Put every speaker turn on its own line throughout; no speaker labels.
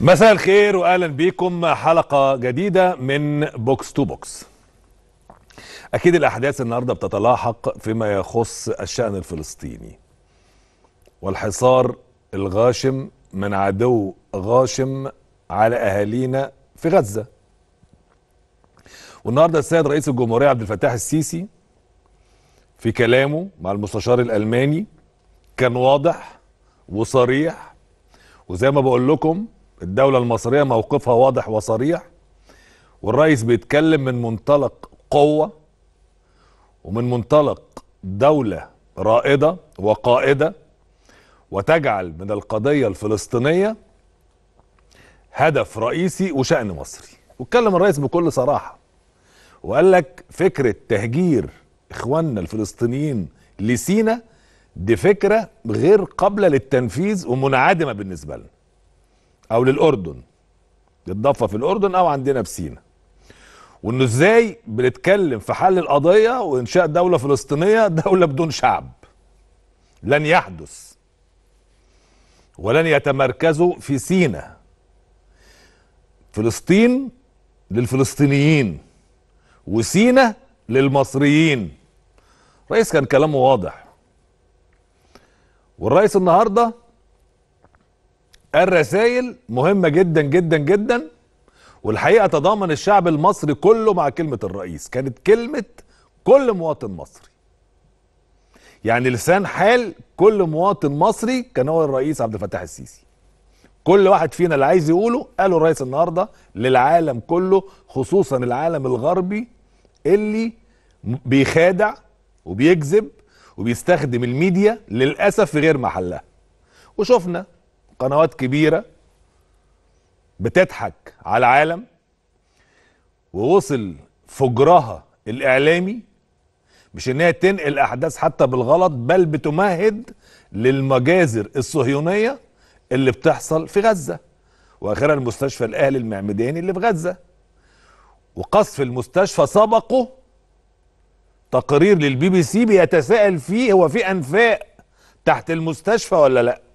مساء الخير واهلا بيكم حلقه جديده من بوكس تو بوكس اكيد الاحداث النهارده بتتلاحق فيما يخص الشان الفلسطيني والحصار الغاشم من عدو غاشم على اهالينا في غزه والنهارده السيد رئيس الجمهوريه عبد الفتاح السيسي في كلامه مع المستشار الالماني كان واضح وصريح وزي ما بقول لكم الدولة المصرية موقفها واضح وصريح والرئيس بيتكلم من منطلق قوة ومن منطلق دولة رائدة وقائدة وتجعل من القضية الفلسطينية هدف رئيسي وشأن مصري واتكلم الرئيس بكل صراحة وقال لك فكرة تهجير إخواننا الفلسطينيين لسينا دي فكرة غير قابلة للتنفيذ ومنعدمة بالنسبة لنا او للاردن الضفه في الاردن او عندنا في سينا وانه ازاي بنتكلم في حل القضيه وانشاء دوله فلسطينيه دوله بدون شعب لن يحدث ولن يتمركزوا في سينا فلسطين للفلسطينيين وسينا للمصريين رئيس كان كلامه واضح والرئيس النهارده الرسائل مهمة جدا جدا جدا والحقيقة تضامن الشعب المصري كله مع كلمة الرئيس كانت كلمة كل مواطن مصري يعني لسان حال كل مواطن مصري كان هو الرئيس عبد الفتاح السيسي كل واحد فينا اللي عايز يقوله قاله الرئيس النهارده للعالم كله خصوصا العالم الغربي اللي بيخادع وبيكذب وبيستخدم الميديا للاسف في غير محلها وشفنا قنوات كبيره بتضحك على العالم ووصل فجرها الاعلامي مش ان هي تنقل احداث حتى بالغلط بل بتمهد للمجازر الصهيونيه اللي بتحصل في غزه واخرها المستشفى الاهلي المعمداني اللي في غزه وقصف المستشفى سبقه تقرير للبي بي سي بيتساءل فيه هو في انفاق تحت المستشفى ولا لا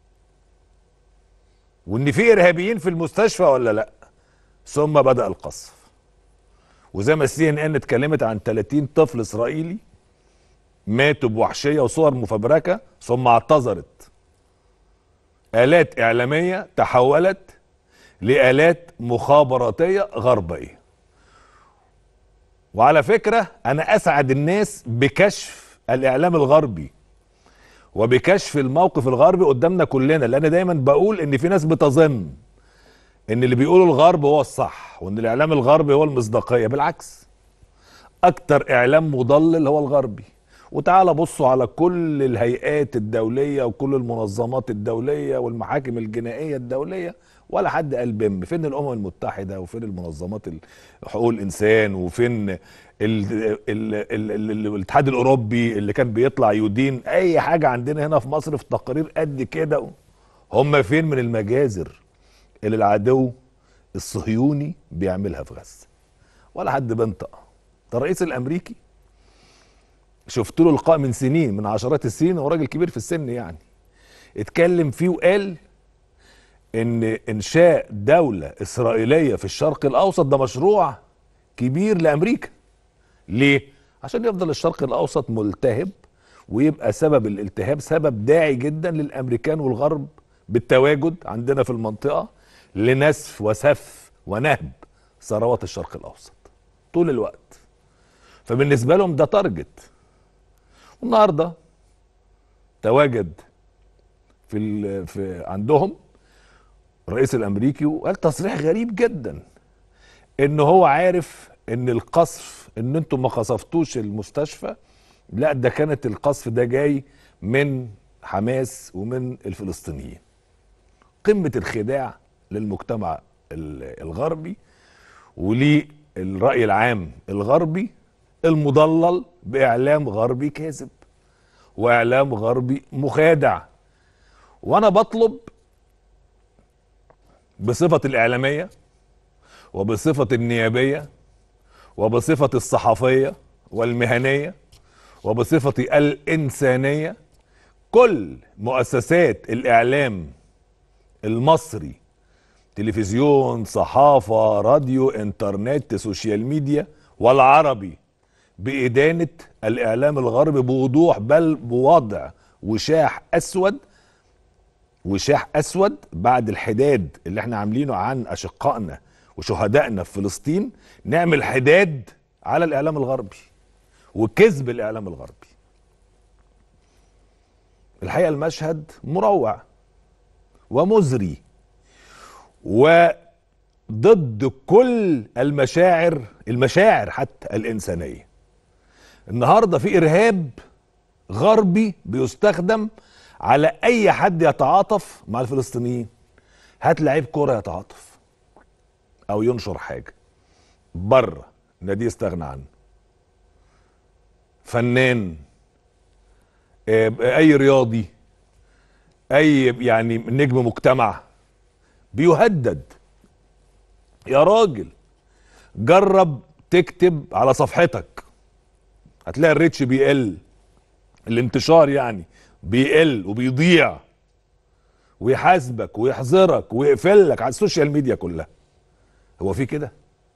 وان في ارهابيين في المستشفى ولا لا ثم بدا القصف وزي ما السي ان ان اتكلمت عن 30 طفل اسرائيلي ماتوا بوحشيه وصور مفبركه ثم اعتذرت الات اعلاميه تحولت لالات مخابراتيه غربيه وعلى فكره انا اسعد الناس بكشف الاعلام الغربي وبكشف الموقف الغربي قدامنا كلنا لان دايما بقول ان في ناس بتظن ان اللي بيقوله الغرب هو الصح وان الاعلام الغربي هو المصداقيه بالعكس اكتر اعلام مضلل هو الغربي وتعالى بصوا على كل الهيئات الدوليه وكل المنظمات الدوليه والمحاكم الجنائيه الدوليه ولا حد قال بم فين الامم المتحده وفين المنظمات حقوق الانسان وفين ال ال ال ال الاتحاد الاوروبي اللي كان بيطلع يدين اي حاجه عندنا هنا في مصر في تقارير قد كده هم فين من المجازر اللي العدو الصهيوني بيعملها في غزه ولا حد بنطق ده الرئيس الامريكي شفت له لقاء من سنين من عشرات السنين هو راجل كبير في السن يعني اتكلم فيه وقال ان انشاء دولة اسرائيلية في الشرق الاوسط ده مشروع كبير لامريكا ليه عشان يفضل الشرق الاوسط ملتهب ويبقى سبب الالتهاب سبب داعي جدا للامريكان والغرب بالتواجد عندنا في المنطقة لنسف وسف ونهب ثروات الشرق الاوسط طول الوقت فبالنسبة لهم ده تارجت والنهارده تواجد في في عندهم الرئيس الامريكي وقال تصريح غريب جدا ان هو عارف ان القصف ان انتم ما قصفتوش المستشفى لا ده كانت القصف ده جاي من حماس ومن الفلسطينيين قمة الخداع للمجتمع الغربي وللرأي العام الغربي المضلل بإعلام غربي كاذب وإعلام غربي مخادع وأنا بطلب بصفة الإعلامية وبصفة النيابية وبصفة الصحفية والمهنية وبصفة الإنسانية كل مؤسسات الإعلام المصري تلفزيون صحافة راديو انترنت سوشيال ميديا والعربي بإدانة الإعلام الغربي بوضوح بل بوضع وشاح أسود وشاح أسود بعد الحداد اللي احنا عاملينه عن أشقائنا وشهدائنا في فلسطين نعمل حداد على الإعلام الغربي وكذب الإعلام الغربي الحقيقة المشهد مروع ومزري وضد كل المشاعر المشاعر حتى الإنسانية النهارده في إرهاب غربي بيستخدم على أي حد يتعاطف مع الفلسطينيين هات لعيب كورة يتعاطف أو ينشر حاجة بره نادي يستغنى عنه فنان آه، اي رياضي اي يعني نجم مجتمع بيهدد يا راجل جرب تكتب على صفحتك هتلاقي الريتش بيقل الانتشار يعني بيقل وبيضيع ويحاسبك ويحظرك ويقفلك على السوشيال ميديا كلها هو في كده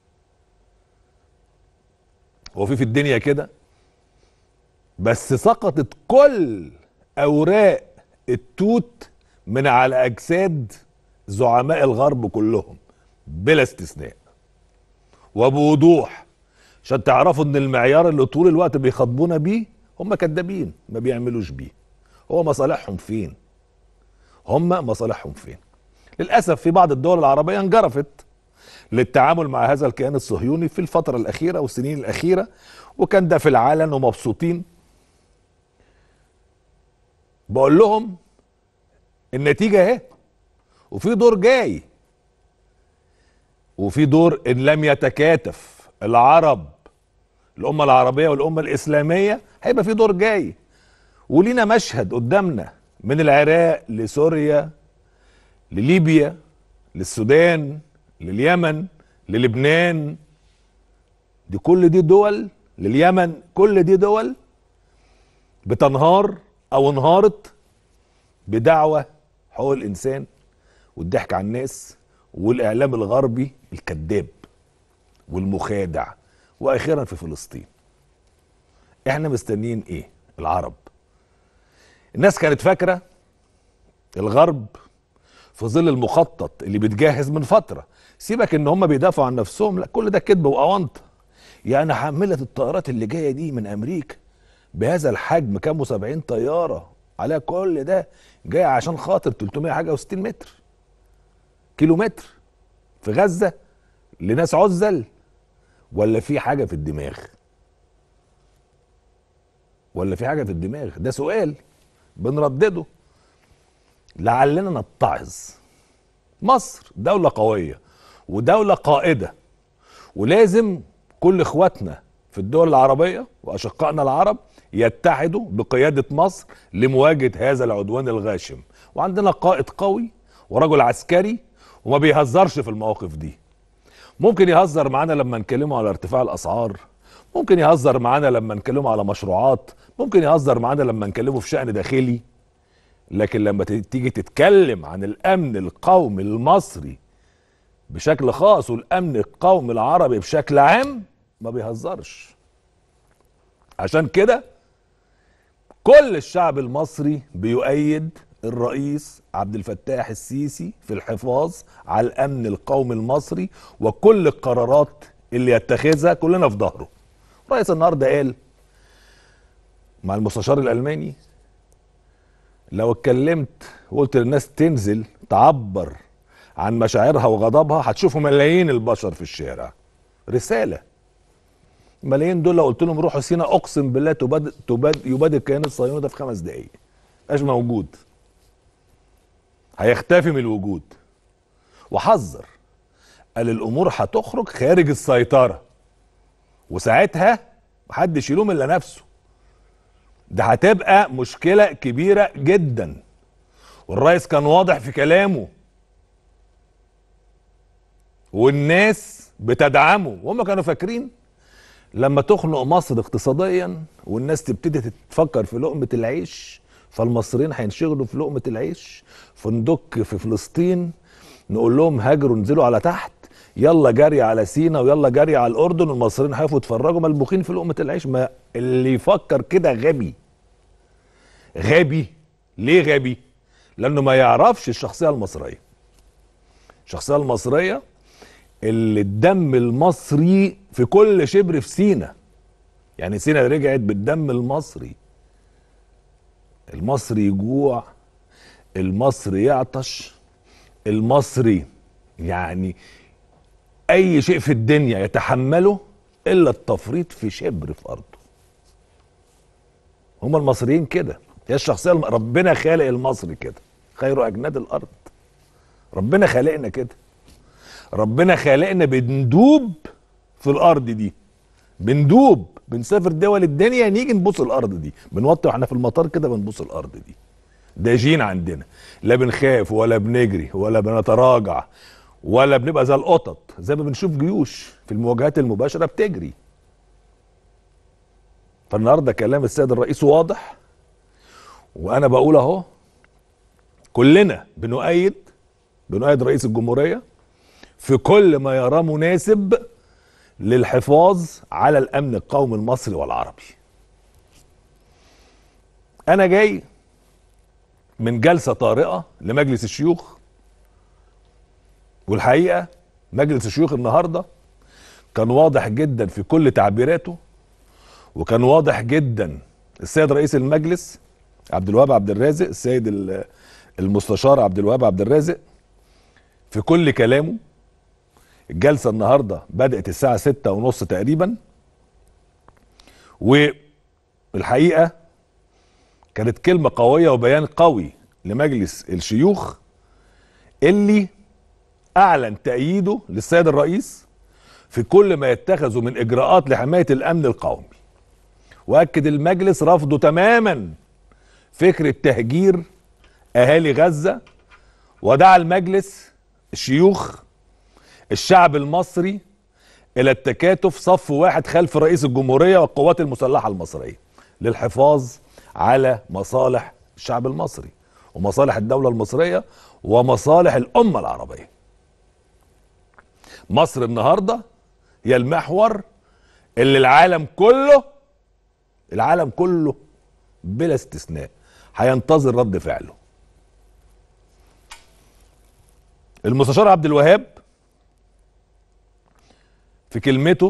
هو في في الدنيا كده بس سقطت كل اوراق التوت من على اجساد زعماء الغرب كلهم بلا استثناء وبوضوح عشان تعرفوا ان المعيار اللي طول الوقت بيخاطبونا بيه هم كدابين ما بيعملوش بيه هو مصالحهم فين هم مصالحهم فين للاسف في بعض الدول العربيه انجرفت للتعامل مع هذا الكيان الصهيوني في الفتره الاخيره والسنين الاخيره وكان ده في العلن ومبسوطين بقول لهم النتيجه اهي وفي دور جاي وفي دور ان لم يتكاتف العرب الامه العربيه والامه الاسلاميه هيبقى في دور جاي ولينا مشهد قدامنا من العراق لسوريا لليبيا للسودان لليمن للبنان دي كل دي دول لليمن كل دي دول بتنهار او انهارت بدعوة حقوق الانسان والضحك على الناس والاعلام الغربي الكذاب والمخادع واخيرا في فلسطين احنا مستنيين ايه العرب الناس كانت فاكره الغرب في ظل المخطط اللي بيتجهز من فتره سيبك ان هم بيدافعوا عن نفسهم لا كل ده كذب واونطه يعني حمله الطائرات اللي جايه دي من امريكا بهذا الحجم كام 70 طياره عليها كل ده جاي عشان خاطر 300 حاجه و60 متر كيلو متر في غزه لناس عزل ولا في حاجه في الدماغ ولا في حاجه في الدماغ ده سؤال بنردده لعلنا نتعظ مصر دولة قوية ودولة قائدة ولازم كل اخواتنا في الدول العربية واشقائنا العرب يتحدوا بقيادة مصر لمواجهة هذا العدوان الغاشم وعندنا قائد قوي ورجل عسكري وما بيهزرش في المواقف دي ممكن يهزر معانا لما نكلمه على ارتفاع الاسعار ممكن يهزر معانا لما نكلمه على مشروعات ممكن يهزر معانا لما نكلمه في شأن داخلي لكن لما ت- تيجي تتكلم عن الامن القومي المصري بشكل خاص والامن القومي العربي بشكل عام ما بيهزرش عشان كده كل الشعب المصري بيؤيد الرئيس عبد الفتاح السيسي في الحفاظ على الامن القومي المصري وكل القرارات اللي يتخذها كلنا في ظهره رئيس النهارده قال مع المستشار الالماني لو اتكلمت وقلت للناس تنزل تعبر عن مشاعرها وغضبها هتشوفوا ملايين البشر في الشارع رساله الملايين دول لو قلت لهم روحوا سينا اقسم بالله تباد تباد يباد الكيان الصهيوني ده في خمس دقائق مش موجود هيختفي من الوجود وحذر قال الامور هتخرج خارج السيطره وساعتها محدش يلوم الا نفسه ده هتبقى مشكله كبيره جدا والرئيس كان واضح في كلامه والناس بتدعمه وهم كانوا فاكرين لما تخنق مصر اقتصاديا والناس تبتدي تفكر في لقمة العيش فالمصريين هينشغلوا في لقمة العيش فندك في فلسطين نقول لهم هاجروا انزلوا على تحت يلا جري على سينا ويلا جري على الاردن والمصريين هيقفوا يتفرجوا ملبوخين في لقمه العيش ما اللي يفكر كده غبي غبي ليه غبي لانه ما يعرفش الشخصيه المصريه الشخصيه المصريه اللي الدم المصري في كل شبر في سينا يعني سينا رجعت بالدم المصري المصري يجوع المصري يعطش المصري يعني اي شيء في الدنيا يتحمله الا التفريط في شبر في ارضه هم المصريين كده هي الشخصيه الم... ربنا خالق المصري كده خير اجناد الارض ربنا خالقنا كده ربنا خالقنا بندوب في الارض دي بندوب بنسافر دول الدنيا نيجي نبص الارض دي بنوطي واحنا في المطار كده بنبص الارض دي ده جين عندنا لا بنخاف ولا بنجري ولا بنتراجع ولا بنبقى زي القطط زي ما بنشوف جيوش في المواجهات المباشره بتجري فالنهارده كلام السيد الرئيس واضح وانا بقول اهو كلنا بنؤيد بنؤيد رئيس الجمهوريه في كل ما يراه مناسب للحفاظ على الامن القومي المصري والعربي انا جاي من جلسه طارئه لمجلس الشيوخ والحقيقه مجلس الشيوخ النهارده كان واضح جدا في كل تعبيراته وكان واضح جدا السيد رئيس المجلس عبد الوهاب عبد الرازق السيد المستشار عبد الوهاب عبد الرازق في كل كلامه الجلسة النهاردة بدأت الساعة ستة ونص تقريبا والحقيقة كانت كلمة قوية وبيان قوي لمجلس الشيوخ اللي أعلن تأييده للسيد الرئيس في كل ما يتخذه من إجراءات لحماية الأمن القومي وأكد المجلس رفضه تماما فكرة تهجير أهالي غزة ودعا المجلس الشيوخ الشعب المصري الى التكاتف صف واحد خلف رئيس الجمهوريه والقوات المسلحه المصريه للحفاظ على مصالح الشعب المصري ومصالح الدوله المصريه ومصالح الامه العربيه. مصر النهارده هي المحور اللي العالم كله العالم كله بلا استثناء هينتظر رد فعله. المستشار عبد الوهاب في كلمته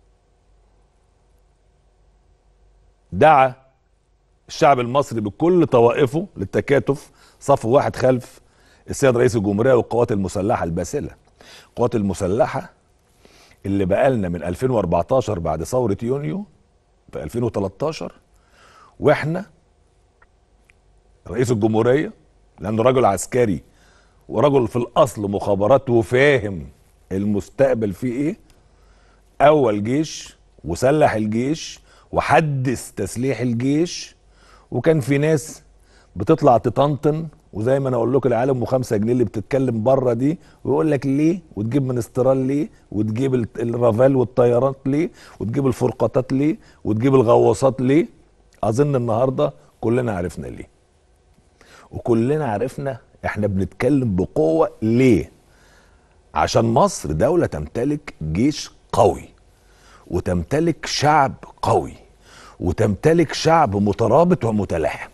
دعا الشعب المصري بكل طوائفه للتكاتف صف واحد خلف السيد رئيس الجمهوريه والقوات المسلحه الباسله القوات المسلحه اللي بقالنا من 2014 بعد ثوره يونيو في 2013 واحنا رئيس الجمهوريه لانه رجل عسكري ورجل في الاصل مخابرات وفاهم المستقبل فيه ايه اول جيش وسلح الجيش وحدث تسليح الجيش وكان في ناس بتطلع تطنطن وزي ما انا اقول لكم العالم وخمسة جنيه اللي بتتكلم بره دي ويقول لك ليه وتجيب من استرال ليه وتجيب الرافال والطيارات ليه وتجيب الفرقاطات ليه وتجيب الغواصات ليه اظن النهارده كلنا عرفنا ليه وكلنا عرفنا احنا بنتكلم بقوه ليه عشان مصر دوله تمتلك جيش قوي وتمتلك شعب قوي وتمتلك شعب مترابط ومتلاحم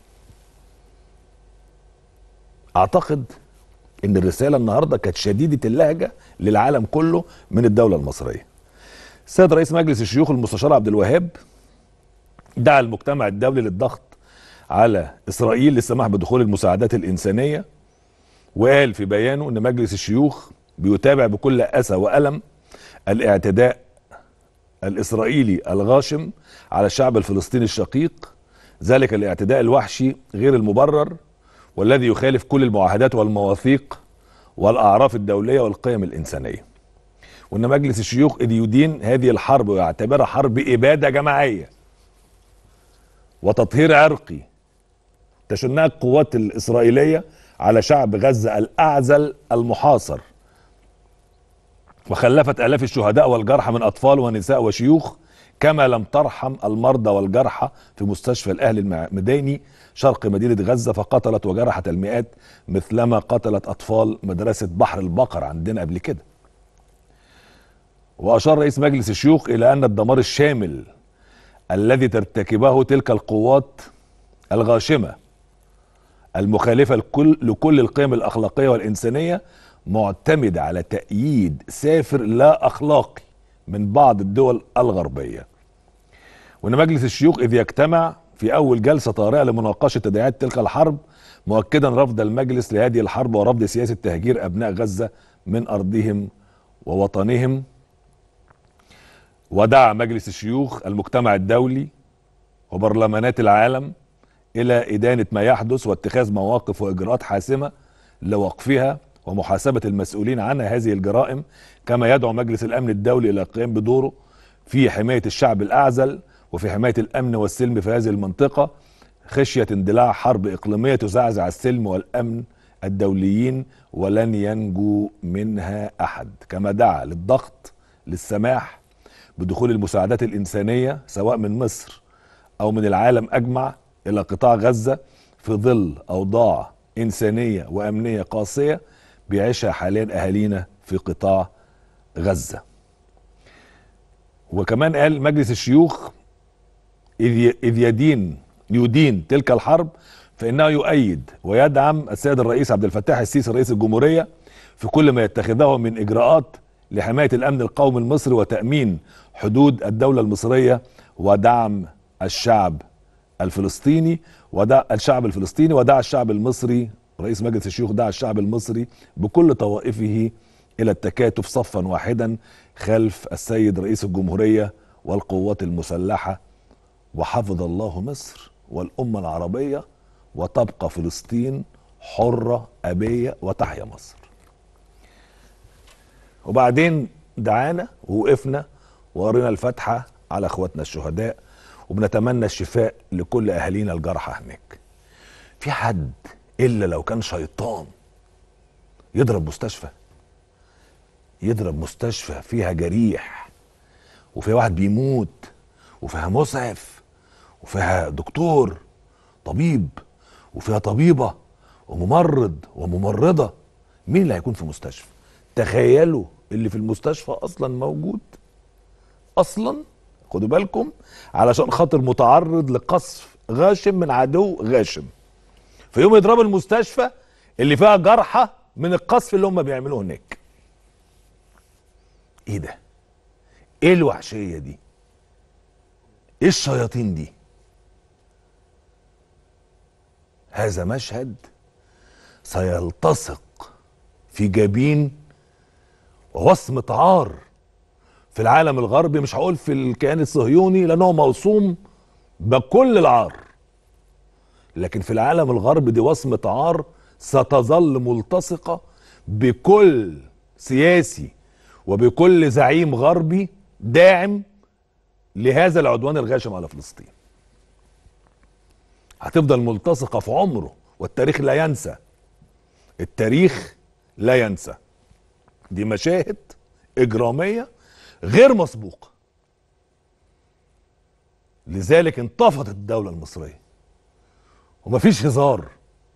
اعتقد ان الرساله النهارده كانت شديده اللهجه للعالم كله من الدوله المصريه السيد رئيس مجلس الشيوخ المستشار عبد الوهاب دعا المجتمع الدولي للضغط على اسرائيل للسماح بدخول المساعدات الانسانيه وقال في بيانه ان مجلس الشيوخ بيتابع بكل اسى والم الاعتداء الاسرائيلي الغاشم على الشعب الفلسطيني الشقيق ذلك الاعتداء الوحشي غير المبرر والذي يخالف كل المعاهدات والمواثيق والاعراف الدوليه والقيم الانسانيه وان مجلس الشيوخ يدين هذه الحرب ويعتبرها حرب اباده جماعيه وتطهير عرقي تشنها القوات الاسرائيليه على شعب غزه الاعزل المحاصر وخلفت الاف الشهداء والجرحى من اطفال ونساء وشيوخ كما لم ترحم المرضى والجرحى في مستشفى الاهلي المدني شرق مدينه غزه فقتلت وجرحت المئات مثلما قتلت اطفال مدرسه بحر البقر عندنا قبل كده. واشار رئيس مجلس الشيوخ الى ان الدمار الشامل الذي ترتكبه تلك القوات الغاشمه المخالفه لكل لكل القيم الاخلاقيه والانسانيه معتمده على تأييد سافر لا اخلاقي من بعض الدول الغربيه. وان مجلس الشيوخ اذ يجتمع في اول جلسه طارئه لمناقشه تداعيات تلك الحرب مؤكدا رفض المجلس لهذه الحرب ورفض سياسه تهجير ابناء غزه من ارضهم ووطنهم ودعا مجلس الشيوخ المجتمع الدولي وبرلمانات العالم الى ادانه ما يحدث واتخاذ مواقف واجراءات حاسمه لوقفها ومحاسبه المسؤولين عن هذه الجرائم كما يدعو مجلس الامن الدولي الى القيام بدوره في حمايه الشعب الاعزل وفي حمايه الامن والسلم في هذه المنطقه خشيه اندلاع حرب اقليميه تزعزع السلم والامن الدوليين ولن ينجو منها احد كما دعا للضغط للسماح بدخول المساعدات الانسانيه سواء من مصر او من العالم اجمع الى قطاع غزه في ظل اوضاع انسانيه وامنيه قاسيه بيعيشها حاليا اهالينا في قطاع غزه. وكمان قال مجلس الشيوخ اذ اذ يدين يدين تلك الحرب فانه يؤيد ويدعم السيد الرئيس عبد الفتاح السيسي رئيس الجمهوريه في كل ما يتخذه من اجراءات لحمايه الامن القومي المصري وتامين حدود الدوله المصريه ودعم الشعب الفلسطيني ودع الشعب الفلسطيني ودعا الشعب المصري رئيس مجلس الشيوخ دعا الشعب المصري بكل طوائفه الى التكاتف صفا واحدا خلف السيد رئيس الجمهوريه والقوات المسلحه وحفظ الله مصر والامه العربيه وتبقى فلسطين حره ابيه وتحيا مصر. وبعدين دعانا ووقفنا وقرينا الفاتحه على اخواتنا الشهداء وبنتمنى الشفاء لكل اهالينا الجرحى هناك. في حد الا لو كان شيطان يضرب مستشفى يضرب مستشفى فيها جريح وفيها واحد بيموت وفيها مسعف وفيها دكتور طبيب وفيها طبيبه وممرض وممرضه مين اللي هيكون في مستشفى تخيلوا اللي في المستشفى اصلا موجود اصلا خدوا بالكم علشان خاطر متعرض لقصف غاشم من عدو غاشم فيقوم يضربوا المستشفى اللي فيها جرحى من القصف اللي هم بيعملوه هناك ايه ده ايه الوحشيه دي ايه الشياطين دي هذا مشهد سيلتصق في جبين ووصمة عار في العالم الغربي مش هقول في الكيان الصهيوني لانه موصوم بكل العار لكن في العالم الغربي دي وصمة عار ستظل ملتصقة بكل سياسي وبكل زعيم غربي داعم لهذا العدوان الغاشم على فلسطين هتفضل ملتصقة في عمره والتاريخ لا ينسى التاريخ لا ينسى دي مشاهد إجرامية غير مسبوقة لذلك انتفضت الدولة المصرية ومفيش هزار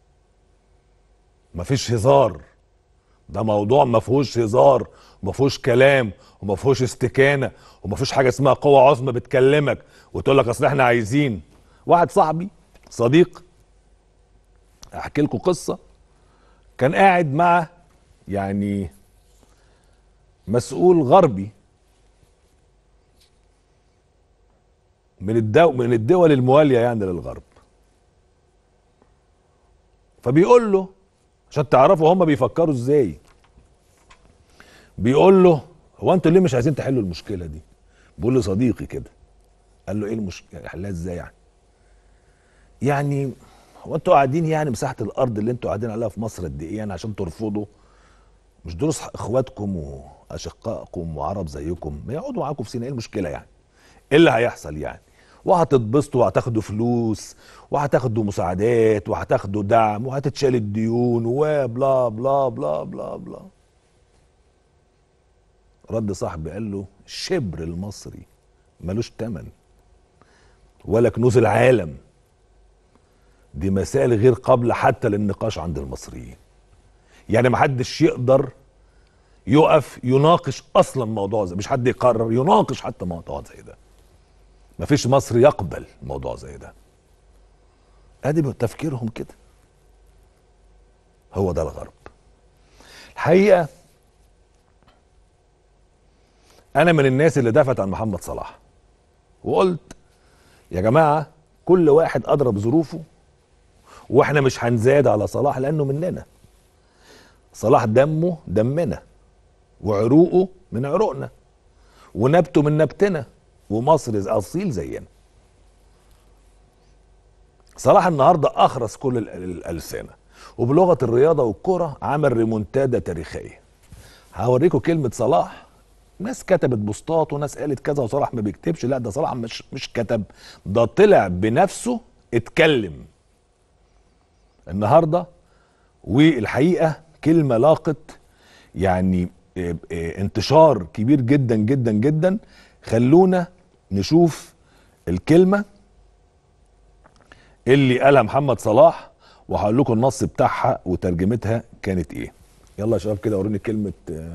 مفيش هزار ده موضوع ما فيهوش هزار وما فيهوش كلام وما فيهوش استكانه وما فيش حاجه اسمها قوه عظمى بتكلمك وتقول لك اصل احنا عايزين واحد صاحبي صديق احكي لكم قصه كان قاعد مع يعني مسؤول غربي من الدو من الدول المواليه يعني للغرب فبيقول له عشان تعرفوا هم بيفكروا ازاي بيقول له هو انتوا ليه مش عايزين تحلوا المشكله دي بيقول له صديقي كده قال له ايه المشكله حلها ازاي يعني يعني هو انتوا قاعدين يعني مساحه الارض اللي انتوا قاعدين عليها في مصر قد ايه يعني عشان ترفضوا مش دول اخواتكم واشقائكم وعرب زيكم ما يقعدوا معاكم في سيناء ايه المشكله يعني ايه اللي هيحصل يعني وهتتبسطوا وهتاخدوا فلوس وهتاخدوا مساعدات وهتاخدوا دعم وهتتشال الديون وبلا بلا بلا بلا بلا رد صاحبي قال له الشبر المصري ملوش تمن ولا كنوز العالم دي مسائل غير قابله حتى للنقاش عند المصريين يعني ما حدش يقدر يقف يناقش اصلا موضوع زي مش حد يقرر يناقش حتى موضوع زي ده ما فيش مصر يقبل موضوع زي ده ادي تفكيرهم كده هو ده الغرب الحقيقه انا من الناس اللي دافعت عن محمد صلاح وقلت يا جماعه كل واحد اضرب ظروفه واحنا مش هنزاد على صلاح لانه مننا صلاح دمه دمنا وعروقه من عروقنا ونبته من نبتنا ومصر اصيل زينا صلاح النهارده اخرس كل الالسنه وبلغه الرياضه والكره عمل ريمونتادا تاريخيه هوريكم كلمه صلاح ناس كتبت بوستات وناس قالت كذا وصلاح ما بيكتبش لا ده صلاح مش مش كتب ده طلع بنفسه اتكلم النهارده والحقيقه كلمه لاقت يعني انتشار كبير جدا جدا جدا خلونا نشوف الكلمه اللي قالها محمد صلاح وهقول لكم النص بتاعها وترجمتها كانت ايه يلا يا شباب كده وروني كلمه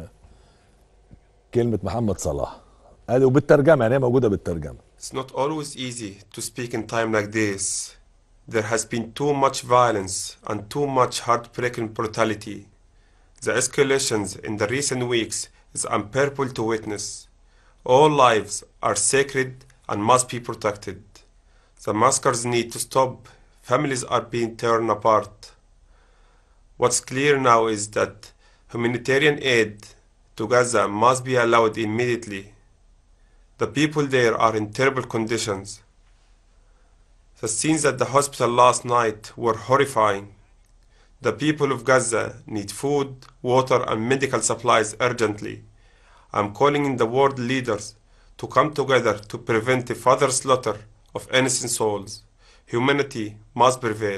كلمه محمد صلاح وبالترجمه يعني هي موجوده بالترجمه
It's not always easy to speak in time like this. There has been too much violence and too much heartbreaking brutality. The escalations in the recent weeks is unbearable to witness. All lives are sacred and must be protected. The massacres need to stop. Families are being torn apart. What's clear now is that humanitarian aid to Gaza must be allowed immediately. The people there are in terrible conditions. The scenes at the hospital last night were horrifying. The people of Gaza need food, water, and medical supplies urgently. I'm calling in the world leaders to come together to prevent the further slaughter of innocent souls. Humanity must prevail.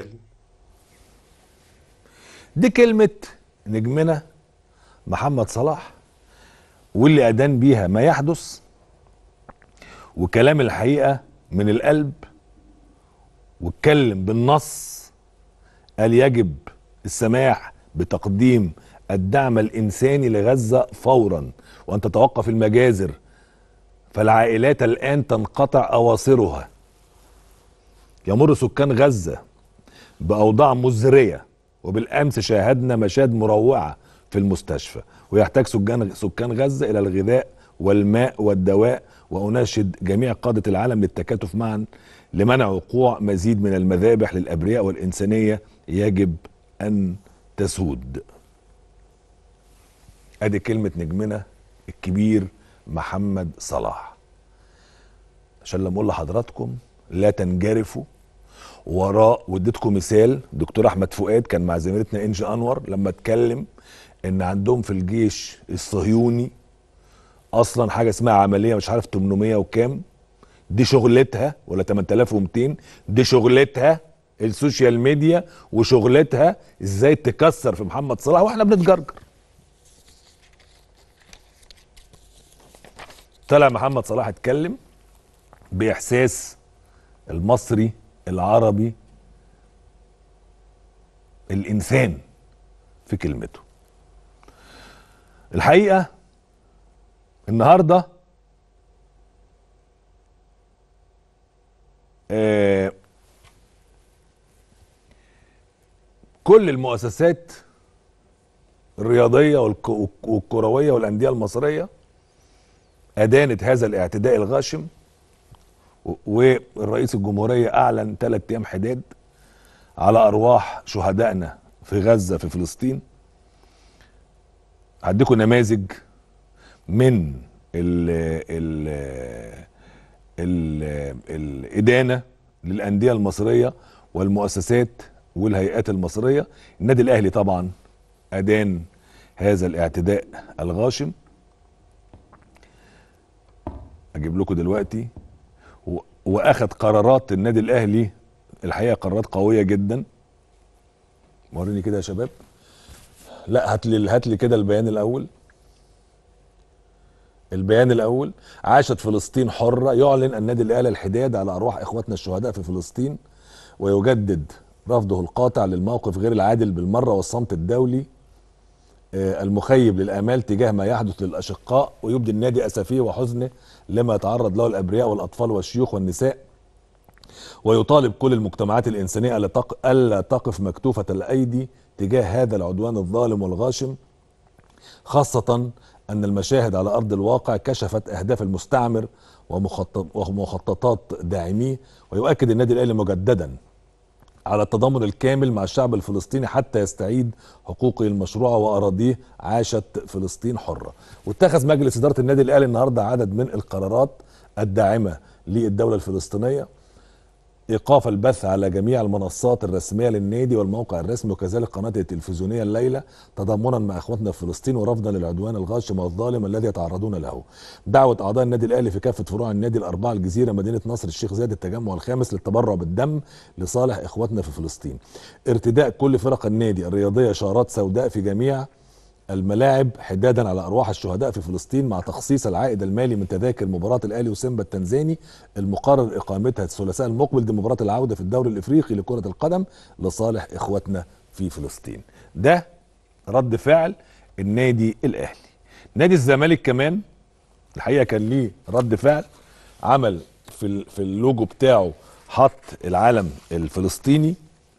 دي كلمة نجمنا محمد صلاح واللي أدان بيها ما يحدث وكلام الحقيقة من القلب واتكلم بالنص قال يجب السماح بتقديم الدعم الإنساني لغزة فورا وأن تتوقف المجازر فالعائلات الآن تنقطع أواصرها يمر سكان غزة بأوضاع مزرية وبالأمس شاهدنا مشاهد مروعة في المستشفى ويحتاج سكان سكان غزة إلى الغذاء والماء والدواء وأناشد جميع قادة العالم للتكاتف معا لمنع وقوع مزيد من المذابح للأبرياء والإنسانية يجب أن تسود ادي كلمة نجمنا الكبير محمد صلاح عشان لما اقول لحضراتكم لا تنجرفوا وراء واديتكم مثال دكتور احمد فؤاد كان مع زميلتنا انجي انور لما اتكلم ان عندهم في الجيش الصهيوني اصلا حاجه اسمها عمليه مش عارف 800 وكام دي شغلتها ولا 8200 دي شغلتها السوشيال ميديا وشغلتها ازاي تكسر في محمد صلاح واحنا بنتجرجر طلع محمد صلاح اتكلم باحساس المصري العربي الانسان في كلمته الحقيقه النهارده آه كل المؤسسات الرياضيه والك- والكرويه والانديه المصريه ادانت هذا الاعتداء الغاشم و- والرئيس الجمهوريه اعلن ثلاث ايام حداد على ارواح شهدائنا في غزه في فلسطين هديكم نماذج من ال ال ال الادانه للانديه المصريه والمؤسسات والهيئات المصريه النادي الاهلي طبعا ادان هذا الاعتداء الغاشم اجيب لكم دلوقتي و- واخذ قرارات النادي الاهلي الحقيقه قرارات قويه جدا وريني كده يا شباب لا هات لي هات لي كده البيان الاول البيان الاول عاشت فلسطين حره يعلن النادي الاهلي الحداد على ارواح اخواتنا الشهداء في فلسطين ويجدد رفضه القاطع للموقف غير العادل بالمره والصمت الدولي آه، المخيب للامال تجاه ما يحدث للاشقاء ويبدي النادي اسفيه وحزنه لما يتعرض له الابرياء والاطفال والشيوخ والنساء ويطالب كل المجتمعات الانسانيه الا تق- الا تقف مكتوفه الايدي تجاه هذا العدوان الظالم والغاشم خاصة أن المشاهد على أرض الواقع كشفت أهداف المستعمر ومخطط ومخططات داعميه ويؤكد النادي الأهلي مجددا على التضامن الكامل مع الشعب الفلسطيني حتى يستعيد حقوقه المشروعة وأراضيه عاشت فلسطين حرة واتخذ مجلس إدارة النادي الأهلي النهاردة عدد من القرارات الداعمة للدولة الفلسطينية ايقاف البث على جميع المنصات الرسميه للنادي والموقع الرسمي وكذلك قناته التلفزيونيه الليله تضامنا مع اخواتنا في فلسطين ورفضا للعدوان الغاشم والظالم الذي يتعرضون له. دعوه اعضاء النادي الاهلي في كافه فروع النادي الاربعه الجزيره مدينه نصر الشيخ زايد التجمع الخامس للتبرع بالدم لصالح اخواتنا في فلسطين. ارتداء كل فرق النادي الرياضيه شارات سوداء في جميع الملاعب حدادا على ارواح الشهداء في فلسطين مع تخصيص العائد المالي من تذاكر مباراه الاهلي وسيمبا التنزاني المقرر اقامتها الثلاثاء المقبل دي مباراه العوده في الدوري الافريقي لكره القدم لصالح اخواتنا في فلسطين. ده رد فعل النادي الاهلي. نادي الزمالك كمان الحقيقه كان ليه رد فعل عمل في ال- في اللوجو بتاعه حط العلم الفلسطيني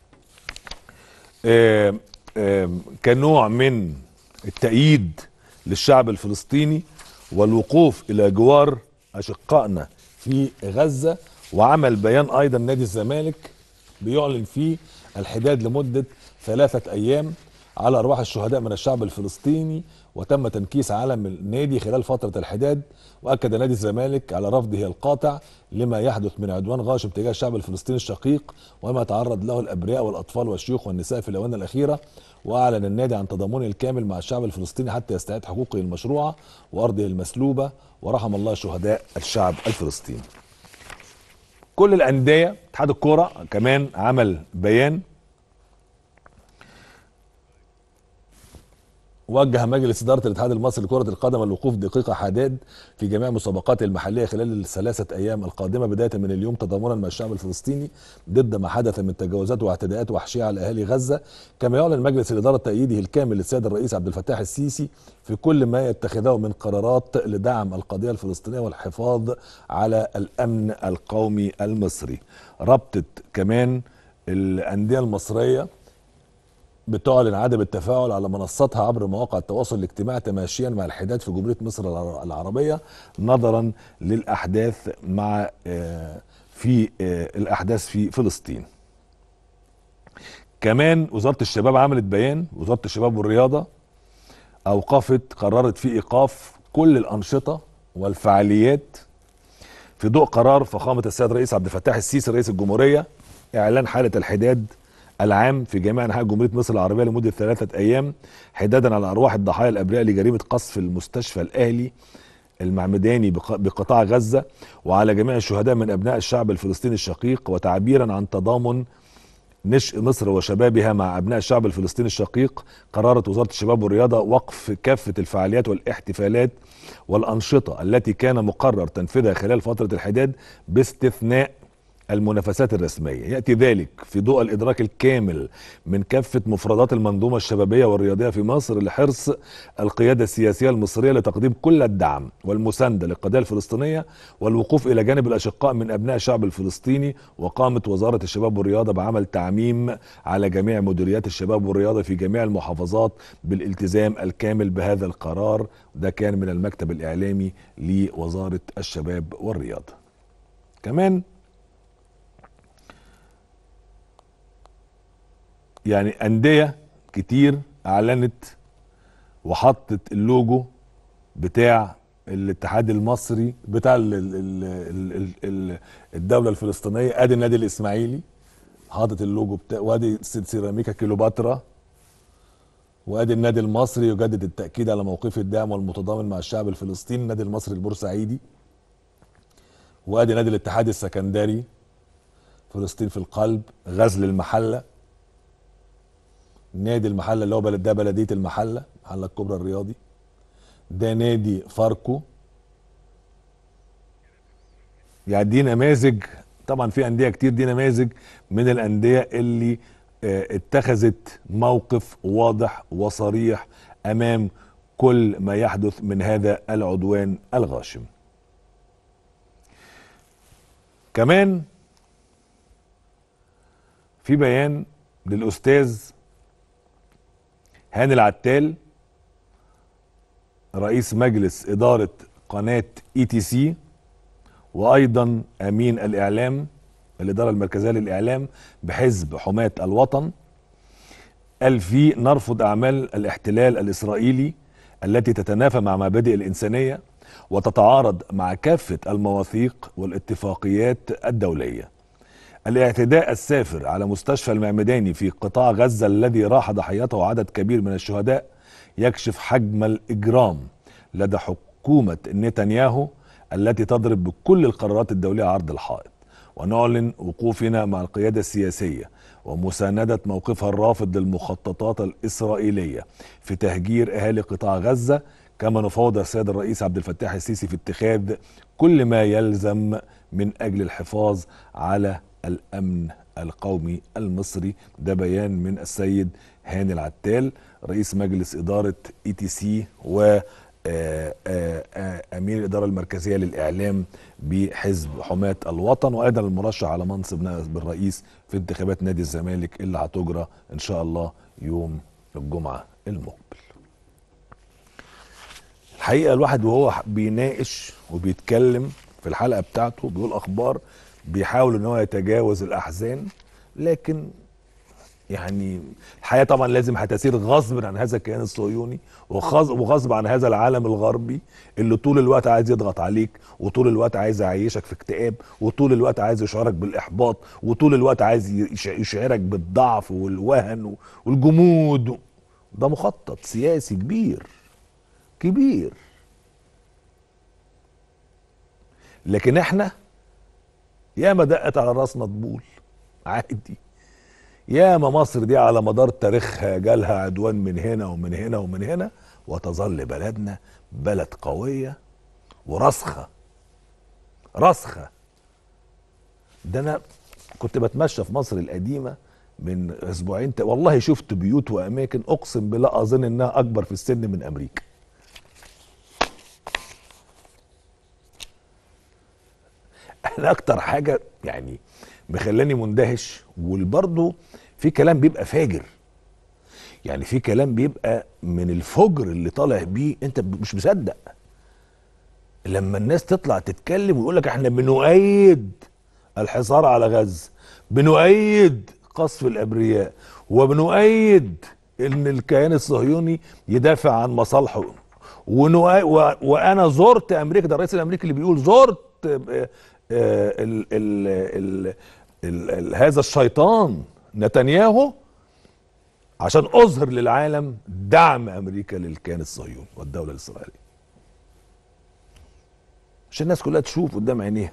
آم، آم، كنوع من التأييد للشعب الفلسطيني والوقوف إلى جوار أشقائنا في غزة وعمل بيان أيضا نادي الزمالك بيعلن فيه الحداد لمدة ثلاثة أيام على أرواح الشهداء من الشعب الفلسطيني وتم تنكيس علم النادي خلال فترة الحداد وأكد نادي الزمالك على رفضه القاطع لما يحدث من عدوان غاشم تجاه الشعب الفلسطيني الشقيق وما تعرض له الأبرياء والأطفال والشيوخ والنساء في الآونة الأخيرة وأعلن النادي عن تضامنه الكامل مع الشعب الفلسطيني حتى يستعيد حقوقه المشروعة وأرضه المسلوبة ورحم الله شهداء الشعب الفلسطيني كل الأندية اتحاد الكرة كمان عمل بيان وجه مجلس إدارة الاتحاد المصري لكرة القدم الوقوف دقيقة حداد في جميع المسابقات المحلية خلال الثلاثة أيام القادمة بداية من اليوم تضامنا مع الشعب الفلسطيني ضد ما حدث من تجاوزات واعتداءات وحشية على أهالي غزة كما يعلن مجلس الإدارة تأييده الكامل للسيد الرئيس عبد الفتاح السيسي في كل ما يتخذه من قرارات لدعم القضية الفلسطينية والحفاظ على الأمن القومي المصري ربطة كمان الأندية المصرية بتعلن عدم التفاعل على منصاتها عبر مواقع التواصل الاجتماعي تماشيا مع الحداد في جمهوريه مصر الع- العربيه نظرا للاحداث مع آه، في آه، الاحداث في فلسطين. كمان وزاره الشباب عملت بيان وزاره الشباب والرياضه اوقفت قررت في ايقاف كل الانشطه والفعاليات في ضوء قرار فخامه السيد الرئيس عبد الفتاح السيسي رئيس الجمهوريه اعلان حاله الحداد العام في جميع انحاء جمهوريه مصر العربيه لمده ثلاثه ايام حدادا على ارواح الضحايا الابرياء لجريمه قصف المستشفى الاهلي المعمداني بق- بقطاع غزه وعلى جميع الشهداء من ابناء الشعب الفلسطيني الشقيق وتعبيرا عن تضامن نشء مصر وشبابها مع ابناء الشعب الفلسطيني الشقيق قررت وزاره الشباب والرياضه وقف كافه الفعاليات والاحتفالات والانشطه التي كان مقرر تنفيذها خلال فتره الحداد باستثناء المنافسات الرسميه ياتي ذلك في ضوء الادراك الكامل من كافه مفردات المنظومه الشبابيه والرياضيه في مصر لحرص القياده السياسيه المصريه لتقديم كل الدعم والمسانده للقضيه الفلسطينيه والوقوف الى جانب الاشقاء من ابناء الشعب الفلسطيني وقامت وزاره الشباب والرياضه بعمل تعميم على جميع مديريات الشباب والرياضه في جميع المحافظات بالالتزام الكامل بهذا القرار ده كان من المكتب الاعلامي لوزاره الشباب والرياضه كمان يعني أندية كتير أعلنت وحطت اللوجو بتاع الاتحاد المصري بتاع ال ال ال ال ال الدولة الفلسطينية ادي النادي الاسماعيلي حاطط اللوجو بتاع وادي سيراميكا كيلوباترا وادي النادي المصري يجدد التأكيد على موقفه الداعم والمتضامن مع الشعب الفلسطيني النادي المصري البورسعيدي وادي نادي الاتحاد السكندري فلسطين في القلب غزل المحله نادي المحله اللي هو بلد ده بلديه المحله المحله الكبرى الرياضي ده نادي فاركو يعني دي نماذج طبعا في انديه كتير دي نماذج من الانديه اللي آه، اتخذت موقف واضح وصريح امام كل ما يحدث من هذا العدوان الغاشم كمان في بيان للاستاذ هاني العتال رئيس مجلس اداره قناه اي تي سي وايضا امين الاعلام الاداره المركزيه للاعلام بحزب حماه الوطن قال فيه نرفض اعمال الاحتلال الاسرائيلي التي تتنافى مع مبادئ الانسانيه وتتعارض مع كافه المواثيق والاتفاقيات الدوليه. الاعتداء السافر على مستشفى المعمداني في قطاع غزه الذي راح ضحيته عدد كبير من الشهداء يكشف حجم الاجرام لدى حكومه نتنياهو التي تضرب بكل القرارات الدوليه عرض الحائط ونعلن وقوفنا مع القياده السياسيه ومساندة موقفها الرافض للمخططات الإسرائيلية في تهجير أهالي قطاع غزة كما نفوض السيد الرئيس عبد الفتاح السيسي في اتخاذ كل ما يلزم من أجل الحفاظ على الأمن القومي المصري ده بيان من السيد هاني العتال رئيس مجلس إدارة اي تي سي و آه، آه، آه، امين الاداره المركزيه للاعلام بحزب حماه الوطن وايضا المرشح على منصب نائب الرئيس في انتخابات نادي الزمالك اللي هتجرى ان شاء الله يوم الجمعه المقبل. الحقيقه الواحد وهو بيناقش وبيتكلم في الحلقه بتاعته بيقول اخبار بيحاول ان هو يتجاوز الاحزان لكن يعني الحياه طبعا لازم هتسير غصب عن هذا الكيان الصهيوني وخص- وغصب عن هذا العالم الغربي اللي طول الوقت عايز يضغط عليك وطول الوقت عايز يعيشك في اكتئاب وطول الوقت عايز يشعرك بالاحباط وطول الوقت عايز يش- يشعرك بالضعف والوهن والجمود ده مخطط سياسي كبير كبير لكن احنا ياما دقت على راسنا طبول عادي ياما مصر دي على مدار تاريخها جالها عدوان من هنا ومن هنا ومن هنا وتظل بلدنا بلد قوية وراسخة راسخة ده أنا كنت بتمشى في مصر القديمة من أسبوعين ت- والله شفت بيوت وأماكن أقسم بالله أظن إنها أكبر في السن من أمريكا انا اكتر حاجه يعني مخلاني مندهش وبرضه في كلام بيبقى فاجر يعني في كلام بيبقى من الفجر اللي طالع بيه انت مش مصدق لما الناس تطلع تتكلم ويقول لك احنا بنؤيد الحصار على غزه بنؤيد قصف الابرياء وبنؤيد ان الكيان الصهيوني يدافع عن مصالحه ونؤ... و... وانا زرت امريكا ده الرئيس الامريكي اللي بيقول زرت آه، آه، ال... ال... ال... ال... ال... هذا الشيطان نتنياهو عشان اظهر للعالم دعم امريكا للكيان الصهيوني والدوله الاسرائيليه عشان الناس كلها تشوف قدام عينيها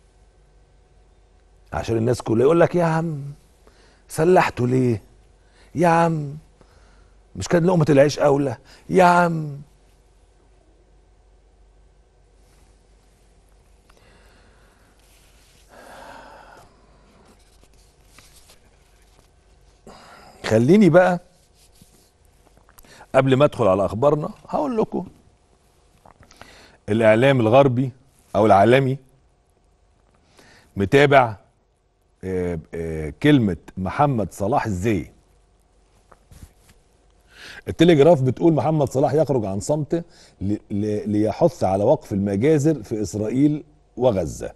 عشان الناس كلها يقول لك يا عم سلحته ليه يا عم مش كان لقمة العيش أولى يا عم خليني بقى قبل ما ادخل على اخبارنا هقول لكم الاعلام الغربي او العالمي متابع آه، آه، كلمة محمد صلاح ازاي التليجراف بتقول محمد صلاح يخرج عن صمته ل- ل- ليحث على وقف المجازر في اسرائيل وغزة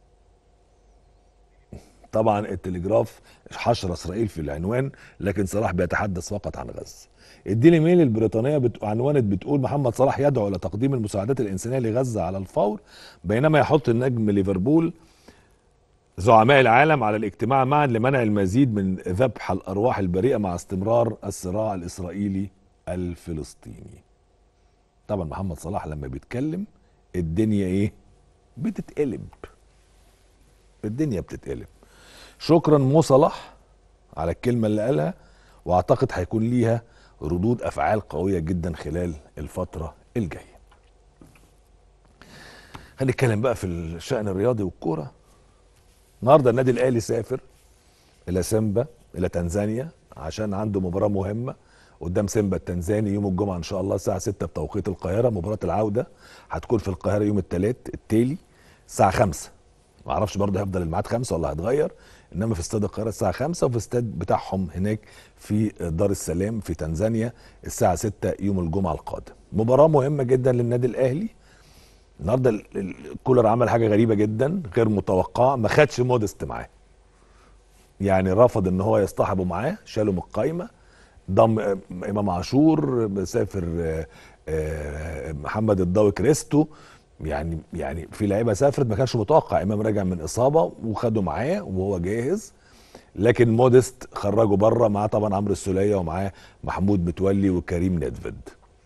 طبعا التليجراف حشر اسرائيل في العنوان لكن صلاح بيتحدث فقط عن غزة الديلي ميل البريطانية بت... عنونت بتقول محمد صلاح يدعو الى تقديم المساعدات الانسانية لغزة على الفور بينما يحط النجم ليفربول زعماء العالم على الاجتماع معا لمنع المزيد من ذبح الارواح البريئه مع استمرار الصراع الاسرائيلي الفلسطيني. طبعا محمد صلاح لما بيتكلم الدنيا ايه؟ بتتقلب. الدنيا بتتقلب. شكرا مو صلاح على الكلمه اللي قالها واعتقد هيكون ليها ردود افعال قويه جدا خلال الفتره الجايه. هنتكلم بقى في الشأن الرياضي والكورة النهارده النادي الأهلي سافر إلى سيمبا إلى تنزانيا عشان عنده مباراة مهمة قدام سيمبا التنزاني يوم الجمعة إن شاء الله الساعة 6 بتوقيت القاهرة مباراة العودة هتكون في القاهرة يوم الثلاث التالي الساعة 5 معرفش برضه هيفضل الميعاد 5 ولا هيتغير انما في استاد القاهره الساعه 5 وفي استاد بتاعهم هناك في دار السلام في تنزانيا الساعه 6 يوم الجمعه القادم مباراه مهمه جدا للنادي الاهلي النهارده ال- ال- كولر عمل حاجه غريبه جدا غير متوقعه ما خدش مودست معاه يعني رفض ان هو يصطحبه معاه شاله من القايمه ضم آه، امام عاشور سافر آه، آه، محمد الضوي كريستو يعني يعني في لعيبه سافرت ما كانش متوقع امام راجع من اصابه وخده معاه وهو جاهز لكن مودست خرجه بره معاه طبعا عمرو السوليه ومعاه محمود متولي وكريم ندفد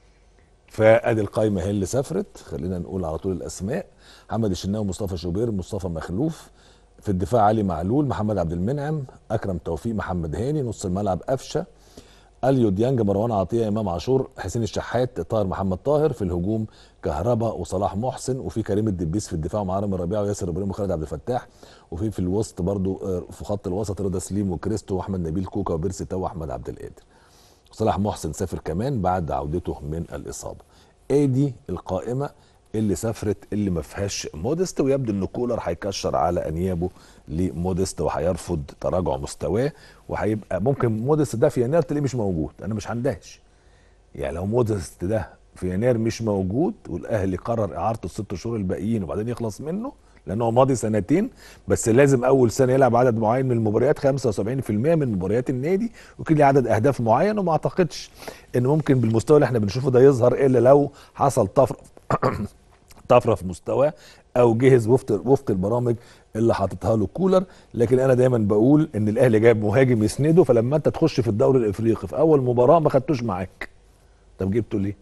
فادي القايمه هي اللي سافرت خلينا نقول على طول الاسماء محمد الشناوي مصطفى شوبير مصطفى مخلوف في الدفاع علي معلول محمد عبد المنعم اكرم توفيق محمد هاني نص الملعب قفشه اليو ديانج مروان عطيه امام عاشور حسين الشحات طاهر محمد طاهر في الهجوم كهربا وصلاح محسن وفي كريم الدبيس في الدفاع ومعاه رامي ربيعه وياسر ابراهيم وخالد عبد الفتاح وفي في الوسط برضو آه، في خط الوسط رضا سليم وكريستو واحمد نبيل كوكا وبيرسي تاو واحمد عبد القادر صلاح محسن سافر كمان بعد عودته من الاصابه ادي القائمه اللي سافرت اللي ما فيهاش مودست ويبدو ان كولر هيكشر على انيابه لمودست وهيرفض تراجع مستواه وهيبقى ممكن مودست ده في يناير تلاقيه مش موجود انا مش هندهش يعني لو مودست ده في يناير مش موجود والاهلي قرر اعارته الست شهور الباقيين وبعدين يخلص منه لان هو ماضي سنتين بس لازم اول سنه يلعب عدد معين من المباريات 75% من مباريات النادي ويكون ليه عدد اهداف معين وما اعتقدش ان ممكن بالمستوى اللي احنا بنشوفه ده يظهر الا لو حصل طفره طفره في مستواه او جهز وفق وفق البرامج اللي حاططها له كولر لكن انا دايما بقول ان الاهلي جايب مهاجم يسنده فلما انت تخش في الدوري الافريقي في اول مباراه ما خدتوش معاك طب جبته ليه؟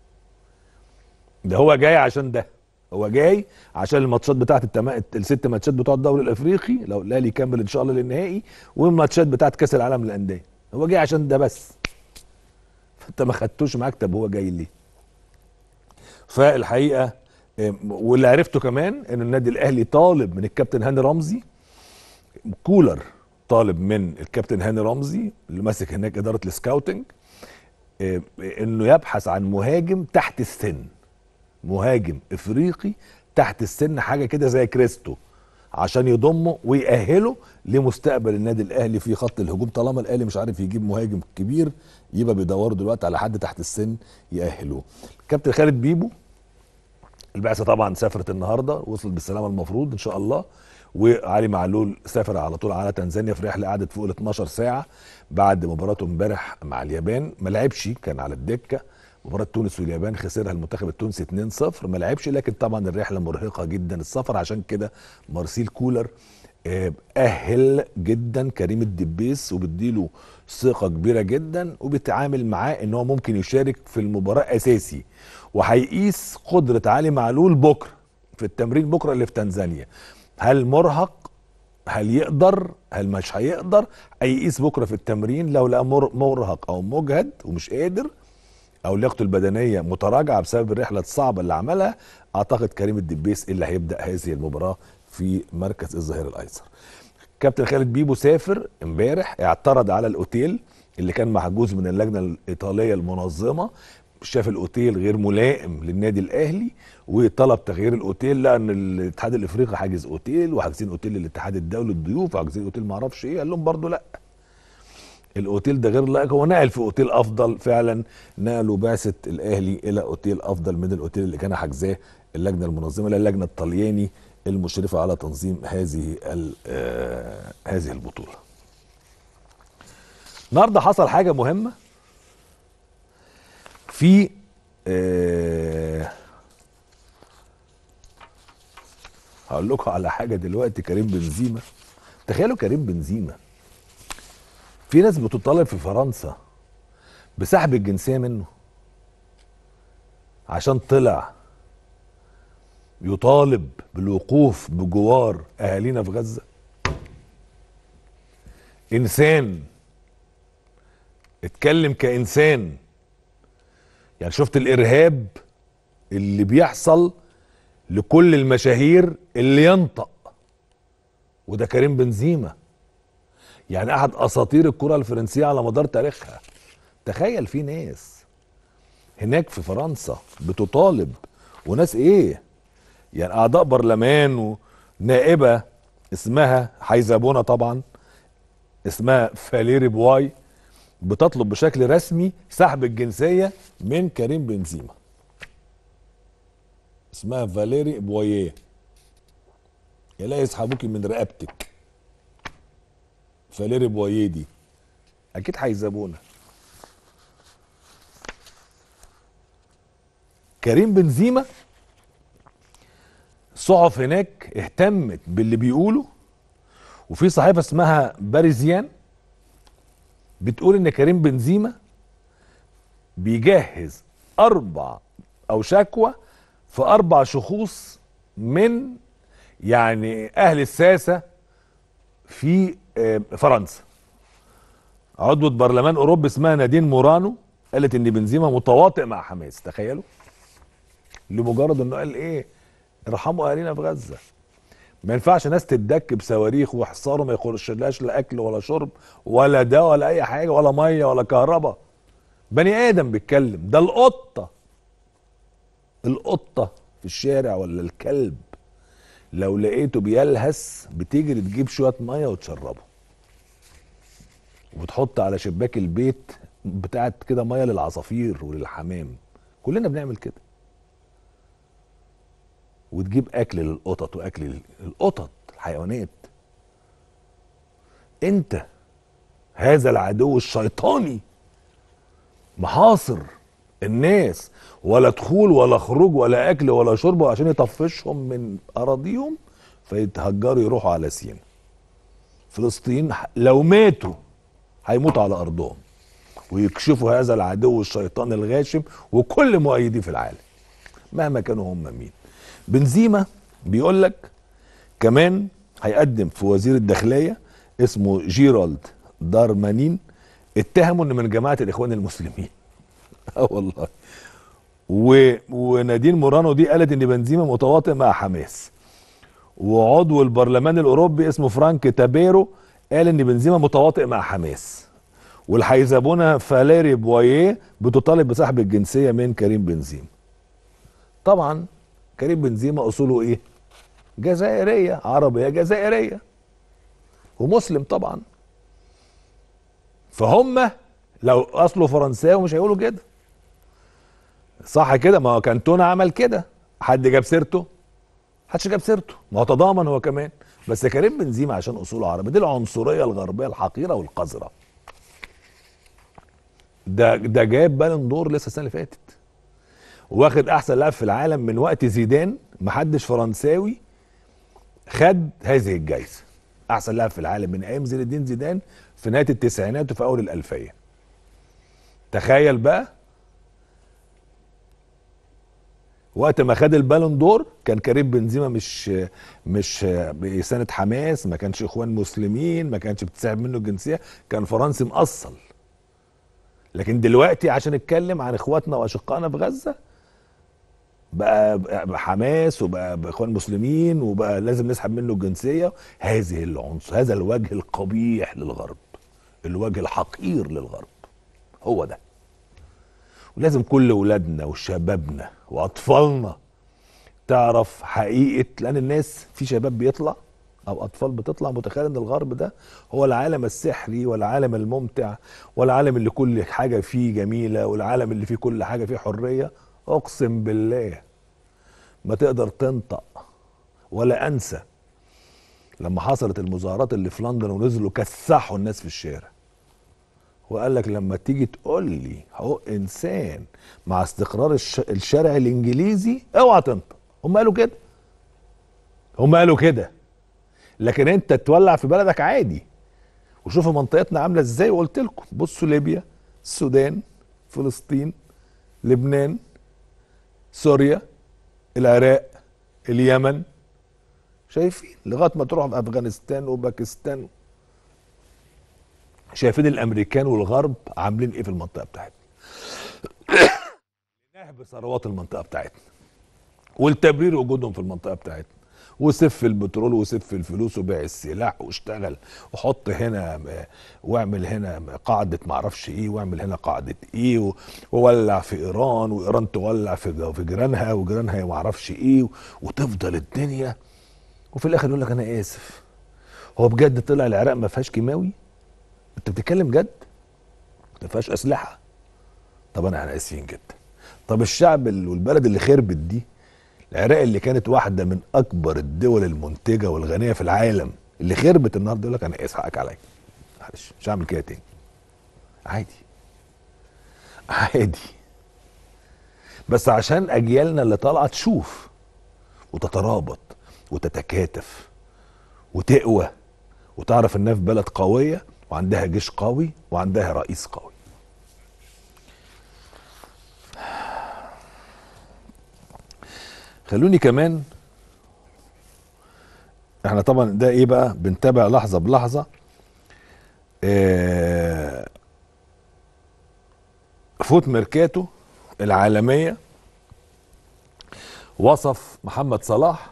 ده هو جاي عشان ده هو جاي عشان الماتشات بتاعت التما... الست ماتشات بتوع الدوري الافريقي لو الاهلي يكمل ان شاء الله للنهائي والماتشات بتاعت كاس العالم للانديه هو جاي عشان ده بس فانت ما خدتوش معاك طب هو جاي ليه؟ فالحقيقه آم، واللي عرفته كمان ان النادي الاهلي طالب من الكابتن هاني رمزي كولر طالب من الكابتن هاني رمزي اللي ماسك هناك اداره السكاوتنج آه، انه يبحث عن مهاجم تحت السن مهاجم افريقي تحت السن حاجه كده زي كريستو عشان يضمه ويأهله لمستقبل النادي الاهلي في خط الهجوم طالما الاهلي مش عارف يجيب مهاجم كبير يبقى بيدوروا دلوقتي على حد تحت السن يأهلوه كابتن خالد بيبو البعثه طبعا سافرت النهارده وصلت بالسلامه المفروض ان شاء الله وعلي معلول سافر على طول على تنزانيا في رحله قعدت فوق ال 12 ساعه بعد مباراته امبارح مع اليابان ما لعبش كان على الدكه مباراه تونس واليابان خسرها المنتخب التونسي 2-0 ما لعبش لكن طبعا الرحله مرهقه جدا السفر عشان كده مارسيل كولر آه، أهل جدا كريم الدبيس وبيديله ثقة كبيرة جدا وبيتعامل معاه ان هو ممكن يشارك في المباراة اساسي وهيقيس قدرة علي معلول بكرة في التمرين بكرة اللي في تنزانيا هل مرهق هل يقدر هل مش هيقدر هيقيس بكرة في التمرين لو لقى مر- مرهق او مجهد ومش قادر او لياقته البدنيه متراجعه بسبب الرحله الصعبه اللي عملها اعتقد كريم الدبيس اللي هيبدا هذه المباراه في مركز الظهير الايسر كابتن خالد بيبو سافر امبارح اعترض على الاوتيل اللي كان محجوز من اللجنه الايطاليه المنظمه شاف الاوتيل غير ملائم للنادي الاهلي وطلب تغيير الاوتيل لان الاتحاد الافريقي حاجز اوتيل وحاجزين اوتيل الاتحاد الدولي الضيوف وحاجزين اوتيل معرفش ايه قال لهم برضو لا الاوتيل ده غير لائق هو نقل في اوتيل افضل فعلا نقلوا بعثه الاهلي الى اوتيل افضل من الاوتيل اللي كان حاجزاه اللجنه المنظمه اللي هي اللجنه الطلياني المشرفه على تنظيم هذه ال- آه، هذه البطوله. النهارده حصل حاجه مهمه في آه، هقول لكم على حاجه دلوقتي كريم بنزيما تخيلوا كريم بنزيما في ناس بتطالب في فرنسا بسحب الجنسيه منه عشان طلع يطالب بالوقوف بجوار اهالينا في غزه انسان اتكلم كانسان يعني شفت الارهاب اللي بيحصل لكل المشاهير اللي ينطق وده كريم بنزيما يعني احد اساطير الكره الفرنسيه على مدار تاريخها تخيل في ناس هناك في فرنسا بتطالب وناس ايه يعني اعضاء برلمان ونائبه اسمها حيزبونه طبعا اسمها فاليري بواي بتطلب بشكل رسمي سحب الجنسيه من كريم بنزيما اسمها فاليري بواييه يا لا يسحبوكي من رقبتك فاليري بواييه دي اكيد هيسابونا كريم بنزيما الصحف هناك اهتمت باللي بيقوله وفي صحيفه اسمها باريزيان بتقول ان كريم بنزيما بيجهز اربع او شكوى في اربع شخوص من يعني اهل الساسه في آه، فرنسا عضوة برلمان اوروبا اسمها نادين مورانو قالت ان بنزيما متواطئ مع حماس تخيلوا لمجرد انه قال ايه ارحموا اهالينا في غزه ما ينفعش ناس تدك بصواريخ وحصار وما يخرجلهاش لا اكل ولا شرب ولا دواء ولا اي حاجه ولا ميه ولا كهرباء بني ادم بيتكلم ده القطه القطه في الشارع ولا الكلب لو لقيته بيلهس بتجري تجيب شويه ميه وتشربه وبتحط على شباك البيت بتاعت كده ميه للعصافير وللحمام كلنا بنعمل كده وتجيب اكل للقطط واكل لل- القطط الحيوانات انت هذا العدو الشيطاني محاصر الناس ولا دخول ولا خروج ولا اكل ولا شرب عشان يطفشهم من اراضيهم فيتهجروا يروحوا على سينا فلسطين ح- لو ماتوا هيموتوا على ارضهم ويكشفوا هذا العدو الشيطان الغاشم وكل مؤيديه في العالم مهما كانوا هم مين بنزيما بيقول لك كمان هيقدم في وزير الداخليه اسمه جيرالد دارمانين اتهموا انه من جماعه الاخوان المسلمين اه والله و... ونادين مورانو دي قالت ان بنزيما متواطئ مع حماس وعضو البرلمان الاوروبي اسمه فرانك تابيرو قال ان بنزيما متواطئ مع حماس والحيزبونه فاليري بواييه بتطالب بسحب الجنسيه من كريم بنزيما طبعا كريم بنزيما اصوله ايه جزائريه عربيه جزائريه ومسلم طبعا فهم لو اصله فرنساوي مش هيقولوا كده صح كده ما هو كانتونا عمل كده حد جاب سيرته محدش جاب سيرته ما هو تضامن هو كمان بس كريم بنزيما عشان اصوله عربي دي العنصريه الغربيه الحقيره والقذره ده ده جايب بالون دور لسه السنه اللي فاتت واخد احسن لاعب في العالم من وقت زيدان محدش فرنساوي خد هذه الجائزه احسن لاعب في العالم من ايام زين الدين زيدان في نهايه التسعينات وفي اول الالفيه تخيل بقى وقت ما خد البالون دور كان كريم بنزيما مش مش بسنة حماس ما كانش اخوان مسلمين ما كانش بتسحب منه الجنسيه كان فرنسي مأصل لكن دلوقتي عشان نتكلم عن اخواتنا واشقائنا في غزه بقى بقى حماس وبقى باخوان مسلمين وبقى لازم نسحب منه الجنسيه هذه العنصر هذا الوجه القبيح للغرب الوجه الحقير للغرب هو ده ولازم كل ولادنا وشبابنا واطفالنا تعرف حقيقه لان الناس في شباب بيطلع او اطفال بتطلع متخيل ان الغرب ده هو العالم السحري والعالم الممتع والعالم اللي كل حاجه فيه جميله والعالم اللي فيه كل حاجه فيه حريه اقسم بالله ما تقدر تنطق ولا انسى لما حصلت المظاهرات اللي في لندن ونزلوا كسحوا الناس في الشارع وقال لك لما تيجي تقول لي حقوق انسان مع استقرار الش... الشارع الانجليزي اوعى تنطق هم قالوا كده هم قالوا كده لكن انت تولع في بلدك عادي وشوفوا منطقتنا عامله ازاي وقلت لكم بصوا ليبيا السودان فلسطين لبنان سوريا العراق اليمن شايفين لغايه ما تروح في افغانستان وباكستان شايفين الامريكان والغرب عاملين ايه في المنطقه بتاعتنا نهب ثروات المنطقه بتاعتنا والتبرير وجودهم في المنطقه بتاعتنا وسف البترول وسف الفلوس وبيع السلاح واشتغل وحط هنا م- واعمل هنا م- قاعده معرفش ايه واعمل هنا قاعده ايه و- وولع في ايران وايران تولع في ج- في جيرانها وجيرانها معرفش ايه وتفضل الدنيا وفي الاخر يقول لك انا اسف هو بجد طلع العراق ما فيهاش كيماوي انت بتتكلم جد ما فيهاش اسلحه طب انا احنا اسفين جدا طب الشعب ال- والبلد اللي خربت دي العراق اللي كانت واحده من اكبر الدول المنتجه والغنيه في العالم اللي خربت النهارده يقول لك انا اسف حقك عليا معلش مش هعمل كده تاني عادي عادي بس عشان اجيالنا اللي طالعه تشوف وتترابط وتتكاتف وتقوى وتعرف انها في بلد قويه وعندها جيش قوي وعندها رئيس قوي خلوني كمان احنا طبعا ده ايه بقى بنتابع لحظه بلحظه آه، فوت ميركاتو العالميه وصف محمد صلاح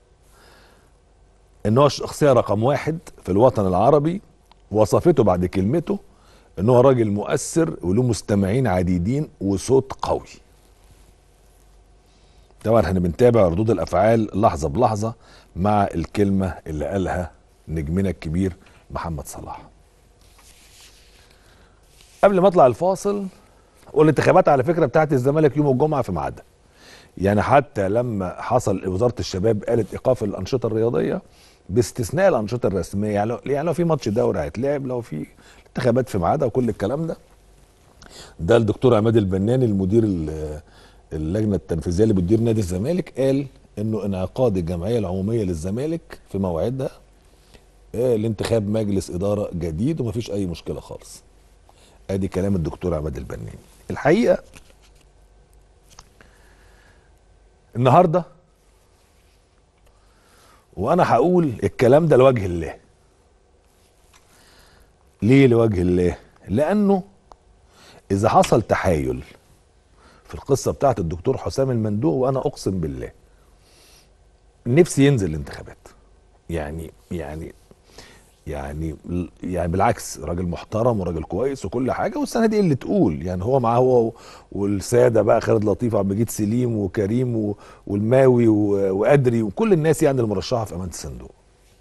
ان هو الشخصيه رقم واحد في الوطن العربي وصفته بعد كلمته ان هو راجل مؤثر وله مستمعين عديدين وصوت قوي طبعا احنا بنتابع ردود الافعال لحظه بلحظه مع الكلمه اللي قالها نجمنا الكبير محمد صلاح قبل ما اطلع الفاصل والانتخابات على فكره بتاعت الزمالك يوم الجمعه في ميعادها يعني حتى لما حصل وزاره الشباب قالت ايقاف الانشطه الرياضيه باستثناء الانشطه الرسميه يعني لو يعني لو في ماتش دوري هيتلعب لو في انتخابات في ميعادها وكل الكلام ده ده الدكتور عماد البناني المدير ال- اللجنه التنفيذيه اللي بتدير نادي الزمالك قال انه انعقاد الجمعيه العموميه للزمالك في موعدها آه، لانتخاب مجلس اداره جديد ومفيش اي مشكله خالص ادي كلام الدكتور عماد البناني الحقيقه النهارده وانا هقول الكلام ده لوجه الله ليه لوجه الله لانه اذا حصل تحايل في القصه بتاعت الدكتور حسام المندوق وانا اقسم بالله نفسي ينزل الانتخابات يعني يعني يعني يعني بالعكس راجل محترم وراجل كويس وكل حاجه والسنه دي اللي تقول يعني هو معاه هو والساده بقى خالد لطيف وعبد المجيد سليم وكريم و- والماوي و- وادري وكل الناس يعني المرشحه في امانه الصندوق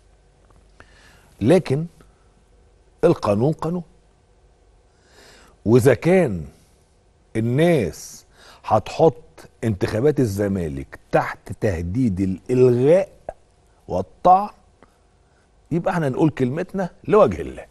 لكن القانون قانون واذا كان الناس هتحط انتخابات الزمالك تحت تهديد الالغاء والطعن يبقى احنا نقول كلمتنا لوجه الله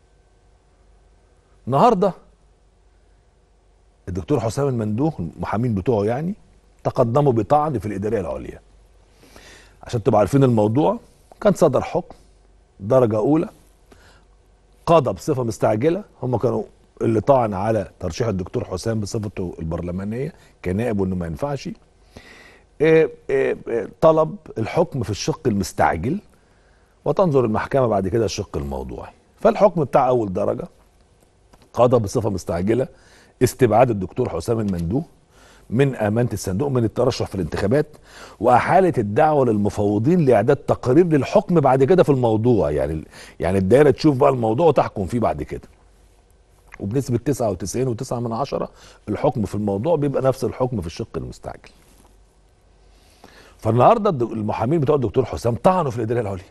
النهارده الدكتور حسام المندوح المحامين بتوعه يعني تقدموا بطعن في الاداريه العليا عشان تبقوا عارفين الموضوع كان صدر حكم درجه اولى قضى بصفه مستعجله هم كانوا اللي طعن على ترشيح الدكتور حسام بصفته البرلمانيه كنائب وانه ما ينفعش إيه إيه إيه طلب الحكم في الشق المستعجل وتنظر المحكمة بعد كده الشق الموضوعي فالحكم بتاع أول درجة قضى بصفة مستعجلة استبعاد الدكتور حسام المندوه من أمانة الصندوق من الترشح في الانتخابات وأحالت الدعوة للمفوضين لإعداد تقارير للحكم بعد كده في الموضوع يعني يعني الدائرة تشوف بقى الموضوع وتحكم فيه بعد كده وبنسبة 99.9 من عشرة الحكم في الموضوع بيبقى نفس الحكم في الشق المستعجل فالنهارده الد- المحامين بتوع الدكتور حسام طعنوا في الإدارية العليا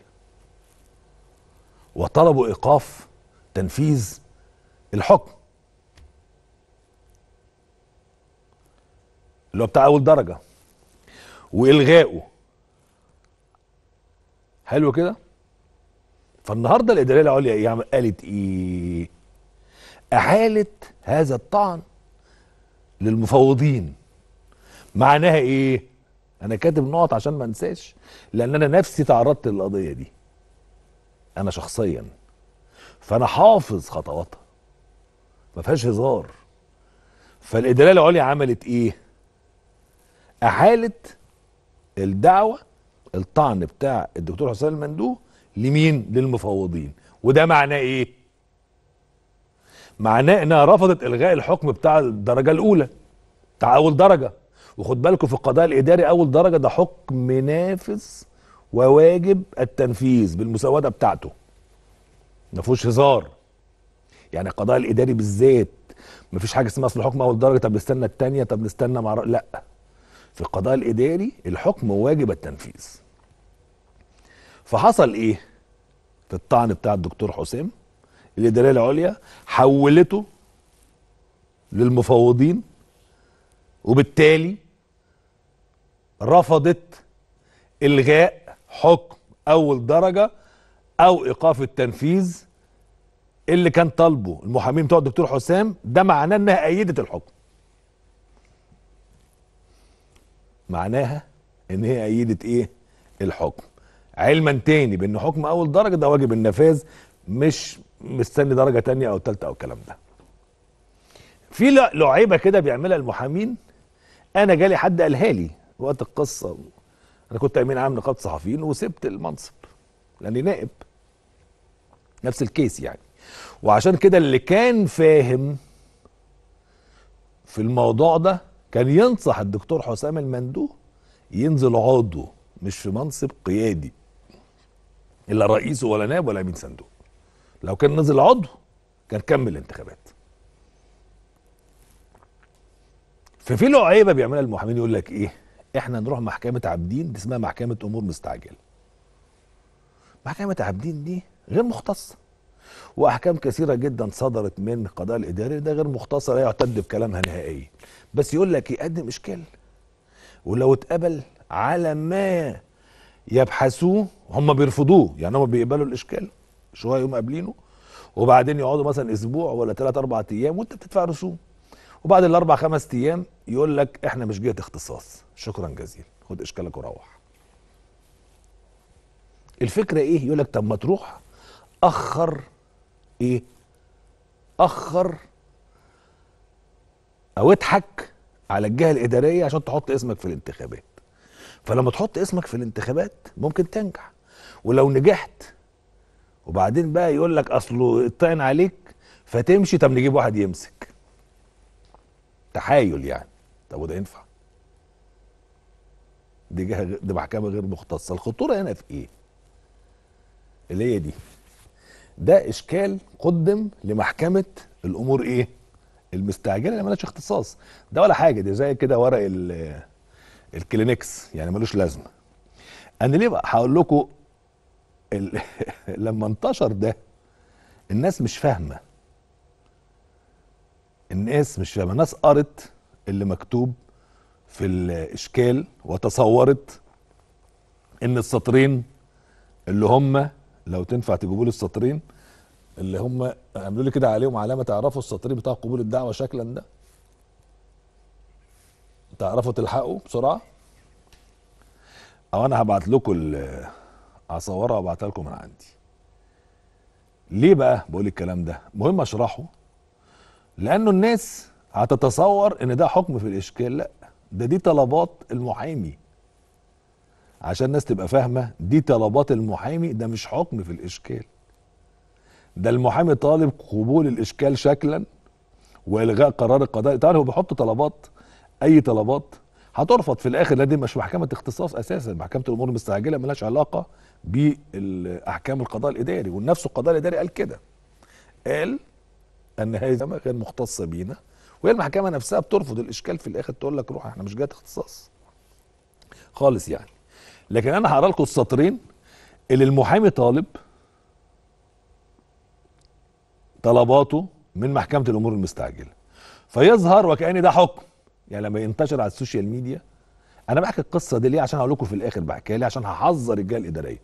وطلبوا ايقاف تنفيذ الحكم اللي هو بتاع اول درجه والغائه حلو كده فالنهارده الاداريه العليا إيه عم- قالت ايه احالت هذا الطعن للمفوضين معناها ايه انا كاتب نقط عشان ما انساش لان انا نفسي تعرضت للقضيه دي انا شخصيا فانا حافظ خطواتها ما فيهاش هزار فالاداريه العليا عملت ايه احالت الدعوه الطعن بتاع الدكتور حسام المندوه لمين للمفوضين وده معناه ايه معناه انها رفضت الغاء الحكم بتاع الدرجه الاولى بتاع اول درجه وخد بالكم في القضاء الاداري اول درجه ده حكم نافذ وواجب التنفيذ بالمسوده بتاعته ما فيهوش هزار يعني القضاء الاداري بالذات ما فيش حاجه اسمها اصل الحكم اول درجه طب نستنى الثانيه طب نستنى مع لا في القضاء الاداري الحكم واجب التنفيذ فحصل ايه في الطعن بتاع الدكتور حسام الاداريه العليا حولته للمفوضين وبالتالي رفضت الغاء حكم اول درجه او ايقاف التنفيذ اللي كان طالبه المحامين بتوع الدكتور حسام ده معناه انها ايدت الحكم معناها ان هي ايدت ايه الحكم علما تاني بان حكم اول درجه ده واجب النفاذ مش مستني درجه تانية او تالتة او الكلام ده في لع- لعيبه كده بيعملها المحامين انا جالي حد قالها لي وقت القصه انا كنت امين عام نقابه صحفيين وسبت المنصب لاني نائب نفس الكيس يعني وعشان كده اللي كان فاهم في الموضوع ده كان ينصح الدكتور حسام المندوه ينزل عضو مش في منصب قيادي الا رئيس ولا نائب ولا امين صندوق لو كان نزل عضو كان كمل الانتخابات ففي له عيبه بيعملها المحامين يقول لك ايه احنا نروح محكمه عابدين دي اسمها محكمه امور مستعجله محكمه عابدين دي غير مختصه واحكام كثيره جدا صدرت من القضاء الاداري ده غير مختصه لا يعتد بكلامها نهائيا بس يقول لك يقدم اشكال ولو اتقبل على ما يبحثوه هم بيرفضوه يعني هم بيقبلوا الاشكال شويه يوم قابلينه وبعدين يقعدوا مثلا اسبوع ولا ثلاث اربع ايام وانت بتدفع رسوم وبعد الاربع خمس ايام يقول لك احنا مش جهه اختصاص شكرا جزيلا خد اشكالك وروح الفكره ايه يقول لك طب ما تروح اخر ايه اخر او اضحك على الجهه الاداريه عشان تحط اسمك في الانتخابات فلما تحط اسمك في الانتخابات ممكن تنجح ولو نجحت وبعدين بقى يقول لك اصله اتطعن عليك فتمشي طب نجيب واحد يمسك تحايل يعني طب وده ينفع دي جهه غير- دي محكمه غير مختصه الخطوره هنا في ايه اللي هي دي ده اشكال قدم لمحكمه الامور ايه المستعجله اللي مالهاش اختصاص ده ولا حاجه دي زي كده ورق ال- الكلينكس يعني ملوش لازمه انا ليه بقى هقول لكم ال... لما انتشر ده الناس مش فاهمه الناس مش فاهمه الناس قرت اللي مكتوب في الاشكال وتصورت ان السطرين اللي هم لو تنفع تجيبوا لي السطرين اللي هم عملوا لي كده عليهم علامه تعرفوا السطرين بتاع قبول الدعوه شكلا ده تعرفوا تلحقوا بسرعه او انا هبعت لكم ال- هصورها وابعتها لكم من عندي ليه بقى بقول الكلام ده مهم اشرحه لانه الناس هتتصور ان ده حكم في الاشكال لا ده دي طلبات المحامي عشان الناس تبقى فاهمه دي طلبات المحامي ده مش حكم في الاشكال ده المحامي طالب قبول الاشكال شكلا والغاء قرار القضاء تعالى هو بيحط طلبات اي طلبات هترفض في الاخر لان دي مش محكمه اختصاص اساسا محكمه الامور المستعجله ملهاش علاقه باحكام القضاء الاداري ونفسه القضاء الاداري قال كده قال ان هذا غير مختصه بينا وهي المحكمه نفسها بترفض الاشكال في الاخر تقول لك روح احنا مش جهه اختصاص خالص يعني لكن انا هقرا لكم السطرين اللي المحامي طالب طلباته من محكمه الامور المستعجله فيظهر وكأن ده حكم يعني لما ينتشر على السوشيال ميديا انا بحكي القصه دي ليه عشان هقول لكم في الاخر بحكيها ليه عشان هحذر الجهه الاداريه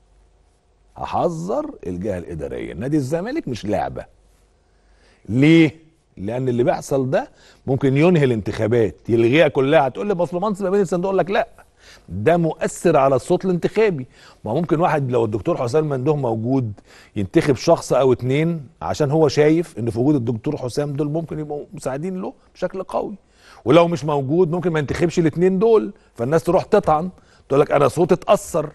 هحذر الجهه الاداريه نادي الزمالك مش لعبه ليه لان اللي بيحصل ده ممكن ينهي الانتخابات يلغيها كلها هتقول لي اصل منصب امين الصندوق اقول لك لا ده مؤثر على الصوت الانتخابي ما ممكن واحد لو الدكتور حسام مندوه موجود ينتخب شخص او اتنين عشان هو شايف ان في وجود الدكتور حسام دول ممكن يبقوا مساعدين له بشكل قوي ولو مش موجود ممكن ما ينتخبش الاتنين دول فالناس تروح تطعن تقول لك انا صوتي اتاثر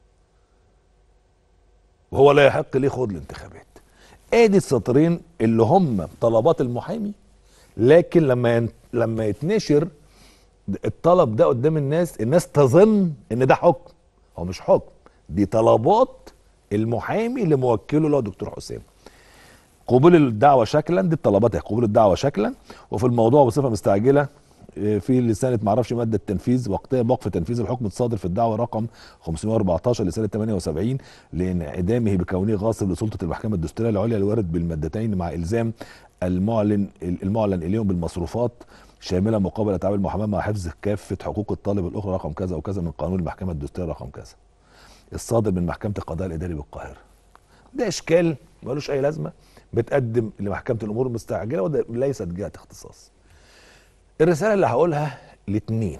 وهو لا يحق ليه خوض الانتخابات ادي السطرين اللي هم طلبات المحامي لكن لما ين... لما يتنشر الطلب ده قدام الناس الناس تظن ان ده حكم هو مش حكم دي طلبات المحامي لموكله اللي هو دكتور حسام قبول الدعوه شكلا دي الطلبات هي قبول الدعوه شكلا وفي الموضوع بصفه مستعجله آه، في لسانه معرفش ماده التنفيذ وقتها وقف تنفيذ الحكم الصادر في الدعوه رقم 514 لسنه 78 لانعدامه بكونه غاصب لسلطه المحكمه الدستوريه العليا الوارد بالمادتين مع الزام المعلن المعلن اليهم بالمصروفات شامله مقابله تعامل المحاماه مع حفظ كافه حقوق الطالب الاخرى رقم كذا وكذا من قانون المحكمه الدستوريه رقم كذا الصادر من محكمه القضاء الاداري بالقاهره ده اشكال ملوش اي لازمه بتقدم لمحكمه الامور المستعجله وده ليست جهه اختصاص الرساله اللي هقولها لاتنين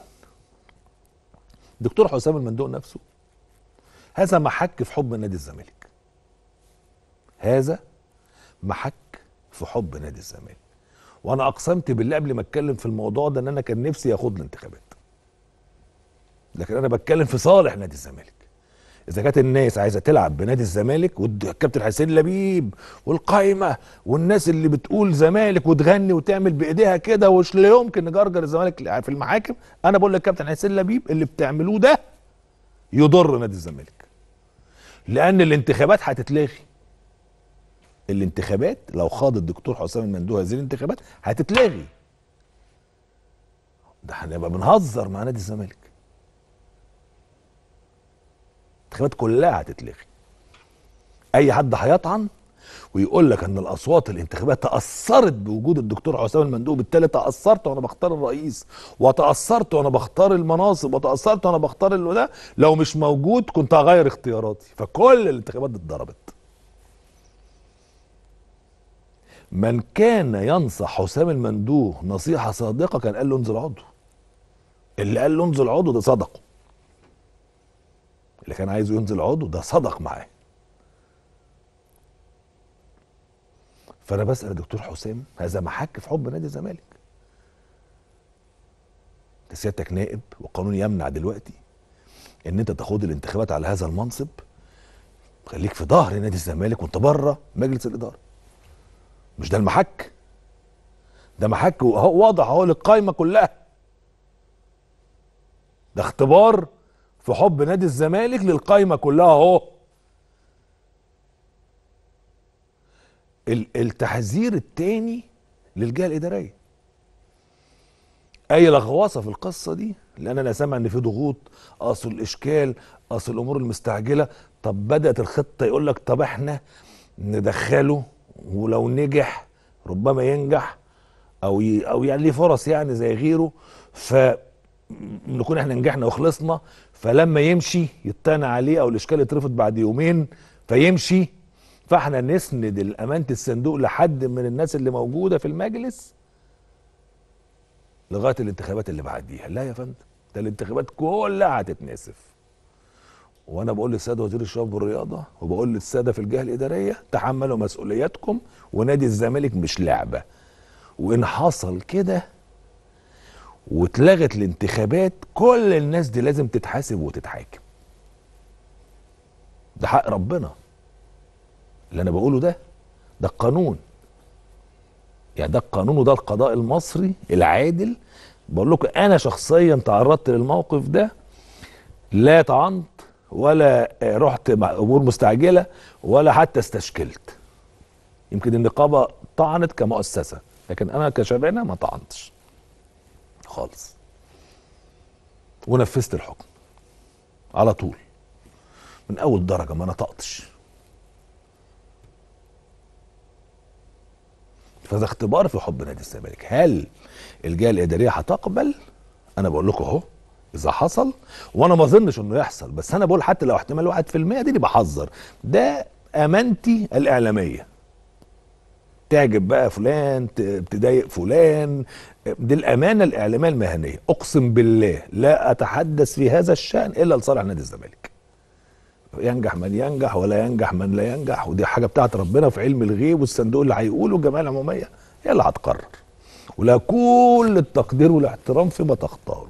دكتور حسام المندوق نفسه هذا محك في حب نادي الزمالك هذا محك في حب نادي الزمالك وانا اقسمت بالله قبل ما اتكلم في الموضوع ده ان انا كان نفسي ياخد الانتخابات لكن انا بتكلم في صالح نادي الزمالك اذا كانت الناس عايزه تلعب بنادي الزمالك والكابتن حسين لبيب والقايمه والناس اللي بتقول زمالك وتغني وتعمل بايديها كده ومش لا يمكن نجرجر الزمالك في المحاكم انا بقول للكابتن حسين لبيب اللي بتعملوه ده يضر نادي الزمالك لان الانتخابات هتتلغي الانتخابات لو خاض الدكتور حسام المندوه هذه الانتخابات هتتلغي ده هنبقى بنهزر مع نادي الزمالك الانتخابات كلها هتتلغي اي حد هيطعن ويقول لك ان الاصوات الانتخابات تاثرت بوجود الدكتور حسام المندوب بالتالي تاثرت وانا بختار الرئيس وتاثرت وانا بختار المناصب وتاثرت وانا بختار اللي ده لو مش موجود كنت هغير اختياراتي فكل الانتخابات اتضربت من كان ينصح حسام المندوه نصيحه صادقه كان قال له انزل عضو اللي قال له انزل عضو ده صدقه اللي كان عايزه ينزل عضو ده صدق معاه فانا بسال الدكتور حسام هذا محك في حب نادي الزمالك انت سيادتك نائب والقانون يمنع دلوقتي ان انت تاخد الانتخابات على هذا المنصب خليك في ظهر نادي الزمالك وانت بره مجلس الاداره مش ده المحك ده محك وهو واضح اهو للقايمه كلها ده اختبار في حب نادي الزمالك للقايمه كلها اهو ال- التحذير التاني للجهه الاداريه اي لغواصه في القصه دي لان انا سامع ان في ضغوط اصل الاشكال اصل الامور المستعجله طب بدات الخطه يقول لك طب احنا ندخله ولو نجح ربما ينجح او ي... او يعني ليه فرص يعني زي غيره فنكون احنا نجحنا وخلصنا فلما يمشي يطعن عليه او الاشكال يترفض بعد يومين فيمشي فاحنا نسند الامانه الصندوق لحد من الناس اللي موجوده في المجلس لغايه الانتخابات اللي بعديها لا يا فندم ده الانتخابات كلها هتتنسف وانا بقول للساده وزير الشباب والرياضه وبقول للساده في الجهه الاداريه تحملوا مسؤولياتكم ونادي الزمالك مش لعبه وان حصل كده واتلغت الانتخابات كل الناس دي لازم تتحاسب وتتحاكم ده حق ربنا اللي انا بقوله ده ده القانون يعني ده القانون وده القضاء المصري العادل بقول لكم انا شخصيا تعرضت للموقف ده لا طعنت ولا آه، رحت مع امور مستعجله ولا حتى استشكلت يمكن النقابه طعنت كمؤسسه لكن انا كشبانه ما طعنتش خالص ونفذت الحكم على طول من اول درجه ما نطقتش فده اختبار في حب نادي الزمالك هل الجهه الاداريه هتقبل انا بقول لكم اهو اذا حصل وانا ما اظنش انه يحصل بس انا بقول حتى لو احتمال 1% دي اللي بحذر ده امانتي الاعلاميه تعجب بقى فلان ت- تضايق فلان دي الامانه الاعلاميه المهنيه اقسم بالله لا اتحدث في هذا الشان الا لصالح نادي الزمالك ينجح من ينجح ولا ينجح من لا ينجح ودي حاجه بتاعت ربنا في علم الغيب والصندوق اللي هيقوله الجمعيه العموميه هي اللي هتقرر ولا كل التقدير والاحترام فيما تختاره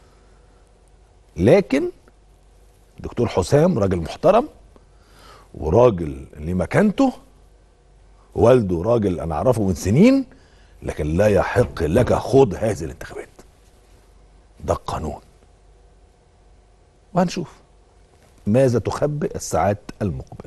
لكن دكتور حسام راجل محترم وراجل ليه مكانته والده راجل انا اعرفه من سنين لكن لا يحق لك خوض هذه الانتخابات ده القانون وهنشوف ماذا تخبئ الساعات المقبله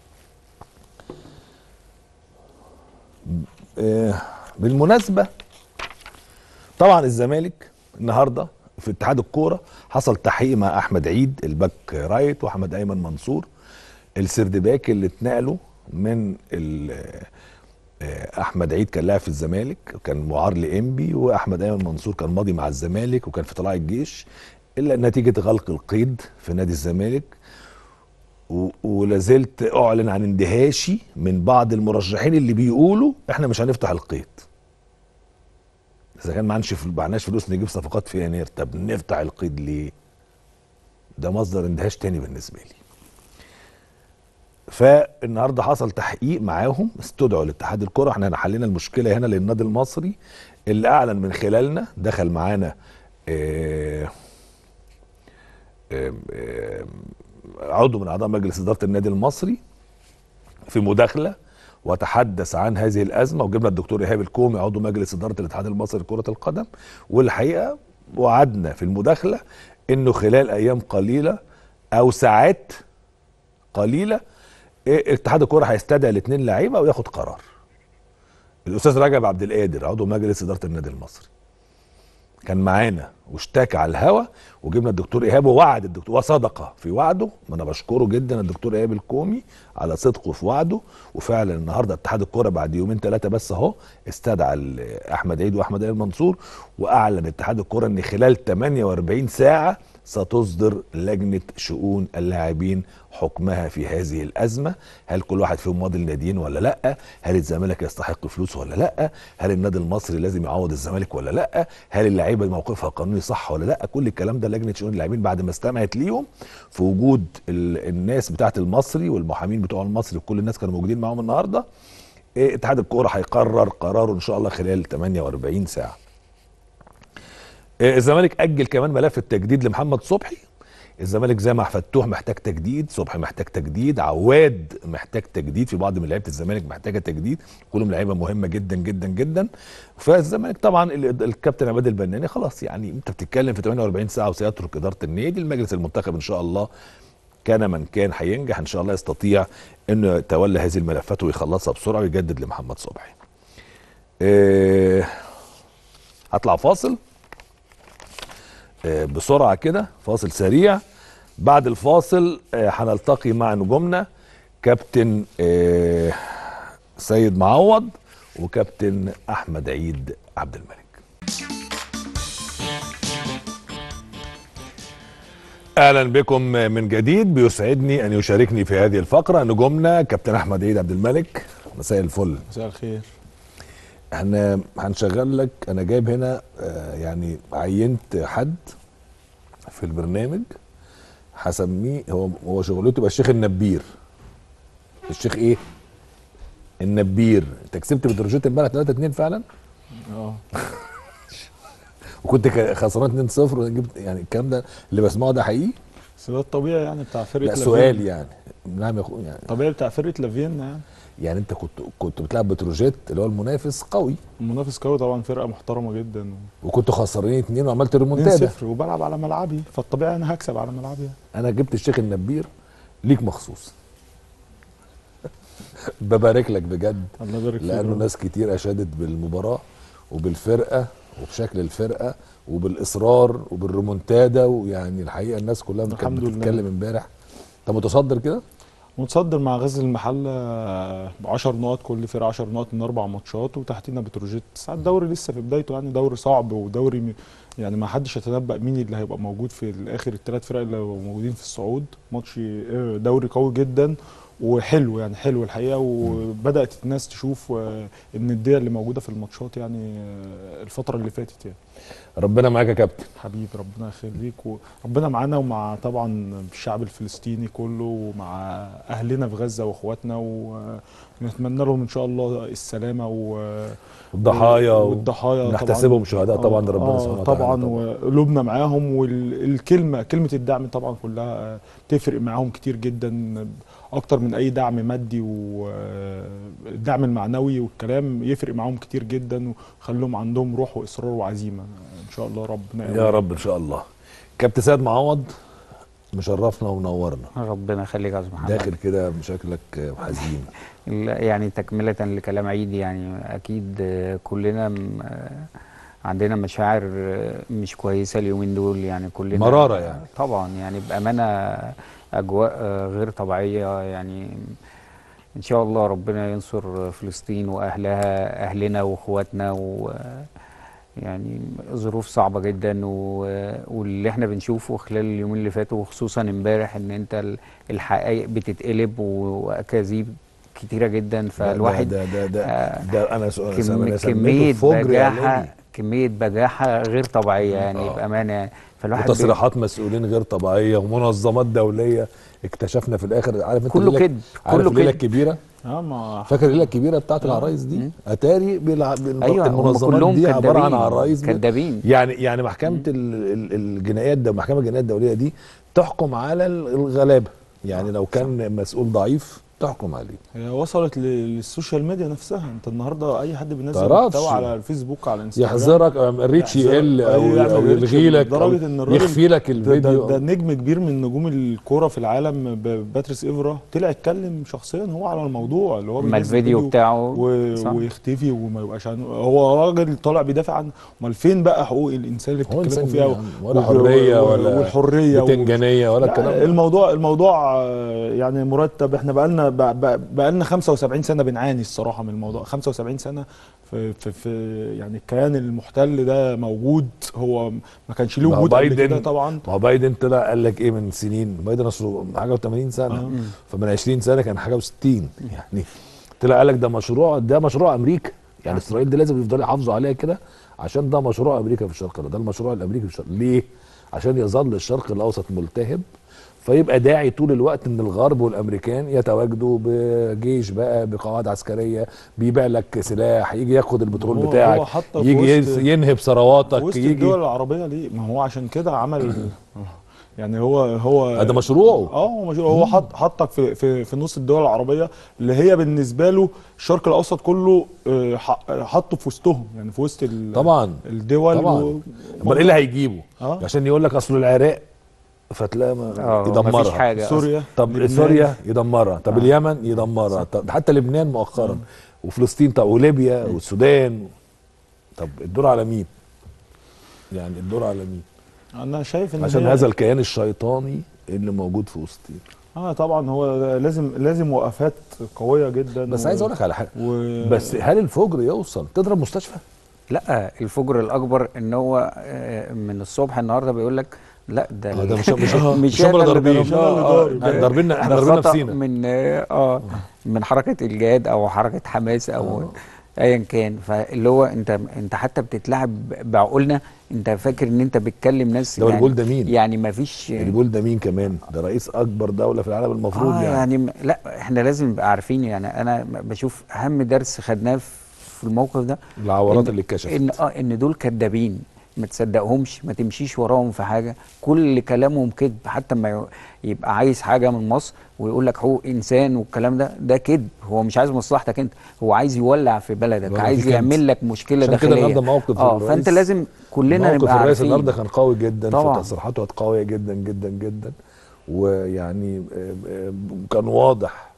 آه، بالمناسبه طبعا الزمالك النهارده في اتحاد الكوره حصل تحقيق مع احمد عيد الباك رايت واحمد ايمن منصور السردباك اللي اتنقلوا من ال- آه، احمد عيد كان لاعب في الزمالك كان معار لانبي واحمد ايمن منصور كان ماضي مع الزمالك وكان في طلائع الجيش الا نتيجه غلق القيد في نادي الزمالك و- ولازلت اعلن عن اندهاشي من بعض المرشحين اللي بيقولوا احنا مش هنفتح القيد اذا كان معناش معناش فلوس نجيب صفقات في يناير طب نفتح القيد ليه ده مصدر اندهاش تاني بالنسبه لي فالنهارده حصل تحقيق معاهم استدعوا لاتحاد الكره احنا حلينا المشكله هنا للنادي المصري اللي اعلن من خلالنا دخل معانا آه، آه، آه، عضو من اعضاء مجلس اداره النادي المصري في مداخله وتحدث عن هذه الازمه وجبنا الدكتور ايهاب الكومي عضو مجلس اداره الاتحاد المصري لكره القدم والحقيقه وعدنا في المداخله انه خلال ايام قليله او ساعات قليله إيه، اتحاد الكوره هيستدعي الاثنين لعيبه وياخد قرار الاستاذ رجب عبد القادر عضو مجلس اداره النادي المصري كان معانا واشتكى على الهوا وجبنا الدكتور ايهاب ووعد الدكتور وصدق في وعده ما انا بشكره جدا الدكتور ايهاب الكومي على صدقه في وعده وفعلا النهارده اتحاد الكوره بعد يومين ثلاثه بس اهو استدعى ال- احمد عيد واحمد ايمن منصور واعلن اتحاد الكوره ان خلال 48 ساعه ستصدر لجنه شؤون اللاعبين حكمها في هذه الازمه هل كل واحد فيهم ماضي الناديين ولا لا هل الزمالك يستحق فلوس ولا لا هل النادي المصري لازم يعوض الزمالك ولا لا هل اللعيبه موقفها قانوني صح ولا لا كل الكلام ده لجنه شؤون اللاعبين بعد ما استمعت ليهم في وجود ال- الناس بتاعه المصري والمحامين بتوع المصري وكل الناس كانوا موجودين معاهم النهارده إيه، اتحاد الكوره هيقرر قراره ان شاء الله خلال 48 ساعه إيه، الزمالك اجل كمان ملف التجديد لمحمد صبحي الزمالك زي ما فتوح محتاج تجديد صبحي محتاج تجديد عواد محتاج تجديد في بعض من لعيبه الزمالك محتاجه تجديد كلهم لعيبه مهمه جدا جدا جدا فالزمالك طبعا ال- الكابتن عماد البناني خلاص يعني انت بتتكلم في 48 ساعه وسيترك اداره النادي المجلس المنتخب ان شاء الله كان من كان هينجح ان شاء الله يستطيع انه يتولى هذه الملفات ويخلصها بسرعه ويجدد لمحمد صبحي. إيه هطلع فاصل آه، بسرعه كده فاصل سريع بعد الفاصل آه، هنلتقي مع نجومنا كابتن آه، سيد معوض وكابتن احمد عيد عبد الملك اهلا بكم من جديد بيسعدني ان يشاركني في هذه الفقره نجومنا كابتن احمد عيد عبد الملك مساء الفل
مساء الخير
احنا هنشغل لك انا جايب هنا آه، يعني عينت حد في البرنامج هسميه هو هو شغلته يبقى الشيخ النبير الشيخ ايه النبير انت كسبت بتروجيت امبارح 3 2 فعلا
اه
وكنت ك- خسران 2 0 وجبت يعني الكلام ده اللي بسمعه ده حقيقي
بس ده الطبيعي يعني بتاع فرقه
لا
لافين.
سؤال يعني نعم يا اخويا يعني
الطبيعي بتاع فرقه لافين يعني
يعني انت كنت كنت بتلعب بتروجيت اللي هو المنافس قوي
المنافس قوي طبعا فرقه محترمه جدا
وكنت خسرانين اتنين وعملت ريمونتادا
2-0 وبلعب على ملعبي فالطبيعي انا هكسب على ملعبي يعني.
انا جبت الشيخ النبير ليك مخصوص ببارك لك بجد
الله يبارك فيك
لانه
رب.
ناس كتير اشادت بالمباراه وبالفرقه وبشكل الفرقه وبالاصرار وبالريمونتادا ويعني الحقيقه الناس كلها كانت
الحمد لله.
بتتكلم امبارح انت متصدر كده
متصدر مع غزل المحله ب 10 نقط كل فرقه 10 نقط من اربع ماتشات وتحتينا بتروجيت ساعات الدوري لسه في بدايته يعني دوري صعب ودوري م- يعني ما حدش يتنبأ مين اللي هيبقى موجود في الاخر الثلاث فرق اللي هيبقوا موجودين في الصعود ماتش آه، دوري قوي جدا وحلو يعني حلو الحقيقه وبدات الناس تشوف آه، النديه اللي موجوده في الماتشات يعني آه، الفتره اللي فاتت يعني
ربنا معاك يا كابتن
حبيبي ربنا يخليك وربنا معانا ومع طبعا الشعب الفلسطيني كله ومع اهلنا في غزه واخواتنا ونتمنى لهم ان شاء الله السلامه و
الضحايا و-
والضحايا طبعاً.
نحتسبهم شهداء طبعا
آه،
ربنا
آه،
سبحانه وتعالى
طبعا وقلوبنا معاهم والكلمه كلمه الدعم طبعا كلها آه، تفرق معاهم كتير جدا اكتر من اي دعم مادي والدعم المعنوي والكلام يفرق معاهم كتير جدا وخليهم عندهم روح واصرار وعزيمه ان شاء الله ربنا
يا رب ان شاء الله كابتن سيد معوض مشرفنا ومنورنا
ربنا يخليك يا استاذ محمد
داخل كده بشكلك حزين
لا، يعني تكملة لكلام عيد يعني أكيد آه، كلنا م- آه، عندنا مشاعر آه، مش كويسة اليومين دول يعني كلنا
مرارة يعني.
طبعا يعني بأمانة أجواء آه، غير طبيعية يعني إن شاء الله ربنا ينصر فلسطين وأهلها أهلنا وإخواتنا و يعني ظروف صعبة جدا و- واللي احنا بنشوفه خلال اليومين اللي فاتوا وخصوصا امبارح ان انت ال- الحقائق بتتقلب واكاذيب كتيرة جدا فالواحد
ده ده ده,
آه،
ده انا سؤال
كم
أنا سميته
كمية
فجر
بجاحة
إعلامي.
كمية بجاحة غير طبيعية يعني
آه.
بأمانة يعني فالواحد بي-
وتصريحات مسؤولين غير طبيعيه ومنظمات دوليه اكتشفنا في الاخر عارف انت
كله
الليلة-
كذب،
عارف
كله
الليله
كذب.
الكبيره
اه ما
فاكر الليله الكبيره بتاعت العرايس دي اتاري بيلع... بالم-
ايوه هم
المنظمات
كلهم
دي عباره عن
كدابين
عرايس ب-
كدابين
يعني يعني محكمه ال- ال- الجنايات ده المحكمه الجنائيه الدوليه دي تحكم على ال- الغلابه يعني لو كان مسؤول ضعيف تحكم عليه
هي وصلت ل- للسوشيال ميديا نفسها انت النهارده اي حد بينزل
تعرفش.
محتوى على الفيسبوك على الانستجرام
يحذرك أم الريتش
يحذرك.
يقل او,
أيوة، يعمل
أو
ريتش
يلغي لك أو
لدرجة إن الراجل
يخفي لك
ده,
الفيديو
ده, ده نجم كبير من نجوم الكوره في العالم ب- باتريس ايفرا طلع اتكلم شخصيا هو على الموضوع اللي هو
اما
بينزل
الفيديو بتاعه
و...
صح.
ويختفي وما يبقاش عنه هو راجل طالع بيدافع عنه امال فين بقى حقوق الانسان اللي
هو
بتتكلموا
إنسان
فيها
يعني ولا
و-
حريه
و-
ولا
والحريه و-
بتنجانيه ولا
لا،
الكلام ده
الموضوع الموضوع آه، يعني مرتب احنا بقالنا بقالنا 75 سنه بنعاني الصراحه من الموضوع 75 سنه في في, في يعني الكيان المحتل ده موجود هو ما كانش له
ما هو
وجود قبل
بايدن-
كده طبعا
ما هو بايدن طلع قال لك ايه من سنين بايدن اصله حاجه و80 سنه
آه.
فمن 20 سنه كان حاجه و60 يعني طلع قال لك ده مشروع ده مشروع امريكا يعني اسرائيل دي لازم يفضلوا يحافظوا عليها كده عشان ده مشروع امريكا في الشرق ده المشروع الامريكي في الشرق ليه؟ عشان يظل الشرق الاوسط ملتهب فيبقى داعي طول الوقت ان الغرب والامريكان يتواجدوا بجيش بقى بقواعد عسكريه بيبيع لك سلاح يجي ياخد البترول
هو-
بتاعك
هو حتى في
يجي
وسط-
يس- ينهب
في
ثرواتك
وسط
يجي
الدول العربيه ليه ما هو عشان كده عمل يعني هو هو
هذا مشروعه
اه هو مشروع هو حط حطك في في في نص الدول العربيه اللي هي بالنسبه له الشرق الاوسط كله آه، ح- حطه في وسطهم يعني في وسط ال-
طبعا
الدول
طبعا
و-
امال ايه اللي هيجيبه؟
اه
عشان يقول لك اصل العراق فتلاقي ما-
اه مفيش
يدمرها
حاجة أصلاً.
سوريا
طب
لبنان.
سوريا يدمرها طب
آه.
اليمن يدمرها طب حتى لبنان مؤخرا وفلسطين طب وليبيا والسودان طب الدور على مين؟ يعني الدور على مين؟
انا شايف ان
عشان
هي-
هذا الكيان الشيطاني اللي موجود في وسطنا
اه طبعا هو لازم لازم وقفات قويه جدا
بس
و-
عايز اقول لك على حاجه
و...
بس هل الفجر يوصل تضرب مستشفى؟
لا الفجر الاكبر ان هو آه، من الصبح النهارده بيقول لك لا ده
آه، ده
ال-
مش مش
آه،
مش
أنا
هم اللي
اللي
ضاربين
مش أنا اللي
آه،
ضارب.
ده-
ضاربيننا احنا
ده
ضاربين
خطأ
نفسينا
من اه آه، من حركه الجهاد او حركه حماس او ايا كان فاللي هو انت انت حتى بتتلعب بعقولنا انت فاكر ان انت بتكلم ناس
ده اللي بيقول ده مين؟
يعني ما فيش
اللي بيقول ده مين كمان؟ ده رئيس اكبر دوله في العالم المفروض
آه
يعني
يعني م- لا احنا لازم نبقى عارفين يعني انا بشوف اهم درس خدناه في الموقف ده
العورات
إن-
اللي اتكشفت
ان اه ان دول كدابين ما تصدقهمش ما تمشيش وراهم في حاجه كل كلامهم كذب حتى ما ي- يبقى عايز حاجه من مصر ويقول لك حقوق انسان والكلام ده ده كذب هو مش عايز مصلحتك انت هو عايز يولع في بلدك
يولع
عايز
فيك أنت.
يعمل لك مشكله
عشان كده
داخليه
النهارده موقف
اه
الرئيس-
فانت لازم كلنا
موقف
نبقى
الرئيس
عارفين
النهارده كان قوي جدا
طبعاً.
في تصريحاته كانت قويه جدا جدا جدا ويعني آه، آه، كان واضح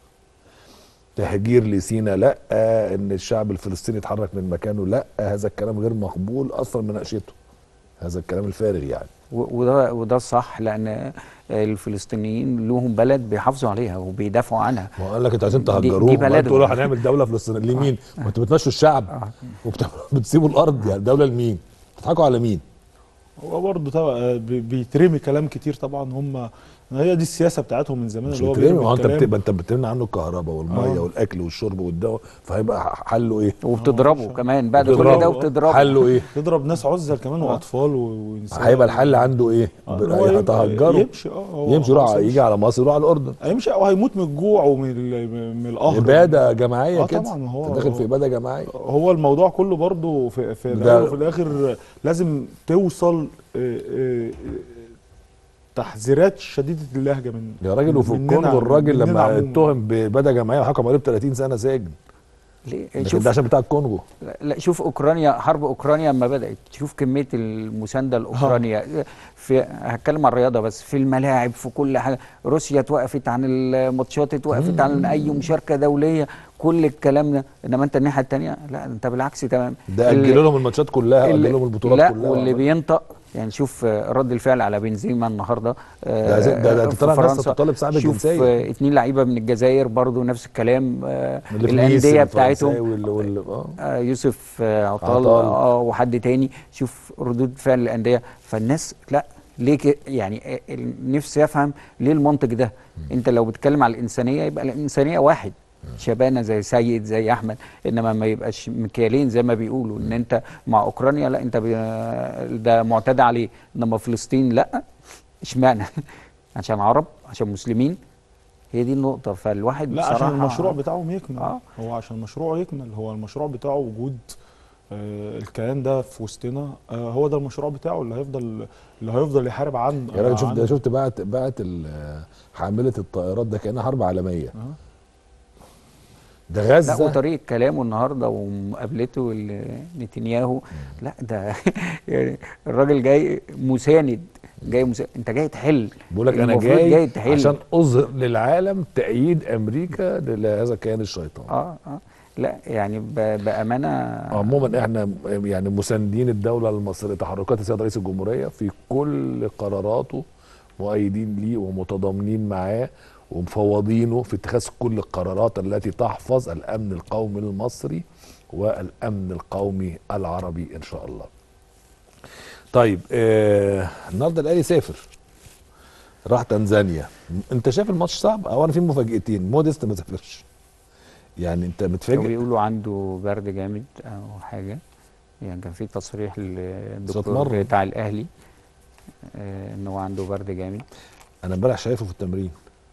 تهجير لسينا لا ان الشعب الفلسطيني يتحرك من مكانه لا هذا الكلام غير مقبول اصلا مناقشته هذا الكلام الفارغ يعني
و- وده وده الصح لان الفلسطينيين لهم بلد بيحافظوا عليها وبيدافعوا عنها
ما هو قال لك انتوا عايزين
دي-
تهجروه
دي
ما
بلدهم.
انتوا قولوا هنعمل دوله فلسطينيه لمين؟ ما انتوا بتمشوا الشعب وبتسيبوا الارض يعني دوله لمين؟ بتضحكوا على مين؟
هو برضه طبعا بي- بيترمي كلام كتير طبعا هم هي دي السياسه بتاعتهم من زمان
مش
اللي هو
بترمي
بيرمي
ما هو انت
الكلام.
بتبقى انت بترمي عنه الكهرباء والميه
آه.
والاكل والشرب والدواء فهيبقى حله ايه؟
وبتضربه
آه،
كمان بعد كل
بتضربه.
ده وبتضربه
حله ايه؟
تضرب ناس عزل كمان
آه.
واطفال و- ونساء
هيبقى الحل عنده ايه؟
آه، إن هو يبقى-
هتهجره
يمشي اه هو
يمشي يروح
خلاص
يجي على مصر يروح على الاردن
هيمشي او هيموت من الجوع ومن ال- من القهر
اباده جماعيه
آه
كده
طبعا، هو-
انت داخل في
هو-
اباده جماعيه
هو الموضوع كله برضه في, في
ده-
الاول وفي الاخر لازم توصل آه، آه، آه، تحذيرات شديده اللهجه من
يا راجل وفي
مننا-
الكونغو الراجل
مننا
لما
عموماً.
اتهم باباده جماعيه وحكم عليه ب 30 سنه سجن
ليه
لكن
شوف
ده عشان بتاع الكونغو
لا شوف اوكرانيا حرب اوكرانيا لما بدات شوف كميه المسانده لاوكرانيا في هتكلم عن الرياضه بس في الملاعب في كل حاجه روسيا اتوقفت عن الماتشات اتوقفت عن اي مشاركه دوليه كل الكلام ده انما انت الناحيه الثانيه لا انت بالعكس تمام
ده
ال-
اجلوا لهم الماتشات كلها
اللي-
اجلوا لهم البطولات
لا
كلها
واللي
وعمل-
بينطق يعني شوف آه، رد الفعل على بنزيما النهارده آه،
ده زي- ده- ده
في
طلع ناس
فرنسا.
تطالب صاحب
شوف
الجنسية.
آه، اتنين لعيبه من الجزائر برضو نفس الكلام آه،
اللي في نيس
الانديه
الفرنساوي
بتاعتهم
واللي واللي اه
آه، يوسف آه، عطال
عطال.
اه وحد تاني شوف ردود فعل الانديه فالناس لا ليه كده؟ يعني آه، ال- نفسي افهم ليه المنطق ده انت لو بتتكلم على الانسانيه يبقى الانسانيه واحد شبانه زي سيد زي احمد انما ما يبقاش مكيالين زي ما بيقولوا ان انت مع اوكرانيا لا انت بي- ده معتدى عليه انما فلسطين لا اشمعنى عشان عرب عشان مسلمين هي دي النقطه فالواحد
لا
بصراحه
عشان المشروع بتاعهم يكمل
آه.
هو عشان المشروع يكمل هو المشروع بتاعه وجود آه الكيان ده في وسطنا آه هو ده المشروع بتاعه اللي هيفضل اللي هيفضل يحارب عن
يا راجل شفت
عن-
ده شفت بعت بعت ال- حامله الطائرات ده كانها حرب عالميه
آه.
ده
لا
غزه
وطريقه كلامه النهارده ومقابلته لنتنياهو لا ده يعني الراجل جاي مساند جاي مساند انت جاي تحل
بقول لك انا
المفروض
جاي,
جاي تحل.
عشان اظهر للعالم تأييد امريكا لهذا الكيان الشيطان
اه اه لا يعني ب- بامانه
عموما احنا يعني مساندين الدوله المصريه تحركات السيد رئيس الجمهوريه في كل قراراته مؤيدين ليه ومتضامنين معاه ومفوضينه في اتخاذ كل القرارات التي تحفظ الامن القومي المصري والامن القومي العربي ان شاء الله. طيب آه النهارده الاهلي سافر راح تنزانيا انت شايف الماتش صعب او انا في مفاجاتين موديست ما سافرش يعني انت
كانوا
متفاجئ
بيقولوا عنده برد جامد او حاجه يعني كان في تصريح للدكتور
مرة.
بتاع الاهلي آه ان هو عنده برد جامد
انا امبارح شايفه في التمرين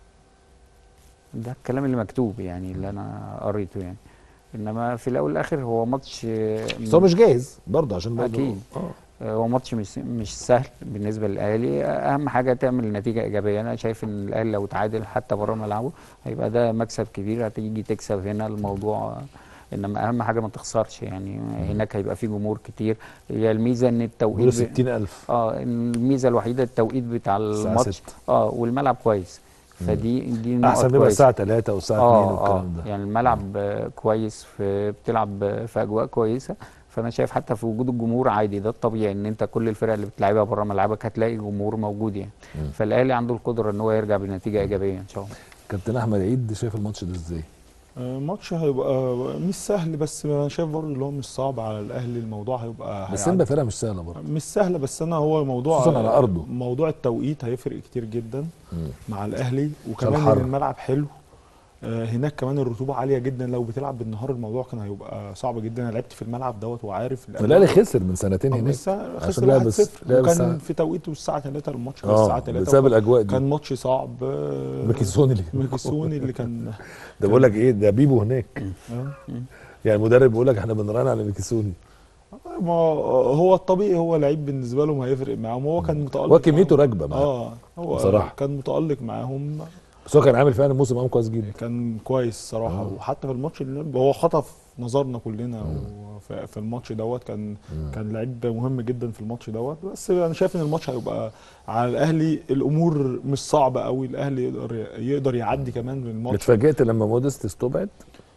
ده الكلام اللي مكتوب يعني اللي انا قريته يعني انما في الاول والاخر هو ماتش آه،
بس هو مش جاهز برضه عشان برضه
أكيد.
اه
هو ماتش مش مش سهل بالنسبه للاهلي اهم حاجه تعمل نتيجه ايجابيه انا شايف ان الاهلي لو تعادل حتى بره ملعبه هيبقى ده مكسب كبير هتيجي تكسب هنا الموضوع انما اهم حاجه ما تخسرش يعني هناك هيبقى في جمهور كتير هي الميزه ان
بيقولوا
التوقيت ب...
60000
اه الميزه الوحيده التوقيت بتاع
الساعة
الماتش
ستة.
اه والملعب كويس فدي دي نقط
احسن بيبقى
كويسة.
الساعه 3 والساعه 2
اه اه
والكلام ده
يعني الملعب آه، كويس في بتلعب آه، في اجواء كويسه فانا شايف حتى في وجود الجمهور عادي ده الطبيعي ان انت كل الفرق اللي بتلعبها بره ملعبك هتلاقي جمهور موجود يعني فالاهلي عنده القدره ان هو يرجع بنتيجه ايجابيه ان شاء الله
كابتن احمد عيد شايف الماتش ده ازاي؟
آه، ماتش هيبقى مش سهل بس انا شايف برضه اللي هو مش صعب على الاهلي الموضوع هيبقى
بس
هيعدي.
سيمبا فرقه مش سهله برضه
مش سهله بس انا هو موضوع
خصوصاً على أرضه.
موضوع التوقيت هيفرق كتير جدا
مم.
مع الاهلي وكمان
الحر.
ان الملعب حلو آه، هناك كمان الرطوبه عاليه جدا لو بتلعب بالنهار الموضوع كان هيبقى صعب جدا انا لعبت في الملعب دوت وعارف
الاهلي خسر من سنتين
آه،
هناك
بس خسر
عشان لعب
1-0
الس- لعب الساعة-
وكان في توقيته الساعه 3 الماتش كان الساعه
اه
3
بسبب الاجواء دي
كان ماتش صعب آه،
ميكيسوني اللي
ميكيسوني اللي كان
ده بقول لك ايه ده بيبو هناك
آه.
يعني المدرب بيقول لك احنا بنراهن على ميكيسوني
ما هو الطبيعي هو لعيب بالنسبه لهم هيفرق معاهم هو كان متالق
هو كميته
معاهم.
راكبه معاه
اه هو
بصراحة.
كان متالق معاهم
بس هو كان عامل فعلا موسم معاهم كويس جدا
كان كويس صراحه
آه.
وحتى في الماتش اللي هو خطف نظرنا كلنا وفي- في الماتش دوت كان كان لعيب مهم جدا في الماتش دوت بس انا شايف ان الماتش هيبقى على الاهلي الامور مش صعبه قوي الاهلي يقدر يقدر يعدي كمان من الماتش
اتفاجئت لما موديست استبعد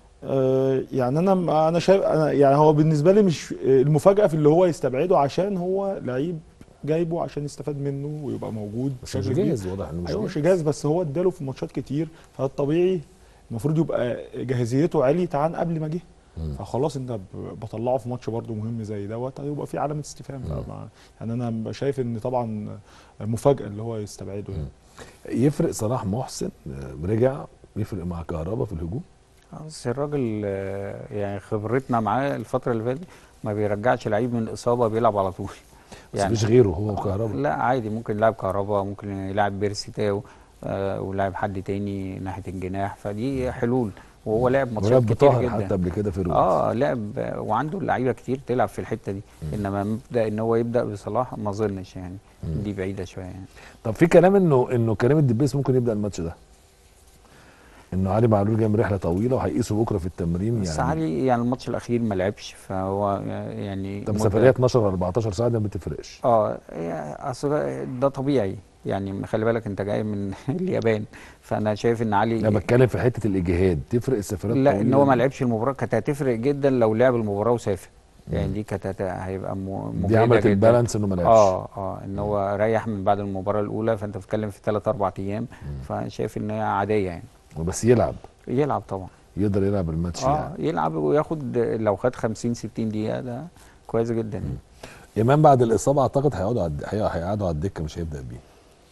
آه، يعني انا انا شايف انا يعني هو بالنسبه لي مش المفاجاه في اللي هو يستبعده عشان هو لعيب جايبه عشان يستفاد منه ويبقى موجود
بس مش
بشكل كبير.
جاهز واضح انه مش
ايوه مش
جاهز
جاهز بس هو اداله في ماتشات كتير فالطبيعي المفروض يبقى جاهزيته عليت عن قبل ما جه
مم.
فخلاص انت ب- بطلعه في ماتش برده مهم زي دوت هيبقى في علامه استفهام بقى مع- يعني انا شايف ان طبعا مفاجاه اللي هو يستبعده يعني
يفرق صلاح محسن آه، رجع يفرق مع كهربا في الهجوم
بس الراجل آه، يعني خبرتنا معاه الفتره اللي فاتت ما بيرجعش لعيب من الاصابه بيلعب على طول
بس مش غيره هو وكهربا
لا عادي ممكن يلعب كهربا ممكن يلعب بيرسي تاو آه ويلعب حد تاني ناحيه الجناح فدي حلول وهو لعب ماتشات
ولعب
كتير
بطاهر
جدا
حتى قبل كده في الروح
اه لعب آه، وعنده لعيبه كتير تلعب في الحته دي انما مبدا ان هو يبدا بصلاح ما اظنش يعني دي بعيده شويه يعني
طب في كلام انه انه كريم الدبيس ممكن يبدا الماتش ده انه علي معلول جاي من رحله طويله وهيقيسوا بكره في التمرين
بس
يعني
علي يعني الماتش الاخير ما لعبش فهو يعني
طب
مت-
سفريه 12 14 ساعه ده ما بتفرقش
اه هي اصل ده طبيعي يعني خلي بالك انت جاي من اليابان فانا شايف ان علي
انا بتكلم في حته الاجهاد تفرق السفريات
لا ان
الطويلة
هو ما
دي؟
لعبش المباراه كانت هتفرق جدا لو لعب المباراه وسافر يعني دي كانت هت- هيبقى م-
دي
مجهدة
عملت
جدا.
البالانس انه ما لعبش
اه اه ان هو ريح من بعد المباراه الاولى فانت بتتكلم في 3 4 ايام فشايف ان هي عاديه يعني
بس يلعب
يلعب طبعا
يقدر يلعب الماتش
اه
يعني
يلعب وياخد لو خد 50 60 دقيقه ده كويس جدا يعني.
امام بعد الاصابه اعتقد هيقعدوا على الد- هي- هيقعدوا على الدكه مش هيبدا بيه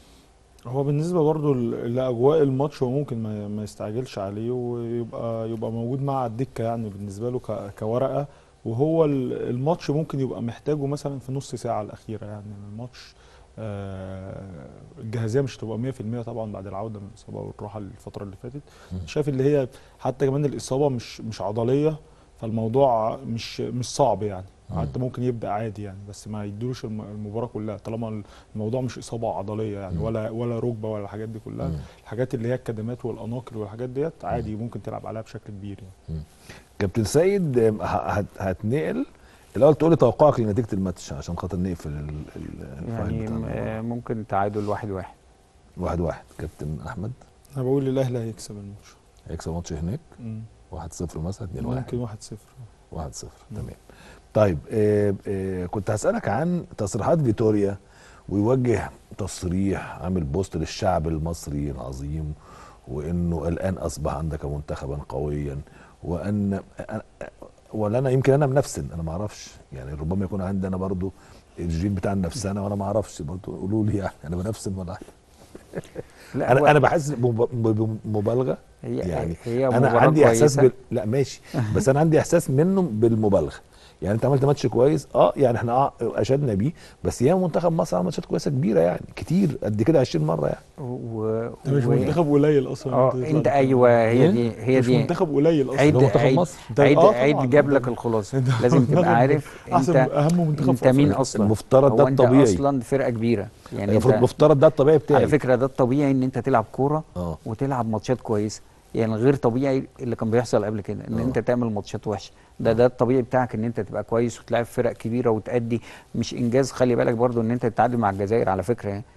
هو بالنسبه برضو ل- لاجواء الماتش هو ممكن ما ما يستعجلش عليه ويبقى يبقى موجود معاه على الدكه يعني بالنسبه له ك- كورقه وهو ال- الماتش ممكن يبقى محتاجه مثلا في نص ساعه الاخيره يعني الماتش آه، الجاهزيه مش هتبقى 100% طبعا بعد العوده من الاصابه والراحه الفتره اللي فاتت شايف اللي هي حتى كمان الاصابه مش مش عضليه فالموضوع مش مش صعب يعني حتى ممكن يبدا عادي يعني بس ما يدوش الم- المباراه كلها طالما الموضوع مش اصابه عضليه يعني ولا ولا ركبه ولا الحاجات دي كلها الحاجات اللي هي الكدمات والاناقل والحاجات ديت عادي ممكن تلعب عليها بشكل كبير يعني
كابتن سيد ه- هت- هتنقل الاول تقول لي توقعك لنتيجه الماتش عشان خاطر نقفل ال- ال- الفايل
يعني
بتاعنا
آه، ممكن تعادل واحد واحد
واحد واحد كابتن احمد
انا بقول الاهلي هيكسب الماتش
هيكسب ماتش هناك
مم.
1-0 مثلا 2-1
ممكن 1-0
1-0 تمام طيب آه آه كنت هسألك عن تصريحات فيتوريا ويوجه تصريح عامل بوست للشعب المصري العظيم وانه الان اصبح عندك منتخبا قويا وان أنا- ولا انا يمكن انا منفسن انا ما اعرفش يعني ربما يكون عندي انا برضو الجين بتاع النفسانه وانا ما اعرفش برضو قولوا لي يعني انا بنفسن ولا حاجه
لا هو
انا انا بحس بمب- بمبالغه
هي
يعني
هي
انا
مباراة
عندي احساس
كويسة.
بال... لا ماشي بس انا عندي احساس منه بالمبالغه يعني انت عملت ماتش كويس اه يعني احنا آه اشدنا بيه بس يا منتخب مصر عمل ماتشات كويسه كبيره يعني كتير قد كده 20 مره يعني
و...
ده مش
و-
منتخب قليل اصلا
اه
تطلع
انت
بالكلام
ايوه
ده.
هي
إيه؟
دي هي
مش
دي
منتخب قليل اصلا
عيد
ده منتخب
عيد
مصر.
ده-
عيد,
آه
عيد
طبعاً.
جاب
ده-
لك الخلاصه
ده
لازم
منتخب
تبقى عارف
أحسن-
انت
أهم منتخب
انت
في
مين
أفريقيا.
اصلا
المفترض ده
هو انت
الطبيعي.
اصلا فرقه كبيره يعني
المفروض
انت
المفترض ده الطبيعي بتاعي
على فكره ده الطبيعي ان انت تلعب كوره
اه
وتلعب ماتشات كويسه يعني غير طبيعي اللي كان بيحصل قبل كده ان
آه.
انت تعمل ماتشات وحشه ده ده الطبيعي بتاعك ان انت تبقى كويس وتلعب فرق كبيره وتأدي مش انجاز خلي بالك برضو ان انت تتعادل مع الجزائر على فكره يعني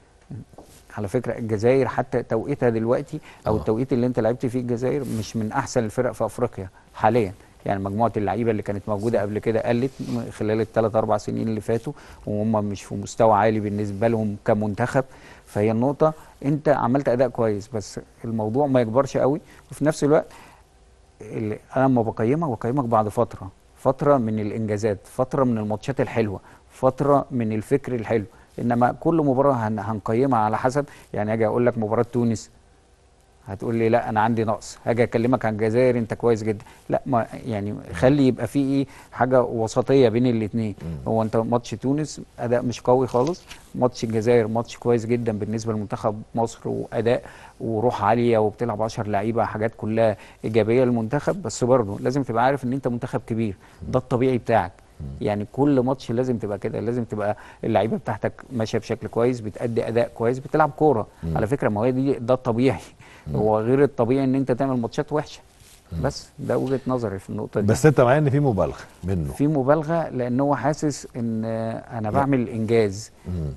على فكره الجزائر حتى توقيتها دلوقتي او
آه.
التوقيت اللي انت لعبت فيه الجزائر مش من احسن الفرق في افريقيا حاليا يعني مجموعه اللعيبه اللي كانت موجوده قبل كده قلت م- خلال الثلاث اربع سنين اللي فاتوا وهم مش في مستوى عالي بالنسبه لهم كمنتخب فهي النقطه انت عملت اداء كويس بس الموضوع ما يكبرش قوي وفي نفس الوقت اللي انا لما بقيمك بقيمك بعد فتره فتره من الانجازات فتره من الماتشات الحلوه فتره من الفكر الحلو انما كل مباراه هن هنقيمها على حسب يعني اجي اقول لك مباراه تونس هتقول لي لا انا عندي نقص هاجي اكلمك عن الجزائر انت كويس جدا لا ما يعني خلي يبقى في ايه حاجه وسطيه بين الاثنين هو انت ماتش تونس اداء مش قوي خالص ماتش الجزائر ماتش كويس جدا بالنسبه لمنتخب مصر واداء وروح عاليه وبتلعب 10 لعيبه حاجات كلها ايجابيه للمنتخب بس برضه لازم تبقى عارف ان انت منتخب كبير ده الطبيعي بتاعك يعني كل ماتش لازم تبقى كده لازم تبقى اللعيبه بتاعتك ماشيه بشكل كويس بتأدي اداء كويس بتلعب كوره على فكره ما هي دي ده الطبيعي هو غير الطبيعي ان انت تعمل ماتشات وحشه بس ده وجهه نظري في النقطه دي
بس انت معايا ان في مبالغه منه
في مبالغه لان هو حاسس ان انا بعمل انجاز
مم.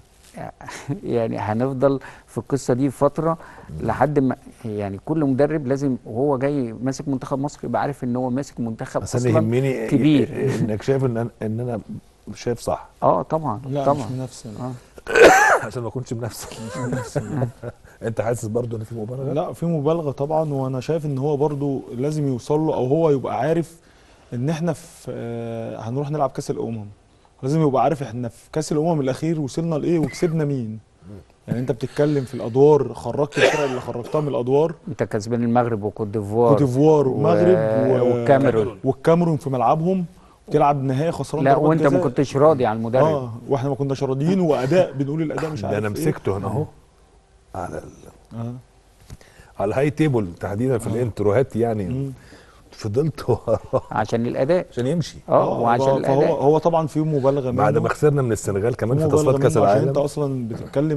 يعني هنفضل في القصه دي فتره لحد ما يعني كل مدرب لازم وهو جاي ماسك منتخب مصر يبقى عارف ان هو ماسك منتخب
بس انا
اصلا
يهمني
كبير
انك شايف ان أنا- ان انا شايف صح
اه طبعا
لا
طبعا
مش منافسه
اه
عشان ما اكونش بنفسك
مش منافسه
انت حاسس برضو ان في مبالغه
لا في مبالغه طبعا وانا شايف ان هو برضو لازم يوصل له او هو يبقى عارف ان احنا في آه، هنروح نلعب كاس الامم لازم يبقى عارف احنا في كاس الامم الاخير وصلنا لايه وكسبنا مين يعني انت بتتكلم في الادوار خرجت الفرق اللي خرجتها من الادوار
انت كسبان المغرب وكوت ديفوار
كوت ديفوار والمغرب
و- والكاميرون.
والكاميرون في ملعبهم بتلعب نهائي خسران
لا
ضربات
وانت ما
جزاء.
كنتش راضي على المدرب
اه واحنا ما كناش راضيين واداء بنقول الاداء مش
ده
عارف
انا
إيه.
مسكته هنا اهو على ال...
اه
على الهاي تيبل تحديدا في الانتروهات يعني
مم.
فضلت وراه
عشان الاداء
عشان يمشي
اه وعشان
فهو
الاداء
هو طبعا في مبالغه
بعد
منه
ما خسرنا من السنغال كمان في
مبالغة
تصفيات كاس
منه عشان
العالم
انت اصلا بتتكلم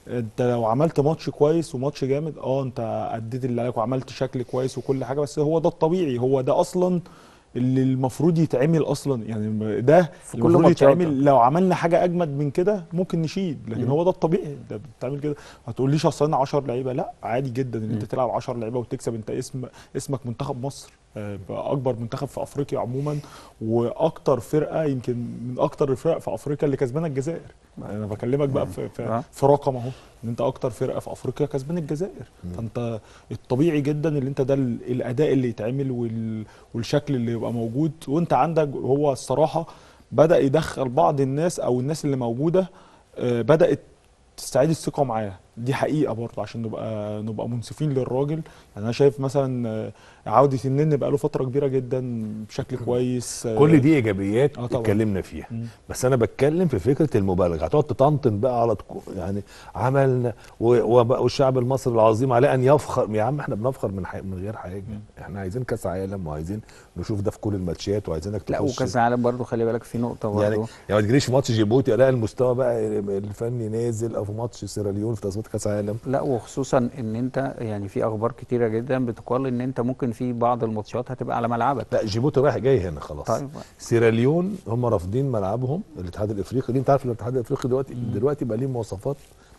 انت لو عملت ماتش كويس وماتش جامد اه انت اديت اللي عليك وعملت شكل كويس وكل حاجه بس هو ده الطبيعي هو ده اصلا اللي المفروض يتعمل اصلا يعني ده
في كل
المفروض
ماتشاتك.
يتعمل لو عملنا حاجه اجمد من كده ممكن نشيد لكن
مم.
هو ده الطبيعي ده بتعمل كده ما تقوليش اصل انا 10 لعيبه لا عادي جدا ان انت
مم.
تلعب 10 لعيبه وتكسب انت اسم اسمك منتخب مصر آه، بقى اكبر منتخب في افريقيا عموما واكتر فرقه يمكن من اكتر الفرق في افريقيا اللي كسبانه الجزائر انا بكلمك بقى في في,
آه.
في رقم اهو ان انت اكتر فرقه في افريقيا كسبان الجزائر فانت الطبيعي جدا ان انت ده ال- الاداء اللي يتعمل وال والشكل اللي يبقى موجود وانت عندك هو الصراحه بدا يدخل بعض الناس او الناس اللي موجوده آه، بدات تستعيد الثقه معاه دي حقيقه برضه عشان نبقى نبقى منصفين للراجل يعني انا شايف مثلا آه، عوده النني بقى له فتره كبيره جدا بشكل كويس آه،
كل دي ايجابيات
آه طبعاً.
اتكلمنا فيها
مم.
بس انا بتكلم في فكره المبالغه هتقعد تطنطن بقى على تكو- يعني عملنا و- وبقى والشعب المصري العظيم عليه ان يفخر يا عم احنا بنفخر من حي... من غير حاجه احنا عايزين كاس عالم وعايزين نشوف ده في كل الماتشات وعايزينك
لا
تخش
وكاس العالم برضو خلي بالك في نقطه برضو
يعني يعني ما تجريش في ماتش جيبوتي الاقي المستوى بقى الفني نازل او في ماتش سيراليون في تصفيات كاس عالم
لا وخصوصا ان انت يعني في اخبار كتيره جدا بتقال ان انت ممكن في بعض الماتشات هتبقى على ملعبك
لا جيبوتي رايح جاي هنا خلاص
طيب
سيراليون هم رافضين ملعبهم الاتحاد الافريقي دي انت عارف الاتحاد الافريقي دلوقتي دلوقتي بقى ليه مواصفات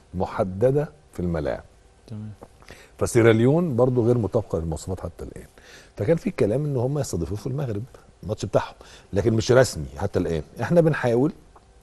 محدده في الملاعب
تمام
فسيراليون برضو غير مطابقه للمواصفات حتى الان فكان في كلام ان هم يستضيفوه في المغرب الماتش بتاعهم لكن مش رسمي حتى الان احنا بنحاول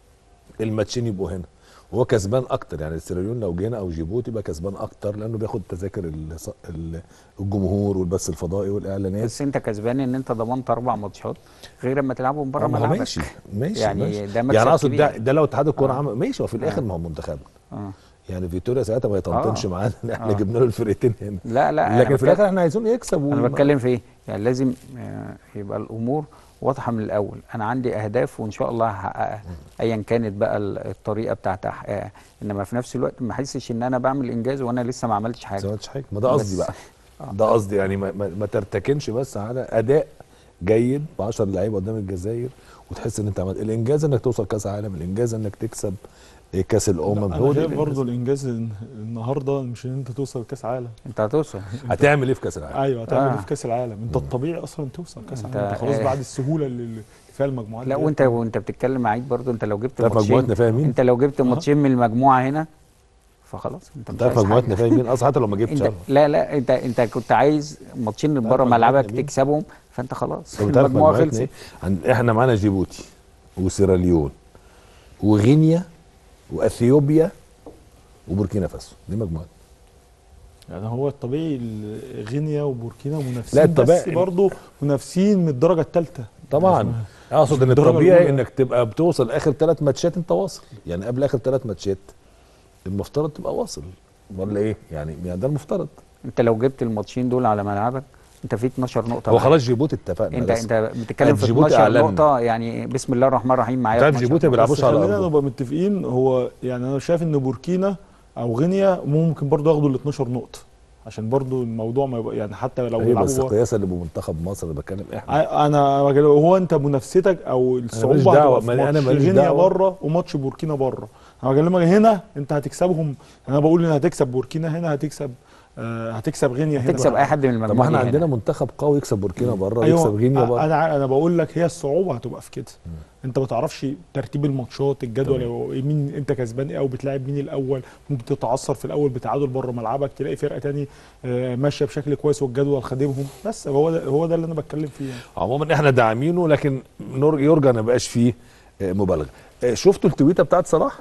الماتشين يبقوا هنا وهو كسبان اكتر يعني سيراليون لو جينا او جيبوتي يبقى كسبان اكتر لانه بياخد تذاكر الص- ال- الجمهور والبث الفضائي والاعلانات
بس انت كسبان ان انت ضمنت اربع ماتشات غير اما تلعبهم بره
آه، ما هو
ملعبك
ماشي ماشي
يعني
ماشي.
ده مكسب
يعني اقصد
كبير.
ده ده لو اتحاد الكوره
آه.
عمل ماشي هو في الاخر
آه.
ما هو منتخبنا
آه.
يعني فيتوريا ساعتها ما يطنطنش
آه.
معانا ان احنا
آه.
جبنا له الفرقتين هنا
لا لا أنا
لكن في
بتكلم-
الاخر احنا عايزين يكسب
انا
وما-
بتكلم في ايه يعني لازم آه، يبقى الامور واضحه من الاول انا عندي اهداف وان شاء الله هحققها ايا كانت بقى ال- الطريقه بتاعت احقاقها انما في نفس الوقت ما احسش ان انا بعمل انجاز وانا لسه ما عملتش
ما
حاجه
عملتش حاجه ما ده قصدي
بس.
بقى
آه.
ده قصدي يعني ما, ما, ما ترتكنش بس على اداء جيد ب 10 لعيبه قدام الجزائر وتحس ان انت عملت الانجاز انك توصل كاس عالم الانجاز انك تكسب إيه، كاس الامم
لا،
هو
انا
ده
شايف برضه
الإنجاز.
الانجاز إن- النهارده مش ان انت توصل كاس عالم
انت هتوصل
هتعمل ايه في كاس العالم
ايوه هتعمل
آه.
ايه في كاس العالم انت الطبيعي اصلا توصل كاس
انت-
العالم انت خلاص
آه.
بعد السهوله اللي اللي فيها المجموعات
لا
ديت.
وانت وانت بتتكلم معاك برضو انت لو جبت
تعرف
ماتشين
مجموعتنا فيها مين؟
انت لو جبت ماتشين من المجموعه هنا فخلاص انت مش
تعرف
عايز
مجموعتنا
حاجة.
فيها مين اصلا حتى لو ما جبتش
انت
عارف.
لا لا انت انت كنت عايز ماتشين من بره
مجموعتنا
ملعبك
مين؟
تكسبهم فانت خلاص
طب تعرف
المجموعه
مجموعتنا
خلصت
ايه؟ عند احنا معانا جيبوتي وسيراليون وغينيا واثيوبيا وبوركينا فاسو دي مجموعتنا
يعني هو الطبيعي ال- غينيا وبوركينا منافسين
لا،
بس
الطبيعي-
برضه منافسين من الدرجه الثالثه
طبعا اقصد ان
الدرجة
الطبيعي
الأولى.
انك تبقى بتوصل اخر ثلاث ماتشات انت واصل يعني قبل اخر ثلاث ماتشات المفترض تبقى واصل ولا ايه يعني يعني ده المفترض
انت لو جبت الماتشين دول على ملعبك انت في 12 نقطه
هو
معاك.
خلاص جيبوتي اتفقنا
انت
بس.
انت بتتكلم في
جيبوتي
12
أعلنا.
نقطه يعني بسم الله الرحمن الرحيم معايا
تعرف
12
جيبوتي ما
نقطة.
بيلعبوش
بس
على
خلينا
ارضه
نبقى متفقين هو يعني انا شايف ان بوركينا او غينيا ممكن برضه ياخدوا ال 12 نقطه عشان برضه الموضوع ما يبقى يعني حتى لو
ايه بس
بيلعبوا
قياسا لمنتخب مصر اللي بتكلم احنا
ع- انا بكلم- هو انت منافستك او
ماليش
الصعوبه
دعوة،
هتبقى في
ما- أنا
ماتش
ماليش
غينيا
دعوة.
بره وماتش بوركينا بره انا بكلمك هنا انت هتكسبهم انا بقول ان هتكسب بوركينا هنا هتكسب آه هتكسب غينيا هنا
تكسب اي حد من
طب ما
المجموعه
احنا
دي
عندنا
هنا.
منتخب قوي يكسب بوركينا بره
ايوه
ويكسب غينيا بره
انا ع- انا بقول لك هي الصعوبه هتبقى في كده انت ما تعرفش ترتيب الماتشات الجدول
تمام.
أو مين انت كسبان ايه او بتلاعب مين الاول ممكن تتعثر في الاول بتعادل بره ملعبك تلاقي فرقه تاني آه، ماشيه بشكل كويس والجدول خادمهم بس هو ده هو ده اللي انا بتكلم فيه يعني.
عموما احنا داعمينه لكن نور- يرجى ما بقاش فيه آه، مبالغه آه، شفتوا التويته بتاعت صلاح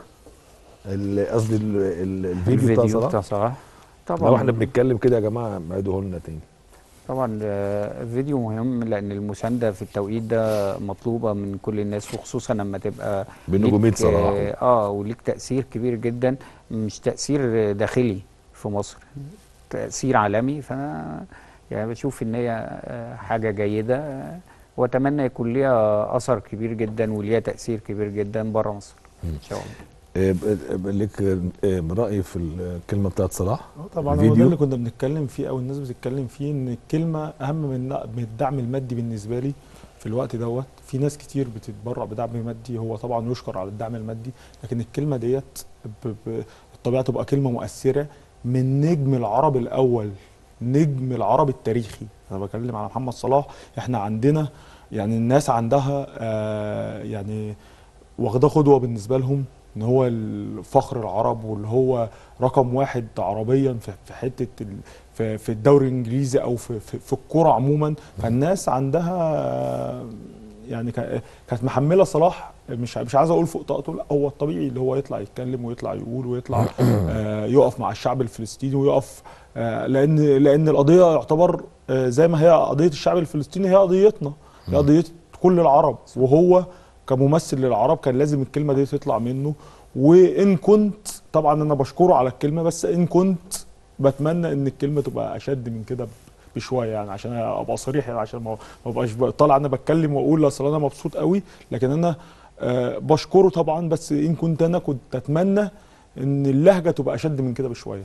ال- قصدي ال- ال- الفيديو بتاع
الفيديو
صلاح
بتاع صلاح
لو
طبعا
احنا بنتكلم كده يا جماعه عيدوه لنا تاني
طبعا آه، فيديو مهم لان المسانده في التوقيت ده مطلوبه من كل الناس وخصوصا لما تبقى
بنجوميه
ليك،
صلاح
اه آه، وليك تاثير كبير جدا مش تاثير داخلي في مصر تاثير عالمي فانا يعني بشوف ان هي آه، حاجه جيده آه، واتمنى يكون ليها اثر كبير جدا وليها تاثير كبير جدا بره مصر ان شاء الله
آه، ب- ب- ليك آه، راي في الكلمه بتاعت صلاح
اه طبعا هو ده
الفيديو؟
اللي كنا بنتكلم فيه او الناس بتتكلم فيه ان الكلمه اهم من من الدعم المادي بالنسبه لي في الوقت دوت في ناس كتير بتتبرع بدعم مادي هو طبعا يشكر على الدعم المادي لكن الكلمه ديت ب- ب- الطبيعه تبقى كلمه مؤثره من نجم العرب الاول نجم العرب التاريخي انا بكلم على محمد صلاح احنا عندنا يعني الناس عندها آه يعني واخده قدوه بالنسبه لهم ان هو الفخر العرب واللي هو رقم واحد عربيا في في حته ال- في في الدوري الانجليزي او في في, في الكوره عموما فالناس عندها آه، يعني كا- كانت محمله صلاح مش مش عايز اقول فوق طاقته لا هو الطبيعي اللي هو يطلع يتكلم ويطلع يقول ويطلع آه، يقف مع الشعب الفلسطيني ويقف آه، لان لان القضيه يعتبر آه، زي ما هي قضيه الشعب الفلسطيني هي قضيتنا هي قضيه كل العرب وهو كممثل للعرب كان لازم الكلمه دي تطلع منه وان كنت طبعا انا بشكره على الكلمه بس ان كنت بتمنى ان الكلمه تبقى اشد من كده بشويه يعني عشان ابقى صريح يعني عشان ما ما ابقاش ب- طالع انا بتكلم واقول اصل انا مبسوط قوي لكن انا آه، بشكره طبعا بس ان كنت انا كنت اتمنى ان اللهجه تبقى اشد من كده بشويه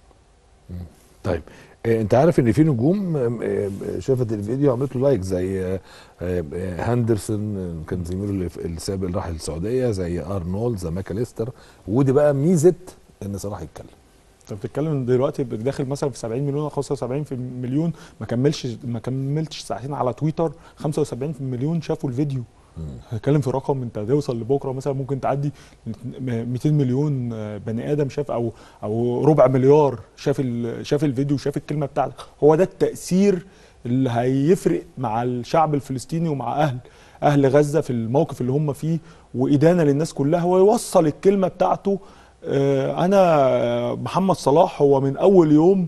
طيب آه، انت عارف ان في نجوم آه، آه، شافت الفيديو عملت له لايك زي آه، آه، آه، هاندرسون آه، كان زميله اللي في- السابق اللي راح السعوديه زي ارنولد زي ماكاليستر ودي بقى ميزه ان صلاح يتكلم
انت بتتكلم دلوقتي داخل مثلا في 70 مليون او 75 في مليون ما كملش ما كملتش ساعتين على تويتر 75 مليون شافوا الفيديو هنتكلم في رقم انت هتوصل لبكره مثلا ممكن تعدي 200 مليون بني ادم شاف او او ربع مليار شاف ال- شاف الفيديو شاف الكلمه بتاعتك هو ده التاثير اللي هيفرق مع الشعب الفلسطيني ومع اهل اهل غزه في الموقف اللي هم فيه وادانه للناس كلها ويوصل الكلمه بتاعته آه، انا محمد صلاح هو من اول يوم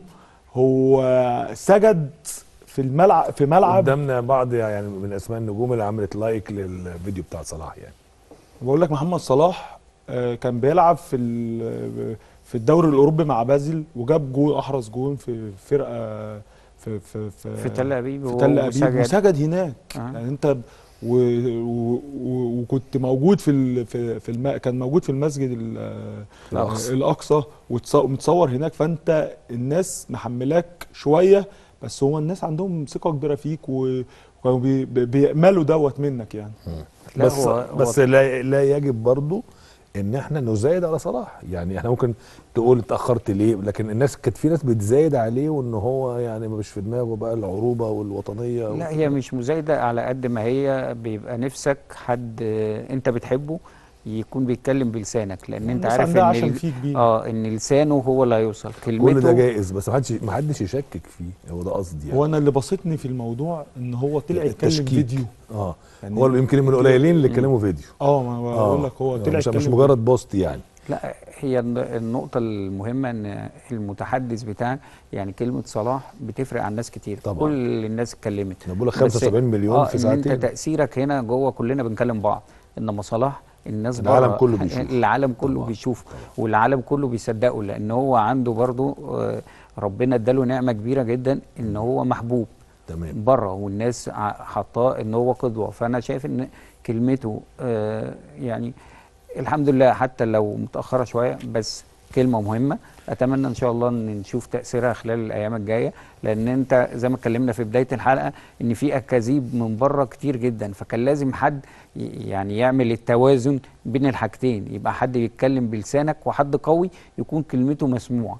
هو سجد في الملعب في ملعب
قدامنا بعض يعني من اسماء النجوم اللي عملت لايك للفيديو بتاع صلاح يعني
بقول لك محمد صلاح آه، كان بيلعب في ال- في الدوري الاوروبي مع بازل وجاب جول احرز جول في فرقه في في في,
في تل أبيب
في تل ابيب
وسجد.
وسجد هناك
آه.
يعني انت و و و وكنت موجود في ال في, في الم كان موجود في المسجد ال-
الأقصى.
الاقصى وتص- ومتصور هناك فانت الناس محملاك شويه بس هو الناس عندهم ثقه كبيره فيك و- وكانوا بي- بي- بيأملوا دوت منك يعني
لا،
بس
هو- هو-
بس لا, لا يجب برضو ان احنا نزايد على صلاح يعني احنا ممكن تقول اتاخرت ليه لكن الناس كانت في ناس بتزايد عليه وان هو يعني مش في دماغه بقى العروبه والوطنيه
لا هي مش مزايدة على قد ما هي بيبقى نفسك حد آه، انت بتحبه يكون بيتكلم بلسانك لان انت
الناس
عارف
عندها
ان
عشان
ال-
فيه كبير.
اه ان لسانه هو اللي هيوصل
كل
كلمته
ده جائز بس ما حدش ما حدش يشكك فيه هو ده قصدي يعني
هو انا اللي بسطني في الموضوع ان هو طلع يتكلم
التشكيك.
فيديو
اه
يعني
هو اللي يمكن من القليلين اللي اتكلموا فيديو
اه ما بقول لك هو طلع
مش,
يتكلم
مش مجرد بوست يعني
لا هي الن- النقطة المهمة ان المتحدث بتاعك يعني كلمة صلاح بتفرق عن ناس كتير
طبعا.
كل الناس اتكلمت
انا بقول لك
بس-
75 مليون
اه
في
ان
ساعتين
انت تأثيرك هنا جوه كلنا بنكلم بعض انما صلاح الناس
العالم
بره-
كله بيشوف.
العالم كله
طبعا.
بيشوف والعالم كله بيصدقه لان هو عنده برضو آه، ربنا اداله نعمة كبيرة جدا ان هو محبوب
تمام
بره والناس ع- حاطاه ان هو قدوه فانا شايف ان كلمته آه يعني الحمد لله حتى لو متاخره شويه بس كلمه مهمه اتمنى ان شاء الله ان نشوف تاثيرها خلال الايام الجايه لان انت زي ما اتكلمنا في بدايه الحلقه ان في اكاذيب من بره كتير جدا فكان لازم حد ي- يعني يعمل التوازن بين الحاجتين يبقى حد بيتكلم بلسانك وحد قوي يكون كلمته مسموعه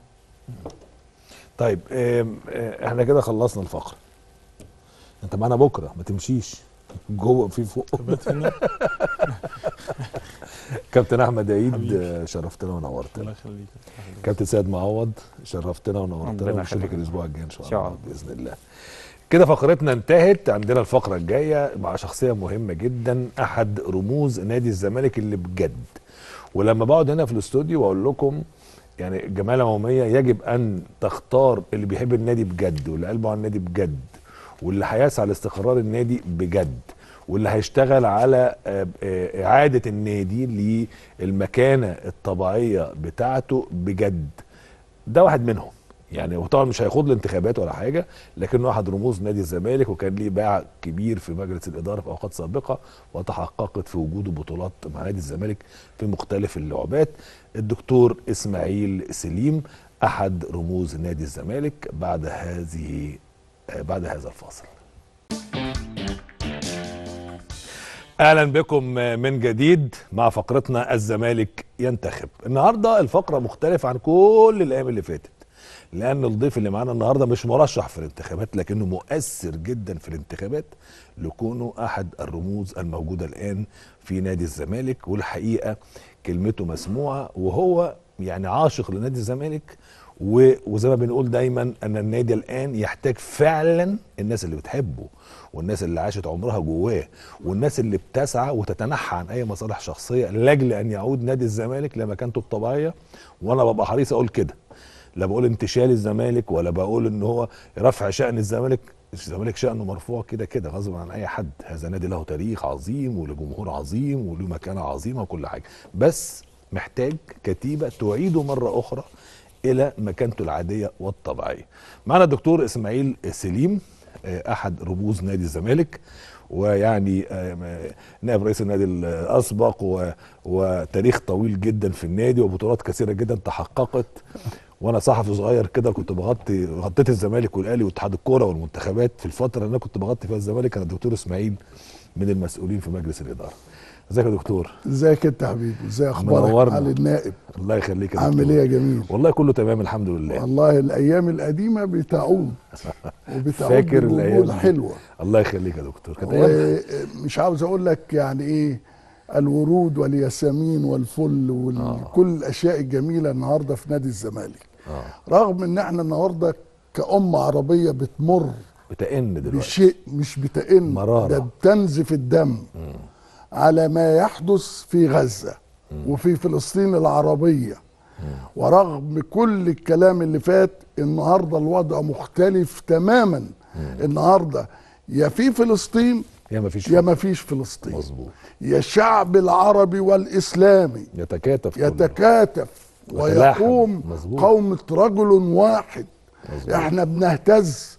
طيب آم، آه، احنا كده خلصنا الفقره انت معانا بكره ما تمشيش جوه في فوق كابتن احمد عيد
حبيبي.
آه، شرفتنا ونورتنا
الله يخليك
كابتن سيد معوض شرفتنا ونورتنا
ربنا
ونشوفك
يخليك.
الاسبوع الجاي ان شاء
إن شاء
الله
الله.
باذن الله كده فقرتنا انتهت عندنا الفقره الجايه مع شخصيه مهمه جدا احد رموز نادي الزمالك اللي بجد ولما بقعد هنا في الاستوديو واقول لكم يعني الجمعيه العموميه يجب ان تختار اللي بيحب النادي بجد واللي قلبه على النادي بجد واللي هيسعى لاستقرار النادي بجد واللي هيشتغل على آه، آه، اعاده النادي للمكانه الطبيعيه بتاعته بجد ده واحد منهم يعني هو طبعا مش هيخوض الانتخابات ولا حاجه لكنه احد رموز نادي الزمالك وكان ليه باع كبير في مجلس الاداره في اوقات سابقه وتحققت في وجوده بطولات مع نادي الزمالك في مختلف اللعبات الدكتور اسماعيل سليم احد رموز نادي الزمالك بعد هذه آه، بعد هذا الفاصل اهلا بكم من جديد مع فقرتنا الزمالك ينتخب النهارده الفقره مختلفه عن كل الايام اللي فاتت لان الضيف اللي معانا النهارده مش مرشح في الانتخابات لكنه مؤثر جدا في الانتخابات لكونه احد الرموز الموجوده الان في نادي الزمالك والحقيقه كلمته مسموعه وهو يعني عاشق لنادي الزمالك و- وزي ما بنقول دايما ان النادي الان يحتاج فعلا الناس اللي بتحبه والناس اللي عاشت عمرها جواه والناس اللي بتسعى وتتنحى عن اي مصالح شخصيه لاجل ان يعود نادي الزمالك لمكانته الطبيعيه وانا ببقى حريص اقول كده لا بقول انتشال الزمالك ولا بقول ان هو رفع شأن الزمالك الزمالك شأنه مرفوع كده كده غصب عن اي حد هذا نادي له تاريخ عظيم وله جمهور عظيم وله مكانه عظيمه وكل حاجه بس محتاج كتيبه تعيده مره اخرى الى مكانته العاديه والطبيعيه معنا الدكتور اسماعيل سليم آه، احد رموز نادي الزمالك ويعني آه، نائب رئيس النادي الاسبق و- وتاريخ طويل جدا في النادي وبطولات كثيره جدا تحققت وانا صحفي صغير كده كنت بغطي غطيت الزمالك والاهلي واتحاد الكوره والمنتخبات في الفتره اللي انا كنت بغطي فيها الزمالك كان الدكتور اسماعيل من المسؤولين في مجلس الاداره ازيك يا دكتور
ازيك انت يا حبيبي ازاي اخبارك
منورنا.
علي النائب
الله يخليك يا
عامل
دكتور.
ايه يا جميل
والله كله تمام الحمد لله
والله الايام القديمه بتعود وبتعود
فاكر
بوجود
الايام دي.
حلوه
الله يخليك يا دكتور كانت ايام
ومش عاوز اقول لك يعني ايه الورود والياسمين والفل وكل الاشياء الجميله النهارده في نادي الزمالك
اه
رغم ان احنا النهارده كأمة عربية بتمر
بتئن دلوقتي
بشيء مش بتئن
مرارة.
ده بتنزف الدم على ما يحدث في غزة وفي فلسطين العربية ورغم كل الكلام اللي فات النهارده الوضع مختلف تماما النهارده يا في فلسطين
يا ما فيش
يا ما فيش فلسطين
مظبوط
يا الشعب العربي والإسلامي
يتكاتف كله.
يتكاتف
ويتلاحم.
ويقوم
مظبوط.
قومة رجل واحد
مظبوط.
احنا بنهتز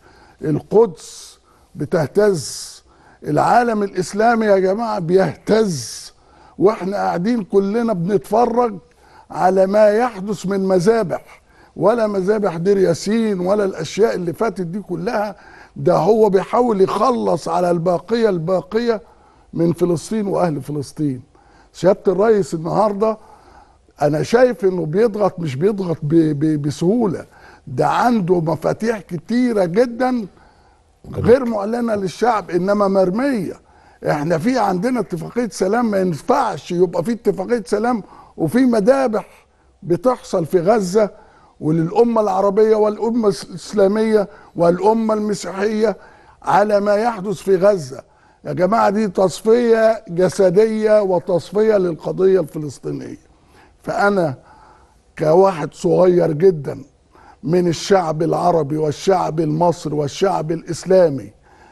القدس بتهتز العالم الإسلامي يا جماعة بيهتز واحنا قاعدين كلنا بنتفرج على ما يحدث من مذابح ولا مذابح دير ياسين ولا الأشياء اللي فاتت دي كلها ده هو بيحاول يخلص على الباقية الباقية من فلسطين وأهل فلسطين سيادة الرئيس النهارده انا شايف انه بيضغط مش بيضغط ب ب بسهوله ده عنده مفاتيح كتيره جدا غير معلنه للشعب انما مرميه احنا في عندنا اتفاقيه سلام ما ينفعش يبقى في اتفاقيه سلام وفي مذابح بتحصل في غزه وللامه العربيه والامه الاسلاميه والامه المسيحيه على ما يحدث في غزه يا جماعه دي تصفيه جسديه وتصفيه للقضيه الفلسطينيه فانا كواحد صغير جدا من الشعب العربي والشعب المصري والشعب الاسلامي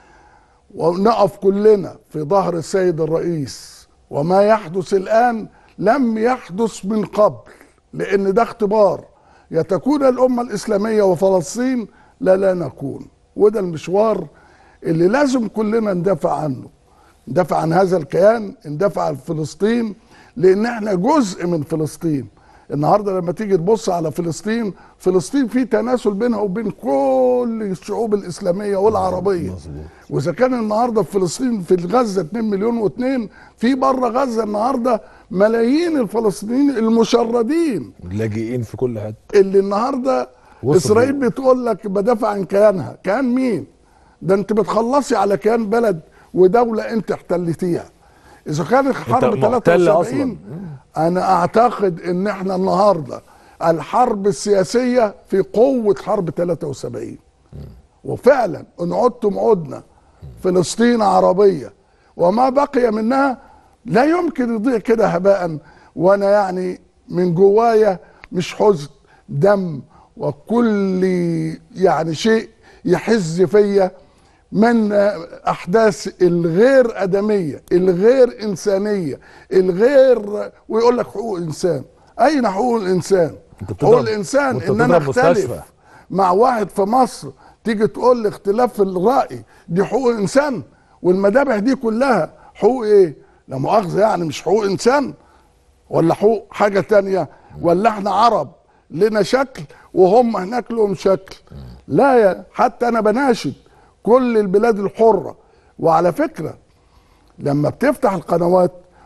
ونقف كلنا في ظهر السيد الرئيس وما يحدث الان لم يحدث من قبل لان ده اختبار يا تكون الامه الاسلاميه وفلسطين لا لا نكون وده المشوار اللي لازم كلنا ندافع عنه ندافع عن هذا الكيان ندافع عن فلسطين لان احنا جزء من فلسطين النهارده لما تيجي تبص على فلسطين فلسطين في تناسل بينها وبين كل الشعوب الاسلاميه والعربيه
مظبوط.
واذا كان النهارده في فلسطين في غزه 2 مليون و2 في بره غزه النهارده ملايين الفلسطينيين المشردين
لاجئين في كل حته
اللي النهارده
وصلوا.
اسرائيل بتقول لك بدافع عن كيانها كيان مين ده انت بتخلصي على كيان بلد ودوله انت احتلتيها اذا كانت حرب
محتل
73 انا اعتقد ان احنا النهارده الحرب السياسيه في قوه حرب 73 وفعلا ان عدتم عدنا فلسطين عربيه وما بقي منها لا يمكن يضيع كده هباء وانا يعني من جوايا مش حزن دم وكل يعني شيء يحز فيا من احداث الغير ادميه الغير انسانيه الغير ويقول لك حقوق انسان اين حقوق الانسان
أنت
حقوق
بتضرب-
الانسان
وأنت
ان انا
بتضرب
اختلف
مستشفى.
مع واحد في مصر تيجي تقول لي اختلاف في الراي دي حقوق انسان والمذابح دي كلها حقوق ايه لا مؤاخذه يعني مش حقوق انسان ولا حقوق حاجه تانية ولا احنا عرب لنا شكل وهم هناك لهم شكل لا يا حتى انا بناشد كل البلاد الحره وعلى فكره لما بتفتح القنوات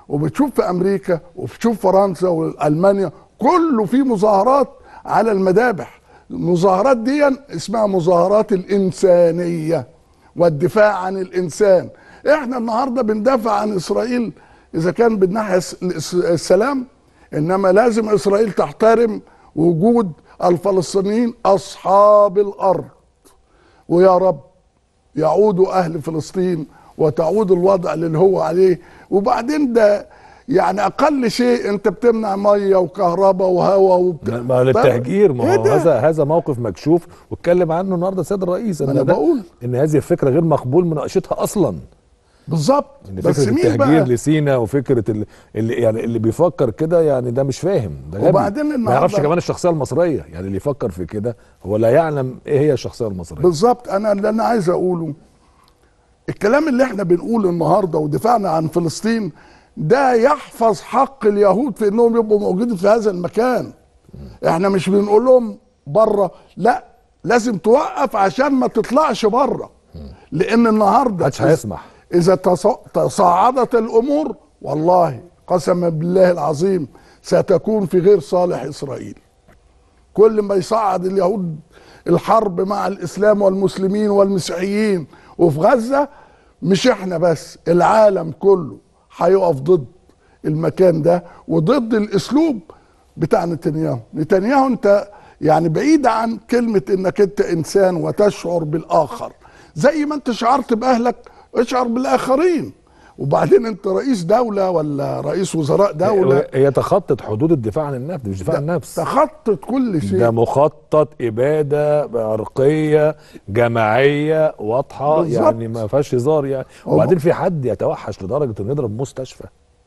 وبتشوف في امريكا وبتشوف فرنسا والمانيا كله في مظاهرات على المذابح المظاهرات دي اسمها مظاهرات الانسانيه والدفاع عن الانسان احنا النهارده بندافع عن اسرائيل اذا كان بالناحيه الس- الس- السلام انما لازم اسرائيل تحترم وجود الفلسطينيين اصحاب الارض ويا رب يعودوا اهل فلسطين وتعود الوضع اللي هو عليه وبعدين ده يعني اقل شيء انت بتمنع ميه وكهرباء وهواء وبت...
ما هو للتهجير ما
إيه
هو
ده؟
هذا هذا موقف مكشوف واتكلم عنه النهارده السيد الرئيس
ما
ان
أنا
ده-
بقول.
ان هذه الفكره غير مقبول مناقشتها اصلا
بالظبط
ان
بس
فكره
مين
التهجير
بقى
لسينا وفكره اللي, اللي يعني اللي بيفكر كده يعني ده مش فاهم ده غبي.
وبعدين
ما يعرفش
النهاردة-
كمان الشخصيه المصريه يعني اللي يفكر في كده هو لا يعلم ايه هي الشخصيه المصريه
بالظبط انا اللي انا عايز اقوله الكلام اللي احنا بنقوله النهارده ودفاعنا عن فلسطين ده يحفظ حق اليهود في انهم يبقوا موجودين في هذا المكان احنا مش بنقول لهم بره لا لازم توقف عشان ما تطلعش بره لان النهارده
محدش هيسمح
اذا تص- تصاعدت الامور والله قسما بالله العظيم ستكون في غير صالح اسرائيل كل ما يصعد اليهود الحرب مع الاسلام والمسلمين والمسيحيين وفي غزه مش احنا بس العالم كله هيقف ضد المكان ده وضد الاسلوب بتاع نتنياهو نتنياهو انت يعني بعيد عن كلمه انك انت انسان وتشعر بالاخر زي ما انت شعرت باهلك اشعر بالاخرين وبعدين انت رئيس دوله ولا رئيس وزراء دوله
هي تخطت حدود الدفاع عن النفس مش دفاع عن النفس
تخطط كل شيء
ده مخطط اباده عرقيه جماعيه واضحه
بالظبط.
يعني ما فيهاش هزار يعني
هو-
وبعدين في حد يتوحش لدرجه انه يضرب مستشفى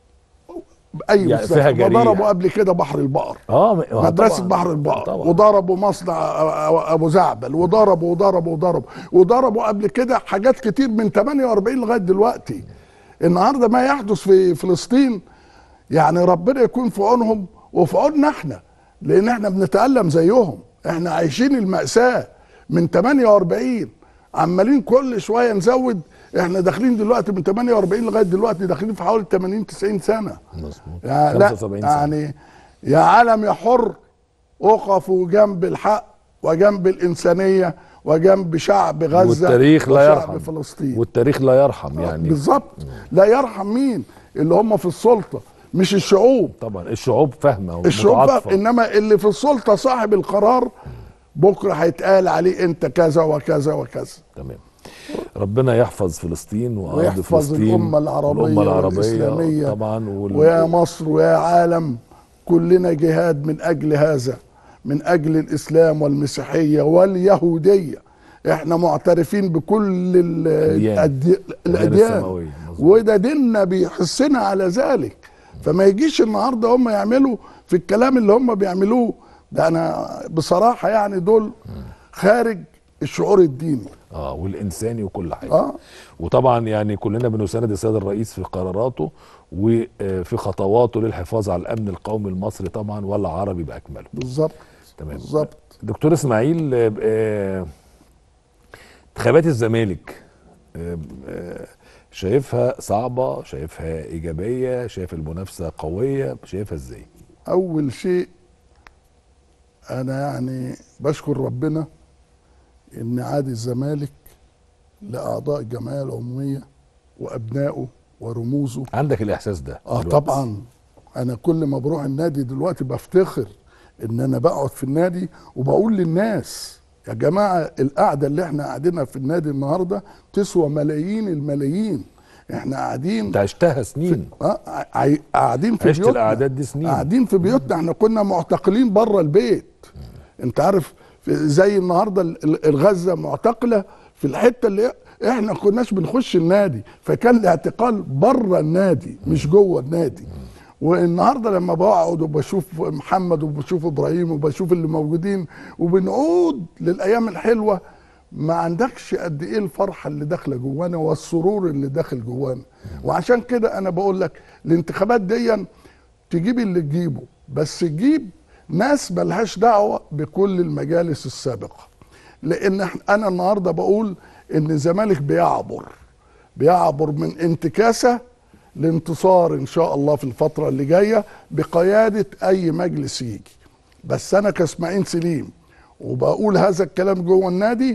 اي
يعني
مستشفى.
فيها جريح.
وضربوا قبل كده بحر البقر
اه م- آه
مدرسة
طبعاً.
بحر البقر
طبعا
وضربوا مصنع ابو زعبل وضربوا وضربوا وضربوا وضربوا قبل كده حاجات كتير من 48 لغايه دلوقتي النهارده ما يحدث في فلسطين يعني ربنا يكون في عونهم وفي عوننا احنا لان احنا بنتالم زيهم احنا عايشين الماساه من 48 عمالين كل شويه نزود احنا داخلين دلوقتي من 48 لغايه دلوقتي داخلين في حوالي 80 90 سنه
مظبوط
يعني لا
75 سنة.
يعني يا عالم يا حر اقفوا جنب الحق وجنب الانسانيه وجنب شعب غزه
والتاريخ لا
وشعب
يرحم
فلسطين
والتاريخ لا يرحم يعني
بالظبط لا يرحم مين اللي هم في السلطه مش الشعوب
طبعا الشعوب فاهمه
الشعوب
ومتعاطفة.
فاهم انما اللي في السلطه صاحب القرار بكره هيتقال عليه انت كذا وكذا وكذا
تمام ربنا يحفظ فلسطين وارض
ويحفظ
فلسطين
الامه العربيه
والامه العربيه
والاسلاميه
طبعا وال...
ويا مصر ويا عالم كلنا جهاد من اجل هذا من اجل الاسلام والمسيحيه واليهوديه احنا معترفين بكل ال-
الأديان.
الأدي-
غير
الاديان
السماوية، مظبوط.
وده ديننا بيحسنا على ذلك فما يجيش النهارده هم يعملوا في الكلام اللي هم بيعملوه ده انا بصراحه يعني دول خارج الشعور الديني
اه والانساني وكل حاجه
اه
وطبعا يعني كلنا بنساند السيد الرئيس في قراراته وفي خطواته للحفاظ على الامن القومي المصري طبعا والعربي باكمله
بالظبط
تمام
بالظبط
دكتور اسماعيل آه، آه، انتخابات الزمالك آه، آه، شايفها صعبه شايفها ايجابيه شايف المنافسه قويه شايفها ازاي
اول شيء انا يعني بشكر ربنا ان عاد الزمالك لاعضاء الجمعيه العموميه وابنائه ورموزه
عندك الاحساس ده
اه
دلوقتي؟
طبعا انا كل ما بروح النادي دلوقتي بفتخر ان انا بقعد في النادي وبقول للناس يا جماعه القعده اللي احنا قاعدينها في النادي النهارده تسوى ملايين الملايين احنا قاعدين
انت عشتها سنين
اه ع- قاعدين في
عشت
بيوتنا
الأعداد دي سنين.
قاعدين في بيوتنا احنا كنا معتقلين بره البيت انت عارف في- زي النهارده ال- ال- الغزه معتقله في الحته اللي احنا كناش بنخش النادي فكان الاعتقال بره النادي مش جوه النادي والنهارده لما بقعد وبشوف محمد وبشوف ابراهيم وبشوف اللي موجودين وبنعود للايام الحلوه ما عندكش قد ايه الفرحه اللي داخله جوانا والسرور اللي داخل جوانا وعشان كده انا بقول لك الانتخابات دي تجيب اللي تجيبه بس تجيب ناس ملهاش دعوه بكل المجالس السابقه لان إحنا- انا النهارده بقول ان الزمالك بيعبر بيعبر من انتكاسه لانتصار ان شاء الله في الفتره اللي جايه بقياده اي مجلس يجي بس انا كاسماعيل سليم وبقول هذا الكلام جوه النادي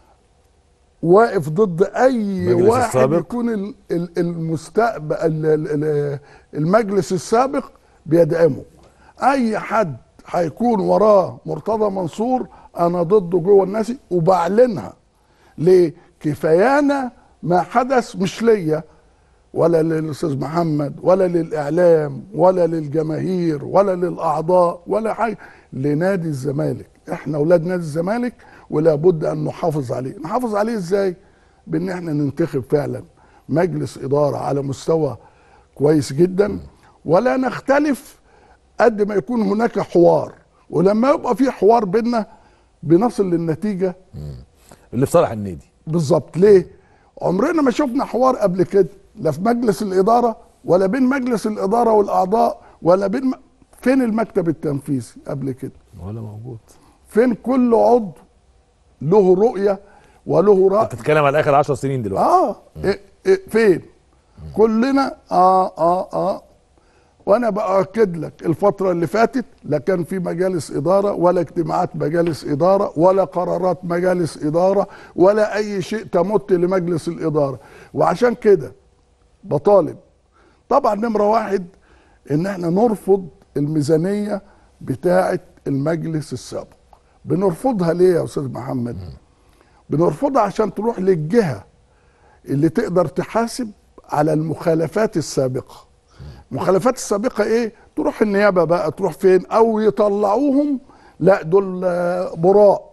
واقف ضد اي
المجلس
واحد
السابق؟
يكون ال- ال- المستقبل ال- ال- ال- المجلس السابق بيدعمه اي حد هيكون وراه مرتضى منصور انا ضده جوه الناس وبعلنها ليه كفايانا ما حدث مش ليا ولا للاستاذ محمد ولا للاعلام ولا للجماهير ولا للاعضاء ولا حاجه لنادي الزمالك احنا اولاد نادي الزمالك ولا بد ان نحافظ عليه نحافظ عليه ازاي بان احنا ننتخب فعلا مجلس اداره على مستوى كويس جدا ولا نختلف قد ما يكون هناك حوار ولما يبقى في حوار بينا بنصل للنتيجه
اللي في صالح النادي
بالظبط ليه عمرنا ما شفنا حوار قبل كده لا في مجلس الاداره ولا بين مجلس الاداره والاعضاء ولا بين م... فين المكتب التنفيذي قبل كده
ولا موجود
فين كل عضو له رؤيه وله راي
بتتكلم على اخر 10 سنين دلوقتي
اه إيه إيه فين كلنا اه اه اه وانا باكد لك الفتره اللي فاتت لا كان في مجالس اداره ولا اجتماعات مجالس اداره ولا قرارات مجالس اداره ولا اي شيء تمت لمجلس الاداره وعشان كده بطالب طبعا نمره واحد ان احنا نرفض الميزانيه بتاعه المجلس السابق بنرفضها ليه يا استاذ محمد بنرفضها عشان تروح للجهه اللي تقدر تحاسب على المخالفات السابقه المخالفات السابقه ايه تروح النيابه بقى تروح فين او يطلعوهم لا دول آه، براء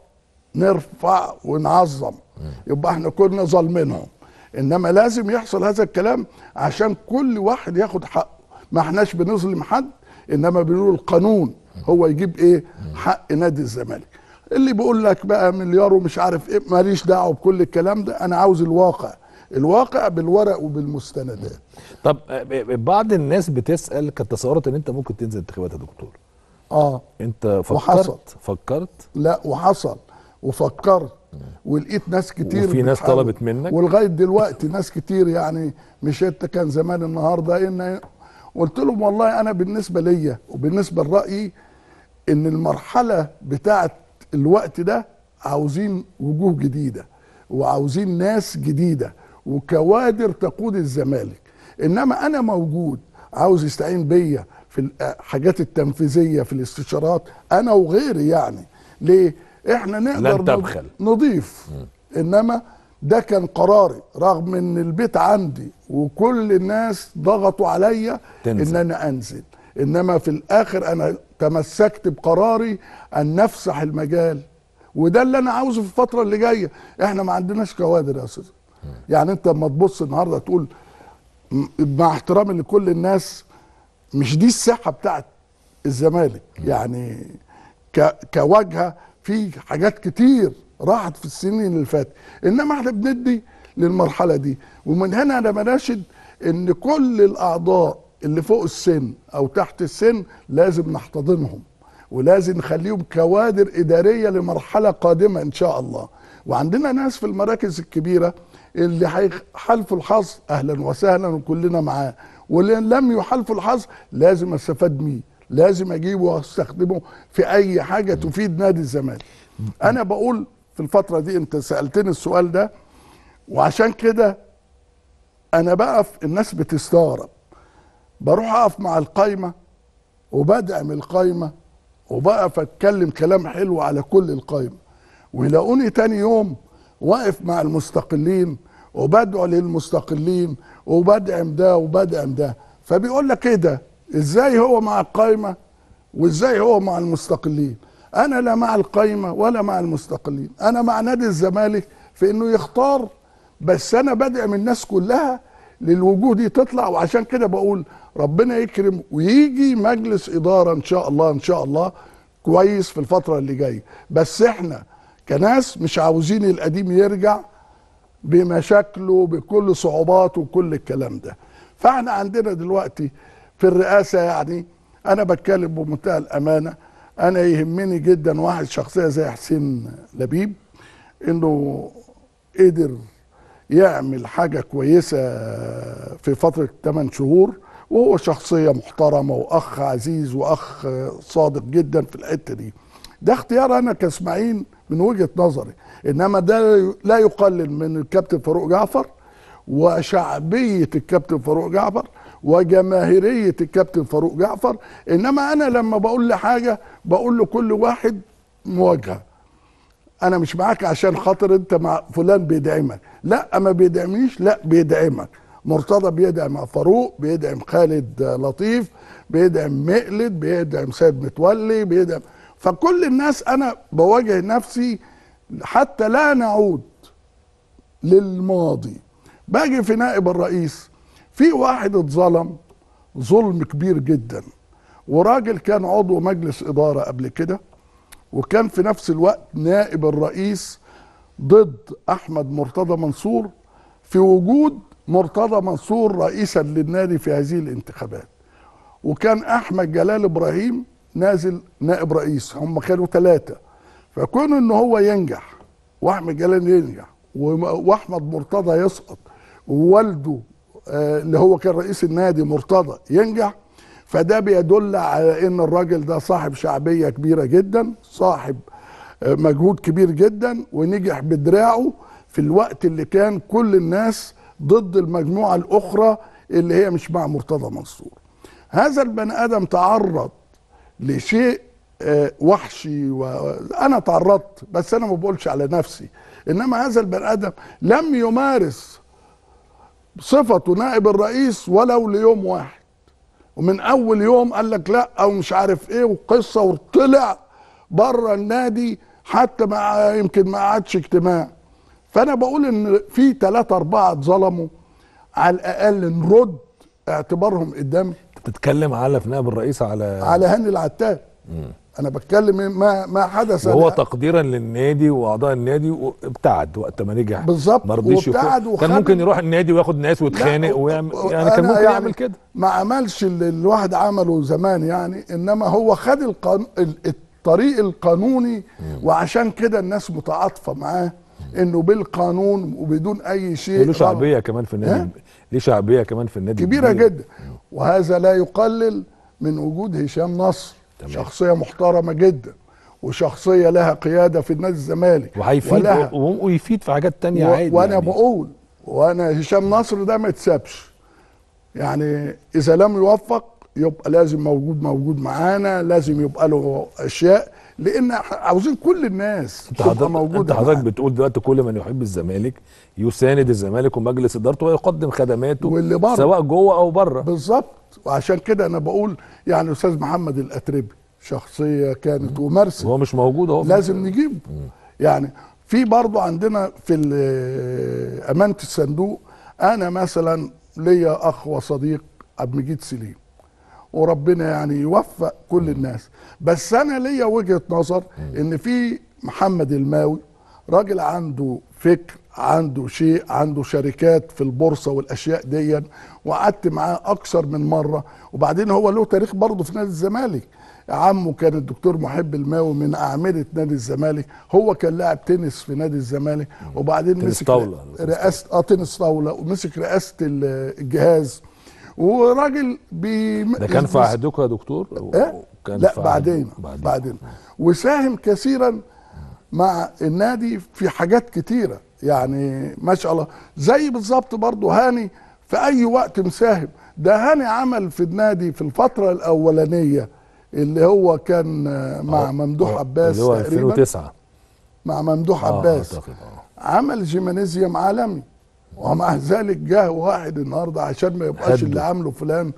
نرفع ونعظم يبقى احنا كنا ظالمينهم انما لازم يحصل هذا الكلام عشان كل واحد ياخد حقه ما احناش بنظلم حد انما بنقول القانون هو يجيب ايه حق نادي الزمالك اللي بيقول لك بقى مليار ومش عارف ايه ماليش دعوه بكل الكلام ده انا عاوز الواقع الواقع بالورق وبالمستندات
طب آه، بعض الناس بتسال كانت تصورت ان انت ممكن تنزل انتخابات يا دكتور
اه
انت
وحصل.
فكرت فكرت
لا وحصل وفكرت ولقيت ناس كتير
وفي ناس
بتحاول.
طلبت منك؟
ولغايه دلوقتي ناس كتير يعني مش انت كان زمان النهارده ان قلت لهم والله انا بالنسبه ليا وبالنسبه لرايي ان المرحله بتاعت الوقت ده عاوزين وجوه جديده وعاوزين ناس جديده وكوادر تقود الزمالك انما انا موجود عاوز يستعين بيا في الحاجات التنفيذيه في الاستشارات انا وغيري يعني ليه احنا نقدر
لن تبخل.
نضيف انما ده كان قراري رغم ان البيت عندي وكل الناس ضغطوا عليا
تنزل.
ان انا انزل انما في الاخر انا تمسكت بقراري ان نفسح المجال وده اللي انا عاوزه في الفتره اللي جايه احنا ما عندناش كوادر يا استاذ يعني انت لما تبص النهارده تقول م- مع احترامي لكل الناس مش دي الساحه بتاعت الزمالك يعني ك كواجهه في حاجات كتير راحت في السنين اللي فاتت انما احنا بندي للمرحله دي ومن هنا انا بناشد ان كل الاعضاء اللي فوق السن او تحت السن لازم نحتضنهم ولازم نخليهم كوادر اداريه لمرحله قادمه ان شاء الله وعندنا ناس في المراكز الكبيره اللي هيحالفوا الحظ اهلا وسهلا وكلنا معاه واللي لم يحالفوا الحظ لازم استفاد بيه لازم اجيبه واستخدمه في اي حاجه تفيد نادي الزمالك انا بقول في الفتره دي انت سالتني السؤال ده وعشان كده انا بقف الناس بتستغرب بروح اقف مع القايمه وبدعم القايمه وبقف اتكلم كلام حلو على كل القايمه ويلاقوني تاني يوم واقف مع المستقلين وبدعو للمستقلين وبدعم ده وبدعم ده فبيقول لك ايه ده ازاي هو مع القايمه وازاي هو مع المستقلين انا لا مع القايمه ولا مع المستقلين انا مع نادي الزمالك في انه يختار بس انا بدعم الناس كلها للوجوه دي تطلع وعشان كده بقول ربنا يكرم ويجي مجلس اداره ان شاء الله ان شاء الله كويس في الفتره اللي جايه بس احنا كناس مش عاوزين القديم يرجع بمشاكله بكل صعوباته وكل الكلام ده فاحنا عندنا دلوقتي في الرئاسه يعني انا بتكلم بمنتهى الامانه انا يهمني جدا واحد شخصيه زي حسين لبيب انه قدر يعمل حاجه كويسه في فتره 8 شهور وهو شخصيه محترمه واخ عزيز واخ صادق جدا في الحته دي ده اختيار انا كاسماعيل من وجهه نظري انما ده لا يقلل من الكابتن فاروق جعفر وشعبيه الكابتن فاروق جعفر وجماهيريه الكابتن فاروق جعفر انما انا لما بقول لحاجه بقول لكل واحد مواجهه انا مش معاك عشان خاطر انت مع فلان بيدعمك لا ما بيدعمنيش لا بيدعمك مرتضى بيدعم فاروق بيدعم خالد لطيف بيدعم مقلد بيدعم سيد متولي بيدعم فكل الناس انا بواجه نفسي حتى لا نعود للماضي باجي في نائب الرئيس في واحد اتظلم ظلم كبير جدا وراجل كان عضو مجلس إدارة قبل كده وكان في نفس الوقت نائب الرئيس ضد أحمد مرتضى منصور في وجود مرتضى منصور رئيسا للنادي في هذه الانتخابات وكان أحمد جلال إبراهيم نازل نائب رئيس هم كانوا ثلاثة فكون ان هو ينجح واحمد جلال ينجح و- واحمد مرتضى يسقط ووالده آه، اللي هو كان رئيس النادي مرتضى ينجح فده بيدل على ان الراجل ده صاحب شعبيه كبيره جدا صاحب آه، مجهود كبير جدا ونجح بدراعه في الوقت اللي كان كل الناس ضد المجموعه الاخرى اللي هي مش مع مرتضى منصور هذا البني ادم تعرض لشيء آه، وحشي وانا تعرضت بس انا ما بقولش على نفسي انما هذا البني ادم لم يمارس صفته نائب الرئيس ولو ليوم واحد ومن اول يوم قال لك لا او مش عارف ايه وقصه وطلع بره النادي حتى ما يمكن ما قعدش اجتماع فانا بقول ان في ثلاثة أربعة اتظلموا على الأقل نرد اعتبارهم قدام
بتتكلم على في نائب الرئيس على
على هاني العتاب انا بتكلم ما ما حدث
وهو
أنا-
تقديرا للنادي واعضاء النادي ابتعد وقت ما نجح
بالظبط،
ما رضيش يخ-
وابتعد
كان
وخد-
ممكن يروح النادي وياخد ناس
لا،
ويتخانق
و-
ويعمل
و-
يعني كان
أنا
ممكن يعمل كده
ما عملش اللي الواحد عمله زمان يعني انما هو خد القان... ال- الطريق القانوني وعشان كده الناس متعاطفه معاه انه بالقانون وبدون اي شيء
وله
غلط.
شعبيه كمان في النادي
ها؟
ليه شعبيه كمان في النادي
كبيره
كبيرة.
جدا وهذا لا يقلل من وجود هشام نصر
تمام.
شخصيه محترمه جدا وشخصيه لها قياده في النادي الزمالك
وهيفيد
ولها
و- ويفيد في حاجات تانية
و-
عادي
وانا
يعني.
بقول وانا هشام نصر ده ما يتسابش يعني اذا لم يوفق يبقى لازم موجود موجود معانا لازم يبقى له اشياء لان إحنا عاوزين كل الناس
انت
تبقى
حضرتك
موجوده
انت حضرتك
معانا.
بتقول دلوقتي كل من يحب الزمالك يساند الزمالك ومجلس ادارته ويقدم خدماته
واللي بره.
سواء جوه او بره
بالظبط وعشان كده انا بقول يعني الاستاذ محمد الاتربي شخصيه كانت ومارسه
وهو مش موجود اهو
لازم نجيبه يعني في برضه عندنا في ال- امانه الصندوق انا مثلا ليا اخ وصديق عبد المجيد سليم وربنا يعني يوفق كل الناس بس انا ليا وجهه نظر ان في محمد الماوي راجل عنده فكر عنده شيء عنده شركات في البورصه والاشياء دي وقعدت معاه اكثر من مره وبعدين هو له تاريخ برضه في نادي الزمالك عمه كان الدكتور محب الماوي من اعمده نادي الزمالك هو كان لاعب تنس في نادي الزمالك وبعدين
تنس
مسك
طاولة.
رئاسه اه تنس طاوله ومسك رئاسه ال- الجهاز وراجل بي
ده كان في عهدكم يا دكتور أو
إيه؟
كان
لا
في عهد-
بعدين بعدين وساهم كثيرا مع النادي في حاجات كتيره يعني ما شاء الله زي بالظبط برضه هاني في اي وقت مساهم ده هاني عمل في النادي في الفتره الاولانيه اللي هو كان آه، مع
آه،
ممدوح
آه،
عباس
اللي هو
تقريبا
2009
مع ممدوح
آه،
عباس
أعتقد، آه.
عمل جيمانيزيوم عالمي ومع ذلك جه واحد النهارده عشان ما يبقاش
هده.
اللي عامله فلان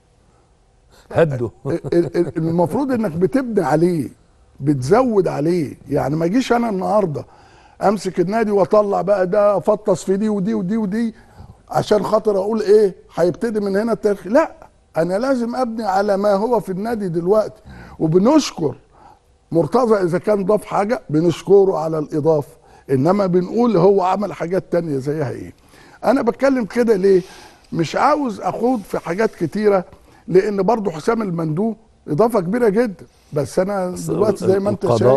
هدوا
ال- ال- المفروض انك بتبني عليه بتزود عليه يعني ما اجيش انا النهارده امسك النادي واطلع بقى ده افطس في دي ودي ودي ودي عشان خاطر اقول ايه هيبتدي من هنا التاريخ لا انا لازم ابني على ما هو في النادي دلوقتي وبنشكر مرتضى اذا كان ضاف حاجه بنشكره على الاضافه انما بنقول هو عمل حاجات تانية زيها ايه انا بتكلم كده ليه مش عاوز اخوض في حاجات كتيره لان برضو حسام المندوب اضافه كبيره جدا بس انا دلوقتي زي ما انت
القضاء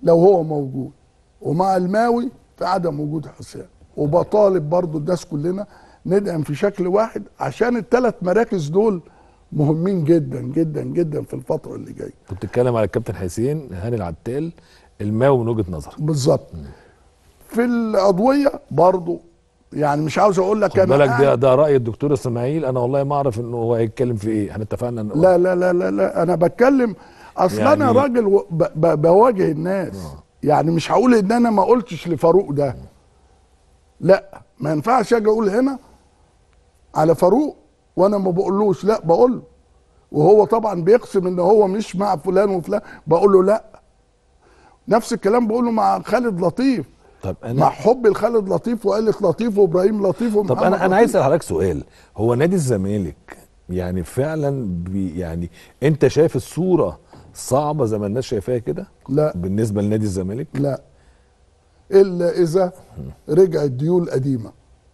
لو هو موجود ومع الماوي في عدم وجود حسام وبطالب برضو الناس كلنا ندعم في شكل واحد عشان الثلاث مراكز دول مهمين جدا جدا جدا في الفتره اللي جايه
كنت بتتكلم على الكابتن حسين هاني العتال الماوي من وجهه نظرك
بالظبط في العضويه برضو يعني مش عاوز اقول لك
خد
انا
بالك ده
قاعد-
ده راي الدكتور اسماعيل انا والله ما اعرف انه هو هيتكلم في ايه احنا اتفقنا إن-
لا لا لا لا لا انا بتكلم اصل
يعني-
انا راجل و- ب- ب- بواجه الناس يعني مش هقول ان انا ما قلتش لفاروق ده لا ما ينفعش اجي اقول هنا على فاروق وانا ما بقولوش لا بقول له وهو طبعا بيقسم ان هو مش مع فلان وفلان بقول له لا نفس الكلام بقوله مع خالد لطيف
طب
مع
انا
حبي لخالد لطيف وآلة لطيف وابراهيم لطيف ومحمد
طب انا انا
لطيف.
عايز اسال حضرتك سؤال هو نادي الزمالك يعني فعلا بي يعني انت شايف الصوره صعبه زي ما الناس شايفاها كده
لا
بالنسبه لنادي الزمالك
لا الا اذا رجعت ديول قديمه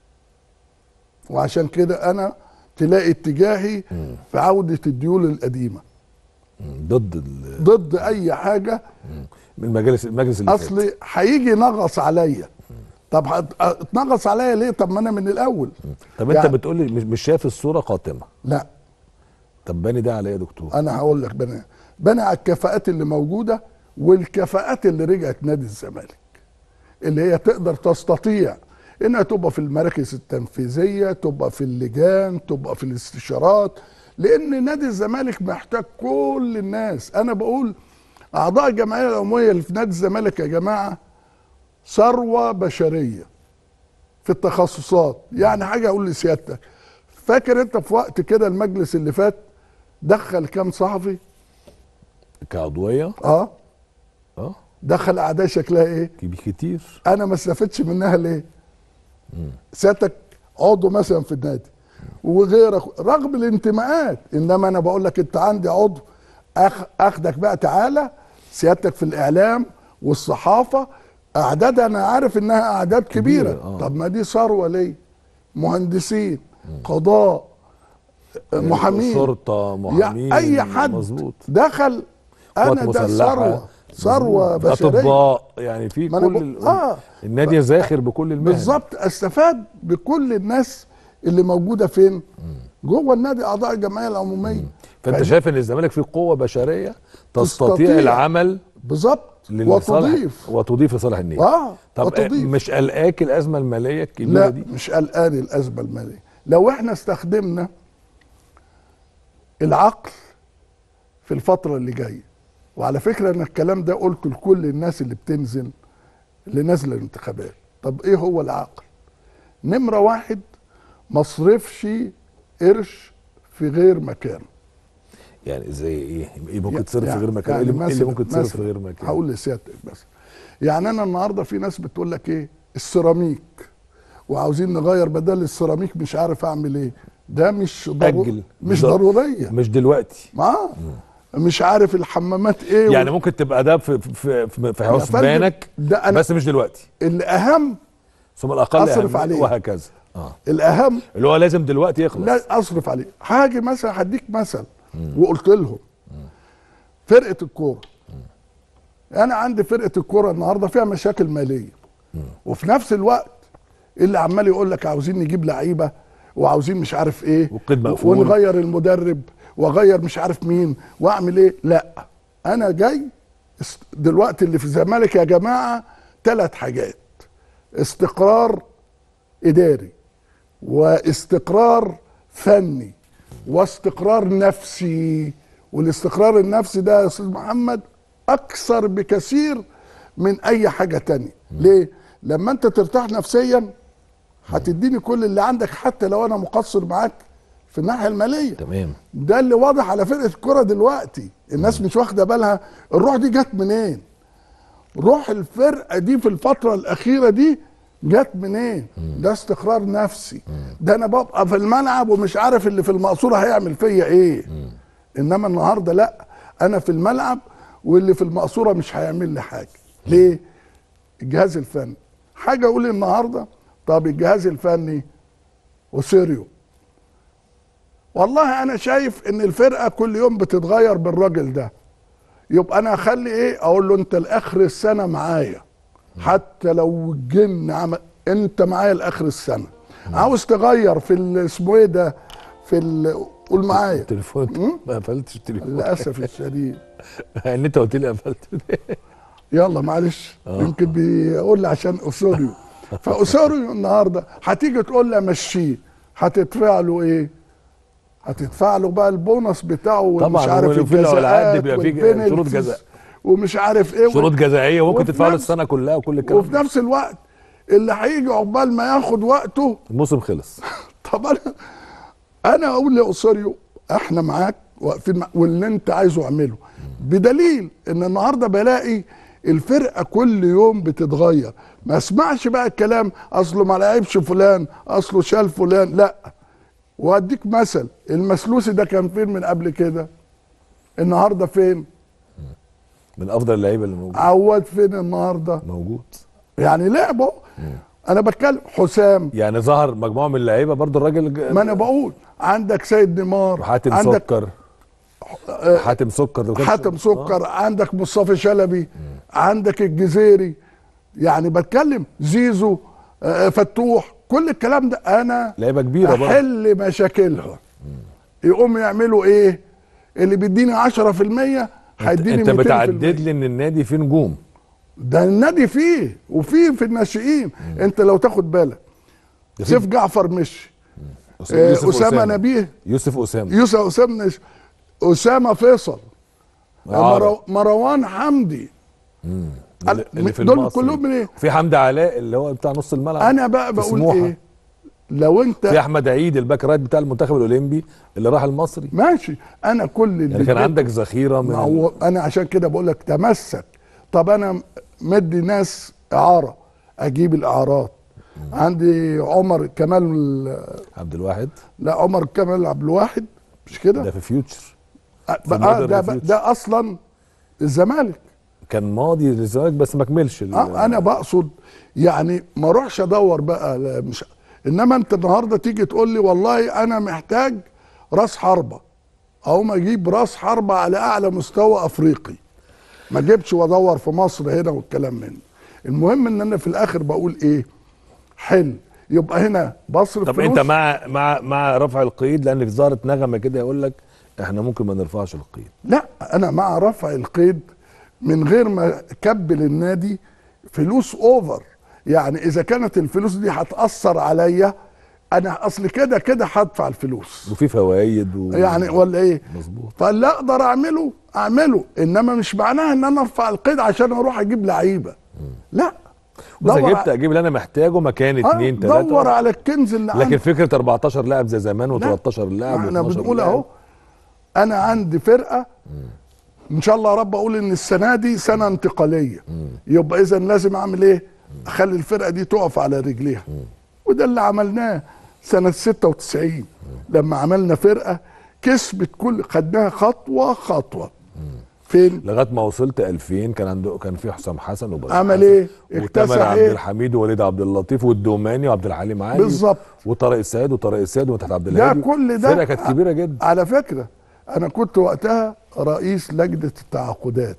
وعشان كده انا تلاقي اتجاهي في عوده الديول القديمه
مم، ضد ال-
ضد اي حاجه
من المجلس المجلس اللي فات
اصل هيجي نغص عليا طب هت- اتنغص عليا ليه طب ما انا من الاول
طب انت
يعني-
بتقول لي مش مش شايف الصوره قاتمه
لا
طب باني ده على ايه يا دكتور
انا هقول لك بني بني على الكفاءات اللي موجوده والكفاءات اللي رجعت نادي الزمالك اللي هي تقدر تستطيع انها تبقى في المراكز التنفيذيه تبقى في اللجان تبقى في الاستشارات لان نادي الزمالك محتاج كل الناس انا بقول اعضاء الجمعيه العموميه اللي في نادي الزمالك يا جماعه ثروه بشريه في التخصصات يعني حاجه اقول لسيادتك فاكر انت في وقت كده المجلس اللي فات دخل كام صحفي
كعضويه
اه
اه
دخل اعداء شكلها ايه
كبير كتير
انا ما استفدتش منها ليه سيادتك عضو مثلا في النادي وغيرك رغم الانتماءات انما انا بقول لك انت عندي عضو أخ اخدك بقى تعالى سيادتك في الاعلام والصحافه اعداد انا عارف انها اعداد كبيره,
كبيرة، آه.
طب ما دي ثروه ليه مهندسين قضاء محامين
شرطه محامين
يعني اي حد
مظبوط
دخل
قوات
انا ده
مسلحة.
ثروه ثروه
مظبوط.
بشريه
اطباء يعني في
ما أنا
كل
بقول-
ال...
آه.
النادي زاخر بكل المهن
بالظبط استفاد بكل الناس اللي موجوده فين جوه النادي اعضاء الجمعيه العموميه
فانت
فدي-
شايف ان الزمالك فيه قوه بشريه تستطيع,
تستطيع.
العمل
بالظبط
لصالح
وتضيف
وتضيف لصالح النادي
اه
طب
وتضيف
مش قلقاك الازمه الماليه الكبيره
لا
دي
مش قلقان الازمه الماليه لو احنا استخدمنا العقل في الفتره اللي جايه وعلى فكره انا الكلام ده قلته لكل الناس اللي بتنزل اللي نازله الانتخابات طب ايه هو العقل نمره واحد ما اصرفش قرش في غير مكانه
يعني زي ايه إيه ممكن
يع-
تصرف في
يعني-
غير مكان
يعني
ايه اللي- إيه اللي
مثلاً-
ممكن تصرف في
مثلاً
غير مكان
هقول لسيادتك بس يعني انا النهارده في ناس بتقول لك ايه السيراميك وعاوزين نغير بدل السيراميك مش عارف اعمل ايه ده مش ضرو...
أجل.
مش
ضر-
ضروريه
مش دلوقتي
ما مش عارف الحمامات ايه
يعني ممكن تبقى ده في في في, في
يا
حسبانك
فندم، ده أنا-
بس مش دلوقتي
الاهم
ثم الاقل
أصرف
أهمية
عليه.
وهكذا اه
الاهم
اللي هو لازم دلوقتي يخلص
لا اصرف عليه حاجه مثلا هديك مثل وقلت لهم فرقه الكوره انا عندي فرقه الكوره النهارده فيها مشاكل ماليه وفي نفس الوقت اللي عمال يقول لك عاوزين نجيب لعيبه وعاوزين مش عارف ايه
والقيد مقفول.
ونغير المدرب واغير مش عارف مين واعمل ايه لا انا جاي است- دلوقتي اللي في الزمالك يا جماعه ثلاث حاجات استقرار اداري واستقرار فني واستقرار نفسي والاستقرار النفسي ده يا استاذ محمد اكثر بكثير من اي حاجه تانية ليه لما انت ترتاح نفسيا هتديني كل اللي عندك حتى لو انا مقصر معاك في الناحيه الماليه
تمام
ده اللي واضح على فرقه الكوره دلوقتي الناس مش واخده بالها الروح دي جت منين روح الفرقه دي في الفتره الاخيره دي جت منين ده استقرار نفسي ده انا ببقى في الملعب ومش عارف اللي في المقصوره هيعمل فيا ايه انما النهارده لا انا في الملعب واللي في المقصوره مش هيعمل لي حاجه ليه الجهاز الفني حاجه اقول النهارده طب الجهاز الفني وسيريو والله انا شايف ان الفرقه كل يوم بتتغير بالراجل ده يبقى انا اخلي ايه اقول له انت لاخر السنه معايا حتى لو الجن عمل انت معايا لاخر السنه عاوز تغير في ال- اسمه ايه ده في ال- قول معايا
التليفون ما قفلتش التليفون
للاسف الشديد
ان انت قلت لي قفلت
يلا معلش يمكن بيقول لي عشان اسوريو فاسوريو النهارده هتيجي تقول لي امشيه هتدفع له ايه؟ هتدفع له بقى البونص بتاعه ومش
طبعاً،
عارف
وفي الأولعاد
الجزاءات
بيبقى فيه
والبنالتيز
شروط جزاء.
ومش عارف ايه
شروط جزائيه ممكن
وفي
تدفع له
نفس-
السنه كلها وكل الكلام
وفي
ده.
نفس الوقت اللي هيجي عقبال ما ياخد وقته
الموسم خلص
طب انا انا اقول لاوسوريو احنا معاك واقفين مع واللي انت عايزه اعمله بدليل ان النهارده بلاقي الفرقه كل يوم بتتغير ما اسمعش بقى الكلام اصله ما لعبش فلان اصله شال فلان لا واديك مثل المسلوسي ده كان فين من قبل كده النهارده فين
من افضل اللعيبه اللي موجود
عواد فين النهارده
موجود
يعني لعبه انا بتكلم حسام
يعني ظهر مجموعه من اللعيبه برضو الراجل ج-
ما انا بقول عندك سيد نيمار
وحاتم
عندك
سكر حاتم سكر ده كان-
حاتم سكر عندك مصطفى شلبي عندك الجزيري يعني بتكلم زيزو آه، فتوح كل الكلام ده انا
لعيبه كبيره برضه
احل مشاكلهم يقوم يعملوا ايه اللي بيديني 10% هيديني
انت
200%
بتعدد لي ان النادي فيه نجوم
ده النادي فيه وفيه في الناشئين انت لو تاخد بالك سيف جعفر مشي
أس-
آه،
يوسف
اسامه نبيه
يوسف اسامه
يوسف اسامه نش- اسامه فيصل
عارف.
مرو- مروان حمدي
اللي اللي في
دول
المصري.
كلهم من ايه؟
في حمدي علاء اللي هو بتاع نص الملعب
انا بقى
في
بقول
سموحة.
ايه لو انت
في احمد عيد الباك رايت بتاع المنتخب الاولمبي اللي راح المصري
ماشي انا كل اللي
يعني كان
جبت-
عندك ذخيره من
ما هو انا عشان كده بقول لك تمسك طب انا مدي ناس اعاره اجيب الاعارات عندي عمر كمال
عبد الواحد
لا عمر كمال عبد الواحد مش كده
ده في فيوتشر
آه،
في
بقى
المودرن
ده,
فيوتشر.
ده اصلا الزمالك
كان ماضي للزمالك بس ما كملش ال-
آه انا بقصد يعني ما اروحش ادور بقى لا مش انما انت النهارده تيجي تقول لي والله انا محتاج راس حربه اقوم اجيب راس حربه على اعلى مستوى افريقي ما اجيبش وادور في مصر هنا والكلام من المهم ان انا في الاخر بقول ايه حل يبقى هنا بصرف
طب
فلوس
انت مع مع مع رفع القيد لان في ظهرت نغمه كده يقول لك احنا ممكن ما نرفعش القيد
لا انا مع رفع القيد من غير ما كبل النادي فلوس اوفر يعني اذا كانت الفلوس دي هتاثر عليا انا اصل كده كده هدفع الفلوس
وفي فوائد و...
يعني ولا ايه
مظبوط
فاللي اقدر اعمله اعمله انما مش معناها ان انا ارفع القيد عشان اروح اجيب لعيبه لا
بس
دور
جبت اجيب اللي انا محتاجه مكان
آه،
اتنين
دور
تلاته
على الكنز اللي
لكن
عندك
فكره 14 لاعب زي زمان
لا.
و13 لاعب
احنا
و12
بنقول
لاعب.
اهو انا عندي فرقه ان شاء الله يا رب اقول ان السنه دي سنه انتقاليه يبقى اذا لازم اعمل ايه اخلي الفرقه دي تقف على رجليها وده اللي عملناه سنه 96 لما عملنا فرقه كسبت كل خدناها خطوه خطوه فين
لغايه ما وصلت 2000 كان عنده كان في حسام حسن وبدر
عمل
حسن
ايه؟
وتامر
اكتسح
عبد
ايه؟
الحميد ووليد عبد اللطيف والدوماني وعبد الحليم علي
بالظبط.
وطارق السيد وطارق السيد ومدحت عبد
ده
الهادي
كل ده
فرقه كانت كبيره جدا
على فكره انا كنت وقتها رئيس لجنه التعاقدات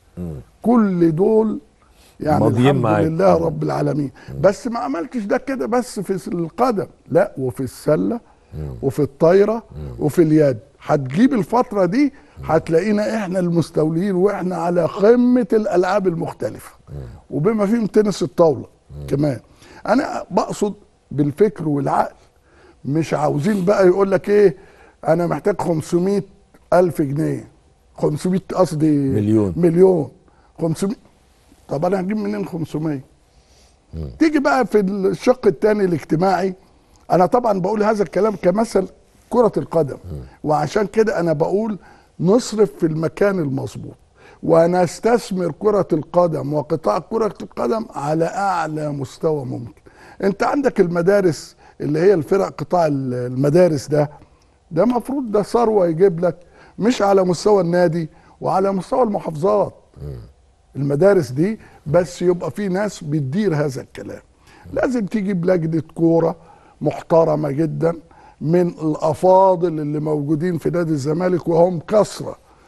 كل دول يعني
ماضيين
الحمد
معاك.
لله رب العالمين بس ما عملتش ده كده بس في القدم لا وفي السله وفي الطايره وفي اليد هتجيب الفتره دي هتلاقينا احنا المستولين واحنا على قمه الالعاب المختلفه وبما فيهم تنس الطاوله كمان انا بقصد بالفكر والعقل مش عاوزين بقى يقول لك ايه انا محتاج 500 الف جنيه 500 قصدي
مليون.
مليون 500 طب انا هجيب منين 500 تيجي بقى في الشق الثاني الاجتماعي انا طبعا بقول هذا الكلام كمثل كرة القدم وعشان كده انا بقول نصرف في المكان المظبوط ونستثمر كرة القدم وقطاع كرة القدم على اعلى مستوى ممكن انت عندك المدارس اللي هي الفرق قطاع المدارس ده ده مفروض ده ثروة يجيب لك مش على مستوى النادي وعلى مستوى المحافظات المدارس دي بس يبقى في ناس بتدير هذا الكلام لازم تجيب لجنة كورة محترمة جدا من الأفاضل اللي موجودين في نادي الزمالك وهم كثرة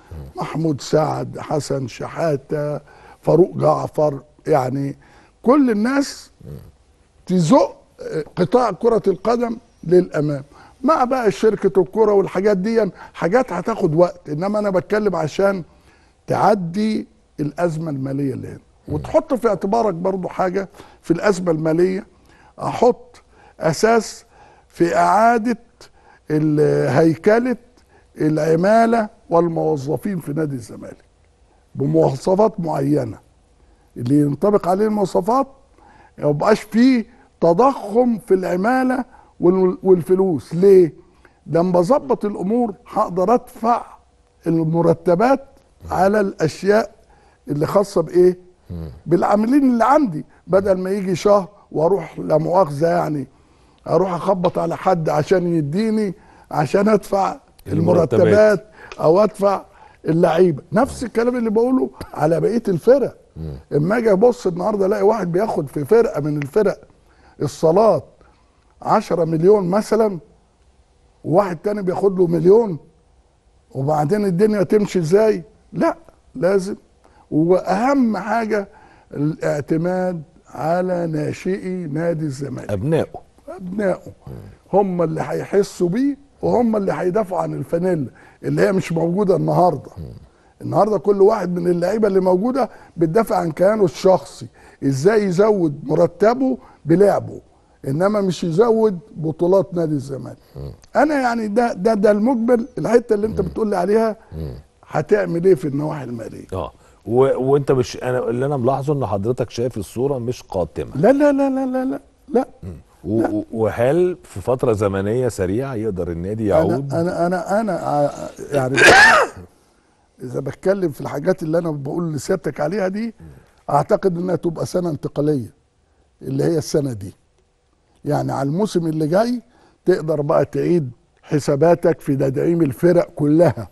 محمود سعد حسن شحاته فاروق جعفر يعني كل الناس تزق قطاع كرة القدم للأمام مع بقى شركة الكرة والحاجات دي حاجات هتاخد وقت إنما أنا بتكلم عشان تعدي الأزمة المالية اللي هنا وتحط في اعتبارك برضو حاجة في الأزمة المالية أحط أساس في إعادة ال- هيكلة العمالة والموظفين في نادي الزمالك بمواصفات معينة اللي ينطبق عليه المواصفات ما يبقاش فيه تضخم في العماله وال- والفلوس ليه لما بظبط الامور هقدر ادفع المرتبات على الاشياء اللي خاصه بايه بالعاملين اللي عندي بدل ما يجي شهر واروح لا مؤاخذه يعني اروح اخبط على حد عشان يديني عشان ادفع
المرتبات.
المرتبات او ادفع اللعيبه نفس الكلام اللي بقوله على بقيه الفرق اما اجي ابص النهارده الاقي واحد بياخد في فرقه من الفرق الصالات 10 مليون مثلا وواحد تاني بياخد له مليون وبعدين الدنيا تمشي ازاي لا لازم واهم حاجه الاعتماد على ناشئي نادي الزمالك
ابنائه
ابنائه هم اللي هيحسوا بيه وهم اللي هيدافعوا عن الفانيلا اللي هي مش موجوده النهارده النهارده كل واحد من اللعيبه اللي موجوده بتدافع عن كيانه الشخصي ازاي يزود مرتبه بلعبه انما مش يزود بطولات نادي الزمالك انا يعني ده ده ده المجمل الحته اللي انت بتقول لي عليها هتعمل ايه في النواحي الماليه
اه و... وانت مش انا اللي انا ملاحظه ان حضرتك شايف الصوره مش قاتمه
لا لا لا لا لا لا لا
و... و- وهل في فتره زمنيه سريعه يقدر النادي
انا
يعود
انا انا انا ع- يعني اذا بتكلم في الحاجات اللي انا بقول لسيادتك عليها دي اعتقد انها تبقى سنه انتقاليه اللي هي السنه دي يعني على الموسم اللي جاي تقدر بقى تعيد حساباتك في تدعيم الفرق كلها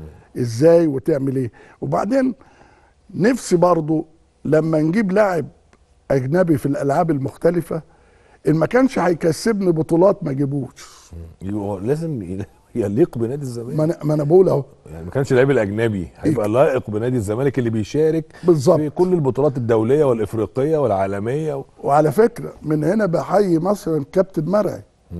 ازاي وتعمل ايه وبعدين نفسي برضو لما نجيب لاعب اجنبي في الالعاب المختلفه ان ما كانش هيكسبني بطولات ما جيبوش
يبقى لازم ي- يليق بنادي الزمالك
ما انا ما انا بقول اهو
يعني ما كانش اللعيب الاجنبي هيبقى لائق بنادي الزمالك اللي بيشارك
بالظبط.
في كل البطولات الدوليه والافريقيه والعالميه و...
وعلى فكره من هنا بحيي مثلا كابتن مرعي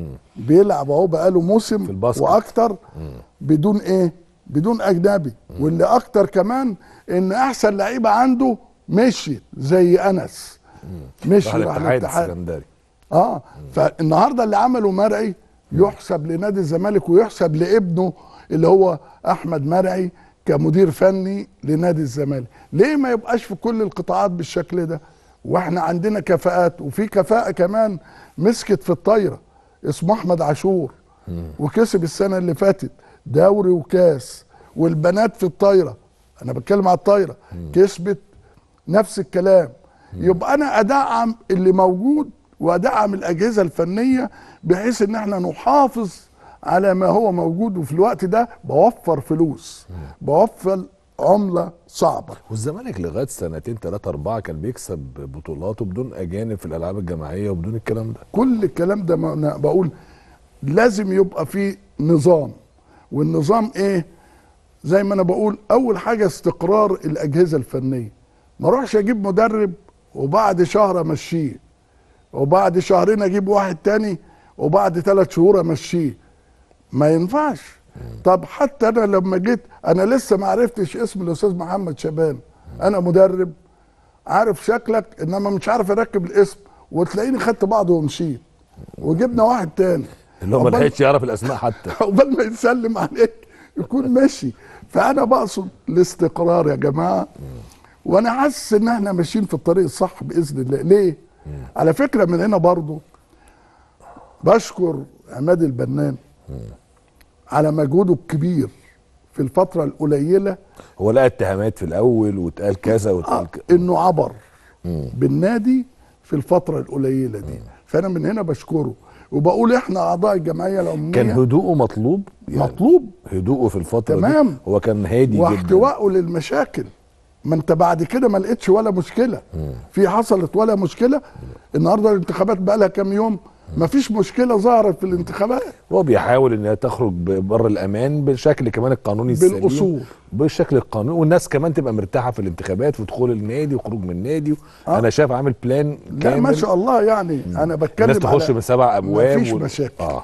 بيلعب اهو بقاله موسم
في الباسكت.
واكتر بدون ايه بدون اجنبي واللي اكتر كمان ان احسن لعيبه عنده مشي زي انس مشي
راح
راح
الاتحاد
الاتحاد
السكندري
اه فالنهارده اللي عمله مرعي يحسب لنادي الزمالك ويحسب لابنه اللي هو احمد مرعي كمدير فني لنادي الزمالك ليه ما يبقاش في كل القطاعات بالشكل ده واحنا عندنا كفاءات وفي كفاءه كمان مسكت في الطايره اسمه احمد عاشور وكسب السنه اللي فاتت دوري وكاس والبنات في الطايره انا بتكلم على الطايره كسبت نفس الكلام يبقى انا ادعم اللي موجود وادعم الاجهزه الفنيه بحيث ان احنا نحافظ على ما هو موجود وفي الوقت ده بوفر فلوس بوفر عمله صعبه
والزمالك لغايه سنتين ثلاثه اربعه كان بيكسب بطولاته بدون اجانب في الالعاب الجماعيه وبدون الكلام ده
كل الكلام ده ما انا بقول لازم يبقى في نظام والنظام ايه زي ما انا بقول اول حاجه استقرار الاجهزه الفنيه ما اروحش اجيب مدرب وبعد شهر امشيه وبعد شهرين اجيب واحد تاني وبعد ثلاث شهور امشيه ما ينفعش طب حتى انا لما جيت انا لسه ما عرفتش اسم الاستاذ محمد شبان انا مدرب عارف شكلك انما مش عارف اركب الاسم وتلاقيني خدت بعضه ومشيت وجبنا واحد تاني
اللي هو ما
عقبال-
لحقش يعرف الاسماء حتى
عقبال ما يسلم عليك يكون ماشي فانا بقصد الاستقرار يا جماعه وانا حاسس ان احنا ماشيين في الطريق الصح باذن الله ليه على فكره من هنا برضو بشكر عماد البنان على مجهوده الكبير في الفتره القليله
هو لقى اتهامات في الاول واتقال كذا
آه
واتقال ك...
انه عبر بالنادي في الفتره القليله دي فانا من هنا بشكره وبقول احنا اعضاء الجمعيه العموميه
كان هدوءه مطلوب
مطلوب
هدوءه في الفتره
تمام.
دي هو كان هادي جدا
واحتوائه للمشاكل ما انت بعد كده ما لقيتش ولا مشكله في حصلت ولا مشكله النهارده الانتخابات بقى لها كام يوم مفيش مشكله ظهرت في الانتخابات
هو بيحاول ان هي تخرج بره الامان بالشكل كمان القانوني السليم
بالاصول
بالشكل القانوني والناس كمان تبقى مرتاحه في الانتخابات ودخول النادي وخروج من النادي
آه.
انا شايف عامل بلان
لا
كامل
ما شاء الله يعني انا بتكلم
الناس تخش
على
من سبع ابواب
مفيش
وال-
مشاكل
اه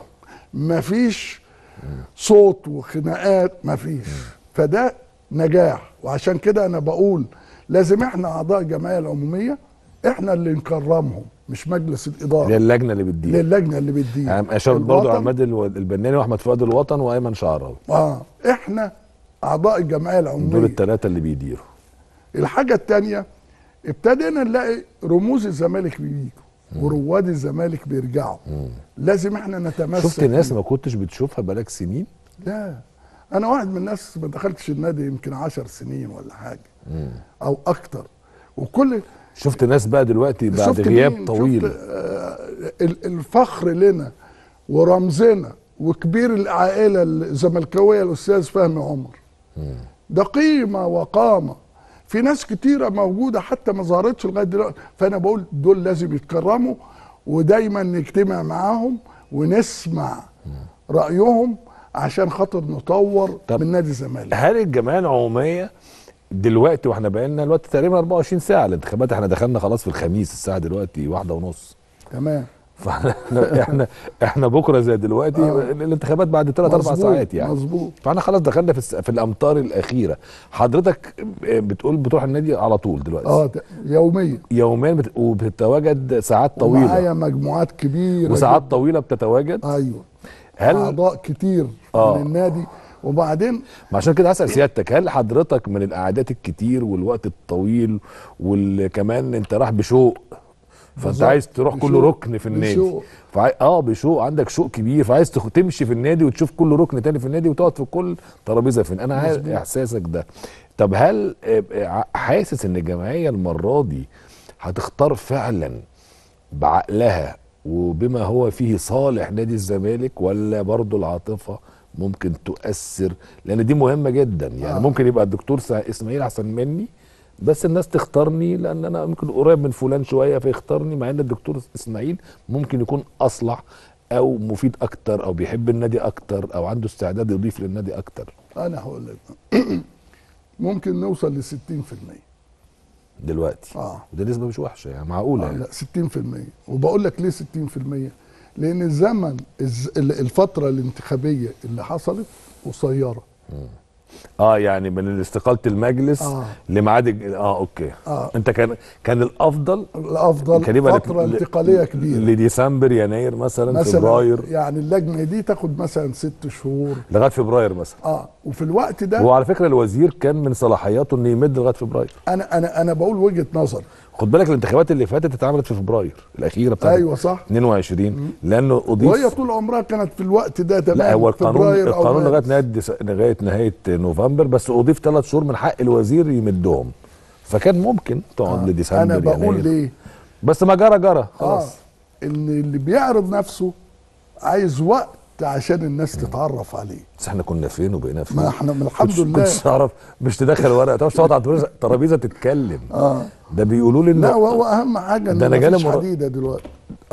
مفيش صوت وخناقات مفيش فده نجاح وعشان كده انا بقول لازم احنا اعضاء الجمعيه العموميه احنا اللي نكرمهم مش مجلس
اللي هي
الاداره
اللجنه اللي بتدير
للجنه اللي بتدير
يعني اشرت برضه
الوطن-
عماد الو- البناني واحمد فؤاد الوطن وايمن شعراوي
اه احنا اعضاء الجمعيه
دول
العموميه
الثلاثه اللي بيديروا
الحاجه الثانيه ابتدينا نلاقي رموز الزمالك بيجوا ورواد الزمالك بيرجعوا لازم احنا نتمسك
شفت ناس
بيه.
ما كنتش بتشوفها بقالك سنين
لا انا واحد من الناس ما دخلتش النادي يمكن عشر سنين ولا حاجه او اكتر وكل
شفت ناس بقى دلوقتي بعد
شفت
غياب
مين؟
طويل
شفت آه ال- الفخر لنا ورمزنا وكبير العائله الزملكاويه الاستاذ فهمي عمر ده قيمه وقامه في ناس كتيره موجوده حتى ما ظهرتش لغايه دلوقتي فانا بقول دول لازم يتكرموا ودايما نجتمع معاهم ونسمع رايهم عشان خاطر نطور
طب
من نادي الزمالك
هل الجمعيه العموميه دلوقتي واحنا بقالنا الوقت تقريبا 24 ساعه الانتخابات احنا دخلنا خلاص في الخميس الساعه دلوقتي واحدة ونص
تمام
فاحنا احنا احنا بكره زي دلوقتي
آه.
الانتخابات بعد 3 4
مظبوط،
ساعات يعني
مظبوط.
فاحنا خلاص دخلنا في الس- في الامطار الاخيره حضرتك بتقول بتروح النادي على طول دلوقتي
اه ده يوميا
يوميا بت... وبتتواجد ساعات طويله
ومعايا مجموعات كبيره
وساعات
جداً.
طويله بتتواجد
ايوه
هل
اعضاء كتير
آه.
من النادي وبعدين
ما عشان كده هسأل سيادتك هل حضرتك من القعدات الكتير والوقت الطويل وكمان انت راح بشوق فانت
بالظبط.
عايز تروح كل
بشوق.
ركن في النادي
بشوق.
فعاي... اه بشوق عندك شوق كبير فعايز تخ... تمشي في النادي وتشوف كل ركن تاني في النادي وتقعد في كل ترابيزه فين انا عارف
مظبوط.
احساسك ده طب هل آه، آه، حاسس ان الجمعيه المره دي هتختار فعلا بعقلها وبما هو فيه صالح نادي الزمالك ولا برضو العاطفه ممكن تؤثر لان دي مهمه جدا يعني
آه.
ممكن يبقى الدكتور سع- اسماعيل احسن مني بس الناس تختارني لان انا ممكن قريب من فلان شويه فيختارني مع ان الدكتور اسماعيل ممكن يكون اصلح او مفيد اكتر او بيحب النادي اكتر او عنده استعداد يضيف للنادي اكتر
انا هقول لك ممكن نوصل ل 60%
دلوقتي
اه
وده نسبه مش وحشه يعني معقوله
آه،
يعني.
لا 60% وبقول لك ليه 60% لان الزمن الز- ال- الفتره الانتخابيه اللي حصلت قصيره
اه يعني من استقاله المجلس
آه.
لميعاد الج- اه اوكي
آه.
انت كان كان الافضل
الافضل
كان يبقى
فتره
لت-
انتقاليه كبيره
لديسمبر يناير مثلا,
مثلا
فبراير
يعني اللجنه دي تاخد مثلا ست شهور
لغايه فبراير مثلا
اه وفي الوقت ده
هو على فكره الوزير كان من صلاحياته انه يمد لغايه فبراير
انا انا انا بقول وجهه نظر
خد بالك الانتخابات اللي فاتت اتعملت في فبراير الاخيره بتاعت
ايوه صح
22 لانه اضيف
وهي طول عمرها كانت في الوقت ده تمام
لا هو القانون
فبراير أو
القانون لغايه
مارس.
نهايه ديس- لغايه نهايه نوفمبر بس اضيف ثلاث شهور من حق الوزير يمدهم فكان ممكن تقعد
آه.
لديسمبر
انا بقول
يناير.
ليه
بس ما جرى جرى
اه
خلاص
ان اللي بيعرض نفسه عايز وقت عشان الناس تتعرف عليه
بس احنا كنا فين وبقينا فين
ما احنا من الحمد
كنتش-
لله
كنتش تعرف مش تدخل ورقه تعرفش تقعد على الترابيزة- ترابيزه تتكلم
اه
ده بيقولوا لي
لا
انه
وهو اهم حاجه ان
ده أنا جالي
مفيش
مرة-
حديده دلوقتي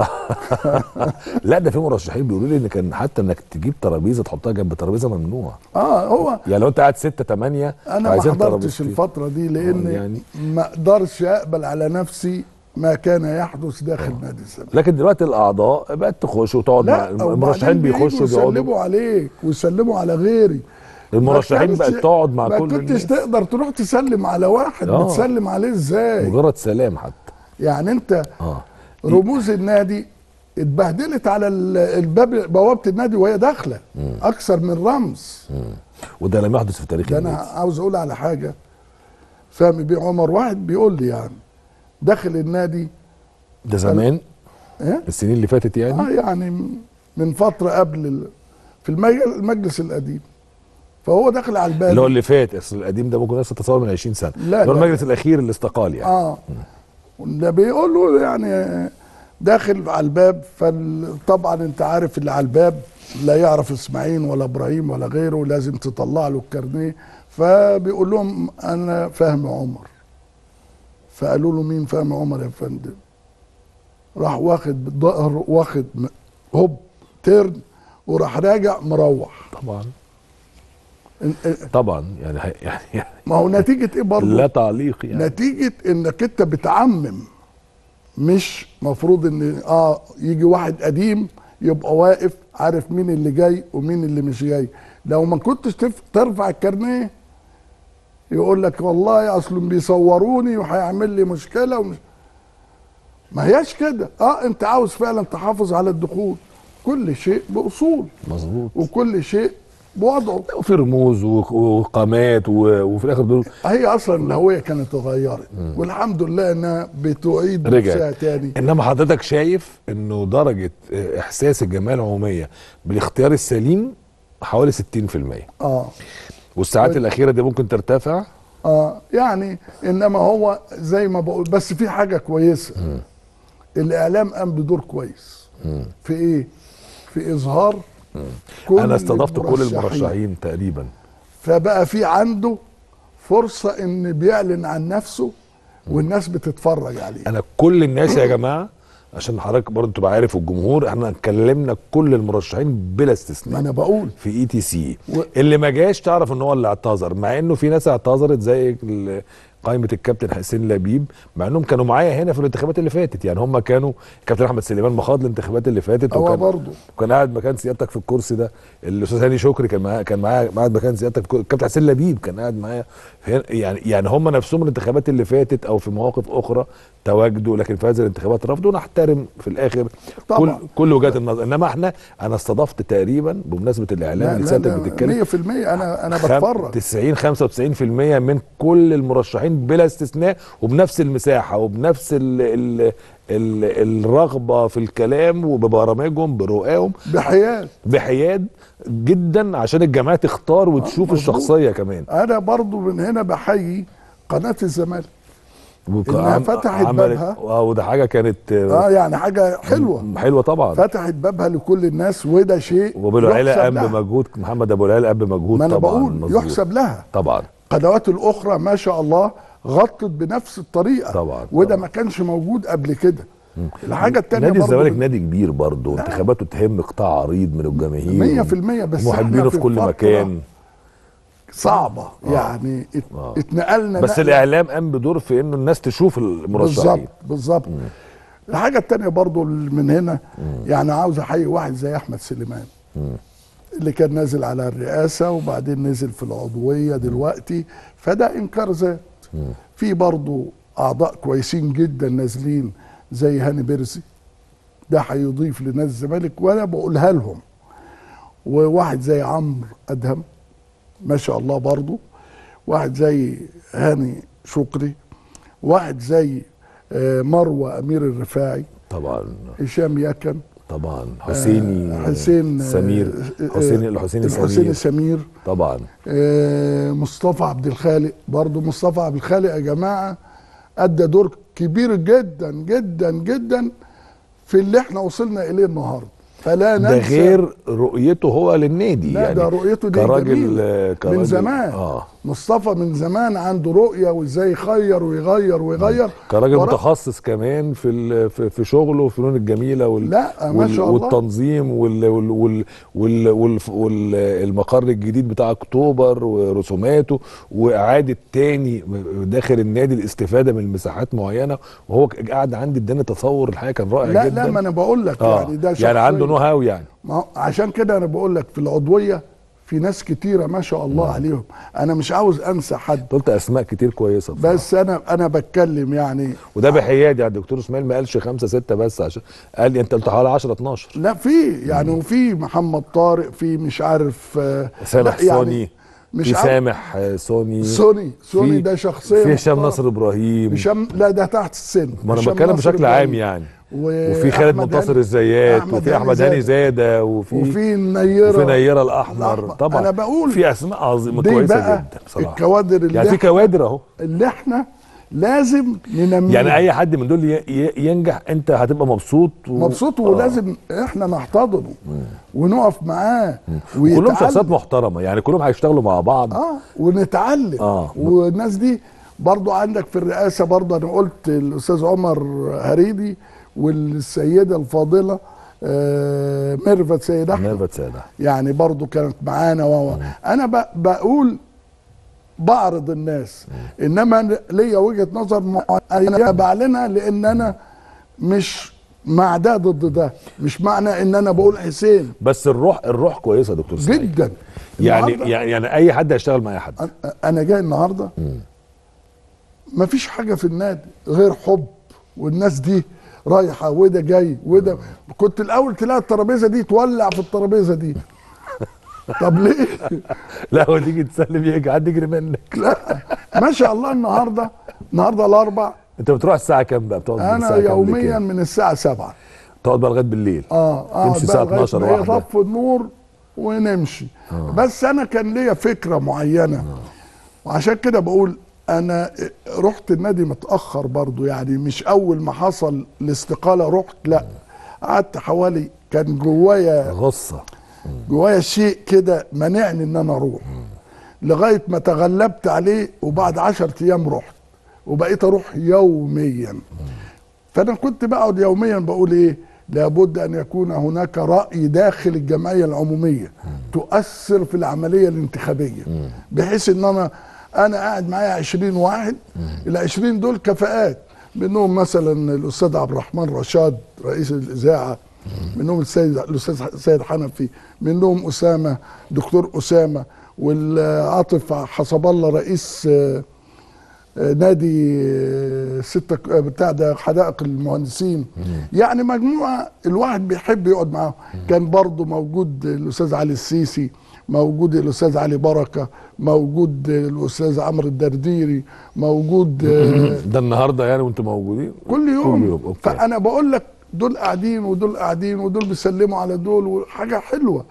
لا ده في مرشحين بيقولوا لي ان كان حتى انك تجيب ترابيزه تحطها جنب ترابيزه ممنوع
اه هو
يعني لو انت قاعد ستة تمانية
انا ما
عايزين
حضرتش
ترابيزتين.
الفتره دي لان
آه، يعني-
ما اقدرش اقبل على نفسي ما كان يحدث داخل نادي الزمالك
لكن دلوقتي الاعضاء بقت تخش وتقعد مع
لا
المرشحين
وبعدين
بيخشوا
بييجوا
بيقعدوا
يسلموا عليك ويسلموا على غيري
المرشحين
ما
بقت
كانش-
تقعد مع
ما
كل
كنتش
الناس
تقدر تروح تسلم على واحد
آه.
بتسلم عليه ازاي
مجرد سلام حتى
يعني انت
اه
رموز النادي اتبهدلت على ال- الباب بوابه النادي وهي داخله اكثر من رمز
وده لم يحدث في تاريخ
ده انا
النادي
عاوز اقول على حاجه فهمي بيه عمر واحد بيقول لي يعني داخل النادي
ده زمان
ايه
السنين اللي فاتت يعني
اه يعني من فتره قبل ال... في المج- المجلس القديم فهو داخل على الباب
اللي هو اللي فات اصل القديم ده ممكن الناس تتصور من 20 سنه
لا،
اللي هو
لا.
المجلس الاخير اللي استقال يعني
اه ده بيقول له يعني داخل على الباب فطبعا انت عارف اللي على الباب لا يعرف اسماعيل ولا ابراهيم ولا غيره لازم تطلع له الكارنيه فبيقول لهم انا فهمي عمر فقالوا له مين فهمي عمر يا فندم راح واخد بالظهر واخد م- هوب ترن وراح راجع مروح
طبعا
إن- إن-
طبعا يعني هي- يعني, يعني
ما هو نتيجه ايه برضه
لا تعليق يعني
نتيجه انك انت بتعمم مش مفروض ان اه يجي واحد قديم يبقى واقف عارف مين اللي جاي ومين اللي مش جاي لو ما كنتش تف- ترفع الكارنيه يقول لك والله اصل بيصوروني وهيعمل لي مشكله ومش ما هياش كده اه انت عاوز فعلا تحافظ على الدخول كل شيء باصول
مظبوط
وكل شيء بوضعه
وفي رموز وق- وقامات و- وفي الاخر دول
هي اصلا الهويه كانت اتغيرت والحمد لله انها بتعيد نفسها
رجعت
تاني
انما حضرتك شايف انه درجه آه، احساس الجمعيه العموميه بالاختيار السليم حوالي 60%
اه
والساعات الاخيره دي ممكن ترتفع
اه يعني انما هو زي ما بقول بس في حاجه كويسه الاعلام قام بدور كويس في ايه في اظهار كل
انا استضفت كل
المرشحين.
المرشحين تقريبا
فبقى في عنده فرصه ان بيعلن عن نفسه والناس بتتفرج عليه
انا كل الناس يا جماعه عشان حضرتك برضه تبقى عارف والجمهور احنا اتكلمنا كل المرشحين بلا
ما
استثناء
انا بقول
في اي تي سي
و-
اللي ما جاش تعرف ان هو اللي اعتذر مع انه في ناس اعتذرت زي ال- قائمه الكابتن حسين لبيب مع انهم كانوا معايا هنا في الانتخابات اللي فاتت يعني هم كانوا كابتن احمد سليمان مخاض الانتخابات اللي فاتت
هو
وكان
برضه
وكان قاعد مكان سيادتك في الكرسي ده الاستاذ هاني شكري كان معايا كان معايا قاعد مكان سيادتك في الكرسي. الكابتن حسين لبيب كان قاعد معايا في هنا- يعني يعني هم نفسهم الانتخابات اللي فاتت او في مواقف اخرى تواجدوا لكن في هذه الانتخابات رفضوا نحترم في الاخر
طبعا.
كل كل وجهات النظر انما احنا انا استضفت تقريبا بمناسبه الاعلام اللي سيادتك بتتكلم
100% انا انا
خم-
بتفرج
90 95% من كل المرشحين بلا استثناء وبنفس المساحه وبنفس ال ال ال الرغبه في الكلام وببرامجهم برؤاهم
بحياد
بحياد جدا عشان الجماعه تختار وتشوف
مظبوط.
الشخصيه كمان
انا برضو من هنا بحيي قناه الزمالك
وك-
إنها
عم-
فتحت
عملت-
بابها.
اه وده حاجه كانت آه،
اه يعني حاجه حلوه
حلوه طبعا
فتحت بابها لكل الناس وده شيء
وابو العيله
يحسب
قام
لها.
بمجهود محمد ابو العيله قام بمجهود
ما انا
طبعا
بقول
مظبوط.
يحسب لها
طبعا
القنوات الاخرى ما شاء الله غطت بنفس الطريقه
طبعا،
وده
طبعا.
ما كانش موجود قبل كده الحاجه الثانيه
نادي الزمالك نادي كبير برضه انتخاباته تهم قطاع عريض من الجماهير
100% بس
محبينه
إحنا
في كل
فترة
مكان
صعبه يعني ات-
آه.
اتنقلنا
بس
نقلة
الاعلام قام بدور في انه الناس تشوف المرشحين
بالظبط بالظبط الحاجه الثانيه برضو من هنا يعني عاوز احيي واحد زي احمد سليمان اللي كان نازل على الرئاسه وبعدين نزل في العضويه دلوقتي فده انكار ذات في برضو اعضاء كويسين جدا نازلين زي هاني بيرزي ده هيضيف لنادي الزمالك وانا بقولها لهم وواحد زي عمرو ادهم ما شاء الله برضو واحد زي هاني شكري واحد زي آه، مروه امير الرفاعي
طبعا
هشام يكن
طبعا حسيني
آه، حسين آه،
سمير
آه،
حسين الحسيني
الحسين
سمير
سمير
طبعا
آه، مصطفى عبد الخالق برضو مصطفى عبد الخالق يا جماعه ادى دور كبير جدا جدا جدا في اللي احنا وصلنا اليه النهارده فلا
ده
ننسى
غير رؤيته هو للنادي
لا
يعني
ده رؤيته دي
كراجل
جميلة.
آه،
من
كراجل
زمان
اه
مصطفى من زمان عنده رؤيه وازاي يخير ويغير ويغير
كراجل
ورا-
متخصص كمان في ال- في في شغله وفي الفنون الجميله وال
لا، ما
وال-
شاء الله.
والتنظيم وال وال وال وال وال والمقر الجديد بتاع اكتوبر ورسوماته واعاده تاني داخل النادي الاستفاده من مساحات معينه وهو قاعد عندي اداني تصور الحقيقه كان رائع
لا
جدا
لا ما انا بقول لك
اه
يعني ده
يعني عنده
شخصية.
نو هاو يعني
ما هو عشان كده انا بقول لك في العضويه في ناس كتيره ما شاء الله عليهم انا مش عاوز انسى حد
قلت اسماء كتير كويسه بصراحة.
بس انا انا بتكلم يعني
وده بحياد يعني الدكتور اسماعيل ما قالش خمسه سته بس عشان قال لي انت قلت حوالي 10 12
لا في يعني وفي محمد طارق في مش عارف آه،
سامح
لا يعني
سوني
مش
في
عارف
سامح آه، سوني
سوني سوني
في-
ده شخصيه
في هشام
محترمة.
نصر ابراهيم
هشام لا ده تحت السن
ما انا
هشام
بتكلم
نصر
بشكل عام
إبراهيم.
يعني
و-
وفي خالد
أحمد
منتصر
هاني-
الزيات
أحمد
وفي
هاني
احمد هاني
زادة.
زاده وفي
وفي النيره
وفي نيره الاحمر
الأحمر.
طبعا
أنا بقول
في اسماء عظيمه
دي
كويسه
بقى
جدا بصراحه
الكوادر اللي
يعني في
احنا-
كوادر اهو
اللي احنا لازم ننميها
يعني اي حد من دول ي- ي- ينجح انت هتبقى مبسوط و...
مبسوط
آه.
ولازم احنا نحتضنه ونقف معاه
كلهم شخصيات
ويتعلم
محترمه يعني كلهم هيشتغلوا مع بعض
اه ونتعلم
آه.
والناس دي برضو عندك في الرئاسه برضو انا قلت الاستاذ عمر هريدي والسيده الفاضله آه، ميرفت سيد احمد
ميرفت سيدة
يعني برضو كانت معانا و انا ب- بقول بعرض الناس انما أنا ليا وجهه نظر معينه بعلنها لان انا مش مع ده ضد ده مش معنى ان انا بقول حسين
بس الروح الروح كويسه يا دكتور سعيد
جدا
يعني
النهاردة
يعني يعني اي حد هيشتغل مع اي حد
أنا- انا جاي النهارده مفيش حاجه في النادي غير حب والناس دي رايحه وده جاي وده كنت الاول تلاقي الترابيزه دي تولع في الترابيزه دي طب ليه؟
لا هو تيجي تسلم يجي حد يجري منك
لا ما شاء الله النهارده النهارده الاربع
انت بتروح الساعه كام بقى بتقعد من
انا
الساعة كام
يوميا
لكام؟
من الساعه 7
تقعد بقى لغايه بالليل
اه اه
تمشي الساعة 12 واحدة.
يطفي النور ونمشي بس انا كان ليا فكره معينه وعشان كده بقول انا رحت النادي متاخر برضو يعني مش اول ما حصل الاستقاله رحت لا قعدت حوالي كان جوايا
غصه
جوايا شيء كده منعني ان انا اروح لغايه ما تغلبت عليه وبعد عشرة ايام رحت وبقيت اروح يوميا فانا كنت بقعد يوميا بقول ايه لابد ان يكون هناك راي داخل الجمعيه العموميه تؤثر في العمليه الانتخابيه بحيث ان انا انا قاعد معايا 20 واحد ال 20 دول كفاءات منهم مثلا الاستاذ عبد الرحمن رشاد رئيس الاذاعه منهم السيد الاستاذ سيد حنفي منهم اسامه دكتور اسامه والعاطف حسب الله رئيس آه، آه، نادي آه، ستة ك- آه، بتاع ده حدائق المهندسين يعني مجموعه الواحد بيحب يقعد معاهم كان برضه موجود الاستاذ علي السيسي موجود الاستاذ علي بركه موجود الاستاذ عمرو الدرديري موجود آه،
ده النهارده يعني وانتم موجودين
كل يوم,
كل يوم، أوكي.
فانا بقول لك دول قاعدين ودول قاعدين ودول بيسلموا على دول وحاجه حلوه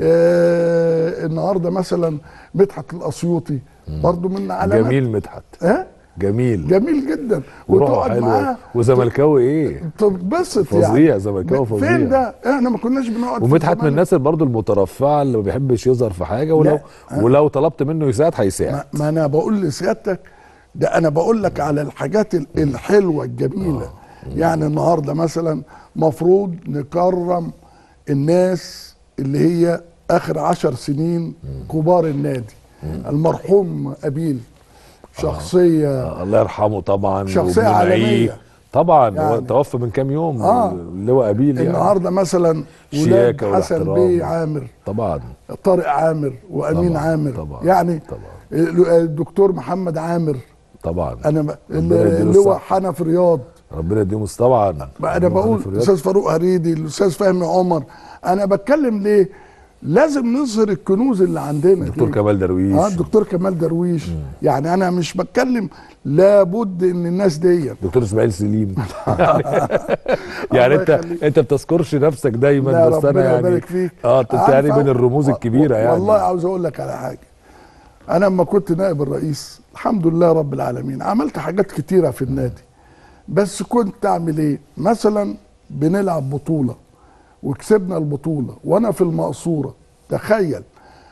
آه النهارده مثلا مدحت الاسيوطي برضو من علامات
جميل مدحت
ها
جميل
جميل جدا
وروحه
وتقعد
حلوه
معاه
وزملكاوي ايه
تتبسط
فظيع،
يعني
زملكاوي
ب-
فظيع.
فين ده احنا ما كناش بنقعد في
ومدحت من
الزمالك.
الناس اللي برضه المترفعه اللي ما بيحبش يظهر في حاجه ولو
لا.
ولو طلبت منه يساعد هيساعد
ما, ما انا بقول لسيادتك ده انا بقول لك على الحاجات ال- الحلوه الجميله يعني النهارده مثلا مفروض نكرم الناس اللي هي اخر عشر سنين كبار النادي المرحوم ابيل شخصيه
آه، الله يرحمه طبعا
شخصية
وبنعيه.
عالمية.
طبعا هو
يعني-
توفى من كام يوم
آه.
اللواء ابيل يعني
النهارده مثلا ولاد
شياكة
حسن
والاحترام.
بيه عامر
طبعا
طارق عامر وامين
طبعاً،
عامر
طبعاً،
يعني
طبعاً.
الدكتور محمد عامر
طبعا
انا ب-
ربنا يديله
اللواء
الصحة.
حنف رياض
ربنا يديهم الص- طبعا
بقى انا بقول
في الرياض.
الاستاذ فاروق هريدي الاستاذ فهمي عمر انا بتكلم ليه لازم نظهر الكنوز اللي عندنا
دكتور
دي.
كمال درويش
اه الدكتور كمال درويش يعني انا مش بتكلم لابد ان الناس دي
دكتور اسماعيل سليم يعني, يعني
الله
انت
يخليك.
انت بتذكرش نفسك دايما
لا
بس انا
ربنا
يعني
يبارك فيك
اه انت
عارف
يعني من
أو-
الرموز
و-
الكبيره يعني
والله عاوز اقول لك على حاجه انا لما كنت نائب الرئيس الحمد لله رب العالمين عملت حاجات كتيره في النادي بس كنت اعمل ايه مثلا بنلعب بطوله وكسبنا البطوله وانا في المقصوره تخيل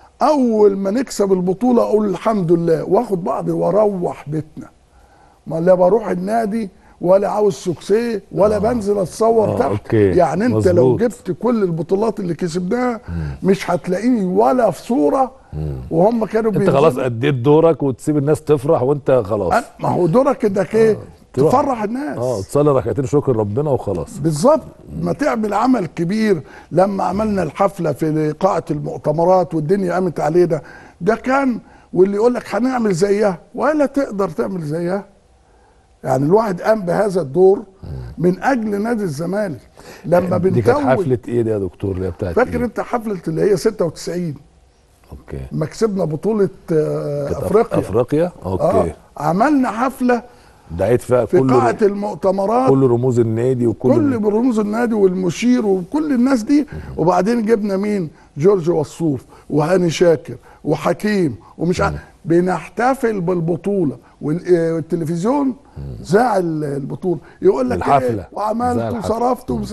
اول ما نكسب البطوله اقول الحمد لله واخد بعضي واروح بيتنا ما لا بروح النادي ولا عاوز سوكسيه ولا آه. بنزل اتصور
آه،
تحت
أوكي.
يعني انت لو
مظبوط.
جبت كل البطولات اللي كسبناها مش هتلاقيني ولا في صوره وهم كانوا
انت خلاص
بينزلوا.
اديت دورك وتسيب الناس تفرح وانت خلاص
أنا- ما هو دورك انك ايه
تروح.
تفرح الناس
اه تصلي ركعتين شكر ربنا وخلاص
بالظبط ما تعمل عمل كبير لما عملنا الحفله في قاعه المؤتمرات والدنيا قامت علينا ده كان واللي يقول لك هنعمل زيها ولا تقدر تعمل زيها يعني الواحد قام بهذا الدور من اجل نادي الزمالك لما
دي كانت
بنتوج
حفله ايه دي يا دكتور اللي هي بتاعت
فاكر
إيه؟
انت حفله اللي هي 96
اوكي
ما كسبنا بطوله آه،
كانت أف-
افريقيا
افريقيا اوكي
اه عملنا حفله
دعيت فيها
في
كل
قاعه المؤتمرات
كل رموز النادي وكل
كل برموز النادي والمشير وكل الناس دي وبعدين جبنا مين جورج وصوف وهاني شاكر وحكيم ومش عارف بنحتفل بالبطوله وال- آه، والتلفزيون ذاع ال- البطوله يقول لك
الحفلة.
ايه وعملت
ذاع الحفلة.
وصرفت ومس...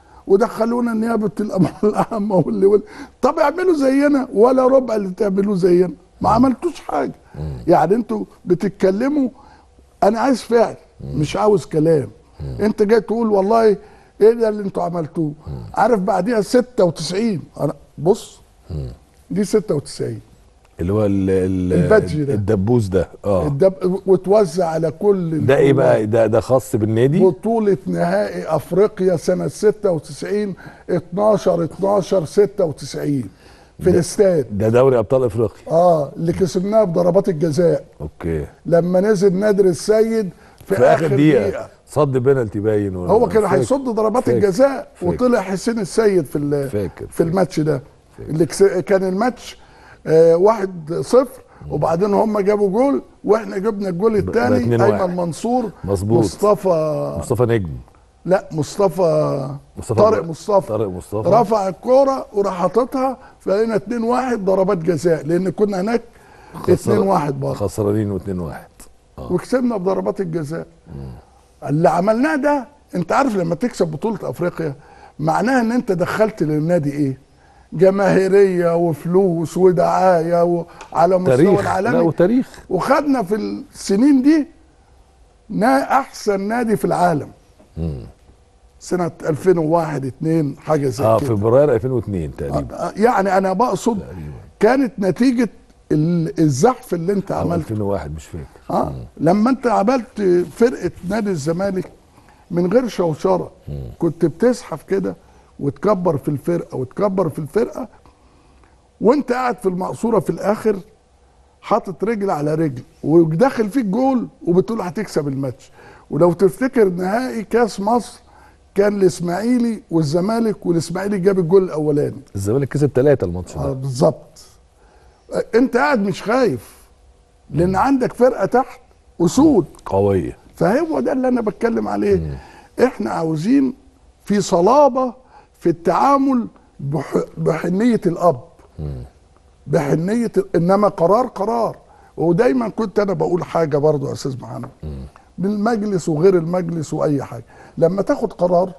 ودخلونا نيابه الاموال العامه واللي واللي طب اعملوا زينا ولا ربع اللي تعملوه زينا ما عملتوش حاجه يعني انتوا بتتكلموا انا عايز فعل مش عاوز كلام انت جاي تقول والله ايه ده اللي انتوا عملتوه عارف بعديها 96 انا بص دي 96
اللي هو ال ال
البادج ده.
الدبوس ده اه
الدب... وتوزع على كل
ده ايه
الطلاب.
بقى ده ده خاص بالنادي
بطولة نهائي افريقيا سنة 96 12 12 96 في الاستاد
ده دوري ابطال افريقيا
اه اللي كسبناها بضربات الجزاء
اوكي
لما نزل نادر السيد في,
في اخر دقيقه صد بينالتي باين ولا-
هو كان
فاكر.
هيصد ضربات
فاكر.
الجزاء
فاكر.
وطلع حسين السيد في ال-
فاكر.
في الماتش ده اللي كس... كان الماتش آه واحد صفر وبعدين هم جابوا جول واحنا جبنا الجول الثاني
اتنين واحد.
ايمن منصور
مظبوط.
مصطفى
مصطفى نجم
لا مصطفى
مصطفى
طارق
ب-
مصطفى
طارق مصطفى.
رفع الكوره وراح حاططها فلقينا 2 1 ضربات جزاء لان كنا هناك 2 1 برضه
خسرانين و2 1
وكسبنا بضربات الجزاء اللي عملناه ده انت عارف لما تكسب بطوله افريقيا معناها ان انت دخلت للنادي ايه جماهيريه وفلوس ودعايه وعلى مستوى
تاريخ لا
العالمي
وتاريخ
وخدنا في السنين دي نا احسن نادي في العالم سنه 2001 2 حاجه زي
اه
كده
فبراير 2002 تقريبا
آه، يعني انا بقصد كانت نتيجه ال- الزحف اللي انت
او
عملته
2001 مش فاكر
اه لما انت عملت فرقه نادي الزمالك من غير شوشره كنت بتزحف كده وتكبر في الفرقه وتكبر في الفرقه وانت قاعد في المقصوره في الاخر حاطط رجل على رجل وداخل فيك جول وبتقول هتكسب الماتش ولو تفتكر نهائي كاس مصر كان الاسماعيلي والزمالك والاسماعيلي جاب الجول الاولاني
الزمالك كسب ثلاثة الماتش
آه
ده
بالظبط آه، انت قاعد مش خايف لان عندك فرقه تحت اسود
قوية
فهو ده اللي انا بتكلم عليه احنا عاوزين في صلابه في التعامل بح بحنيه الاب بحنيه انما قرار قرار ودايما كنت انا بقول حاجه برضو يا استاذ محمد بالمجلس وغير المجلس واي حاجه لما تاخد قرار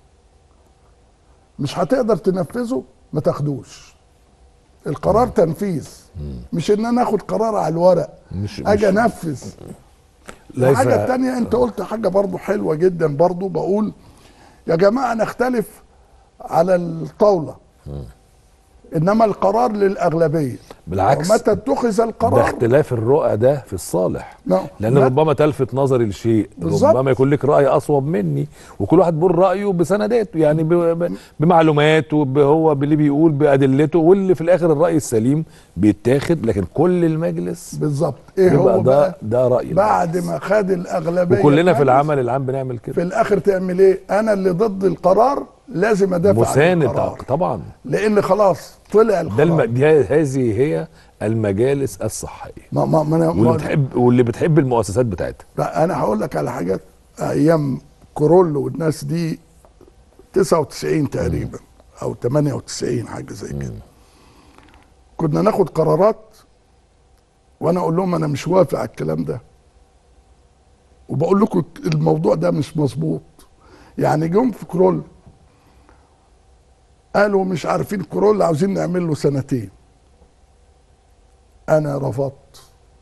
مش هتقدر تنفذه ما تاخدوش القرار تنفيذ مش ان انا اخد قرار على الورق
مش-
اجي
مش-
انفذ
ليس
الحاجة التانية انت قلت حاجة برضو حلوة جدا برضو بقول يا جماعة نختلف على الطاولة انما القرار للأغلبية
بالعكس.
ومتى اتخذ
ده
القرار
اختلاف الرؤى ده في الصالح
نعم.
لان
لا.
ربما تلفت نظري لشيء
بالظبط.
ربما يكون لك راي اصوب مني وكل واحد بيقول رايه بسنداته يعني ب... ب... بمعلوماته هو باللي بيقول بادلته واللي في الاخر الراي السليم بيتاخد لكن كل المجلس
بالظبط ايه
يبقى
هو
ده
بقى
ده راي
بعد
المجلس.
ما خد الأغلبية
وكلنا في
المجلس،
العمل العام بنعمل
في
كده
الآخر تعمل ايه انا اللي ضد القرار لازم ادافع عن
مساند
القرار
طبعا
لان خلاص طلع
ده
القرار
الم... دي هذه هي المجالس الصحيه
ما ما ما أنا-
واللي
ما
بتحب واللي بتحب المؤسسات بتاعتها
لا انا هقول لك على حاجات ايام كورول والناس دي 99 تقريبا او 98 حاجه زي كده كنا ناخد قرارات وانا اقول لهم انا مش وافق على الكلام ده وبقول لكم الموضوع ده مش مظبوط يعني جم في كرول قالوا مش عارفين كرول عاوزين نعمل له سنتين انا رفضت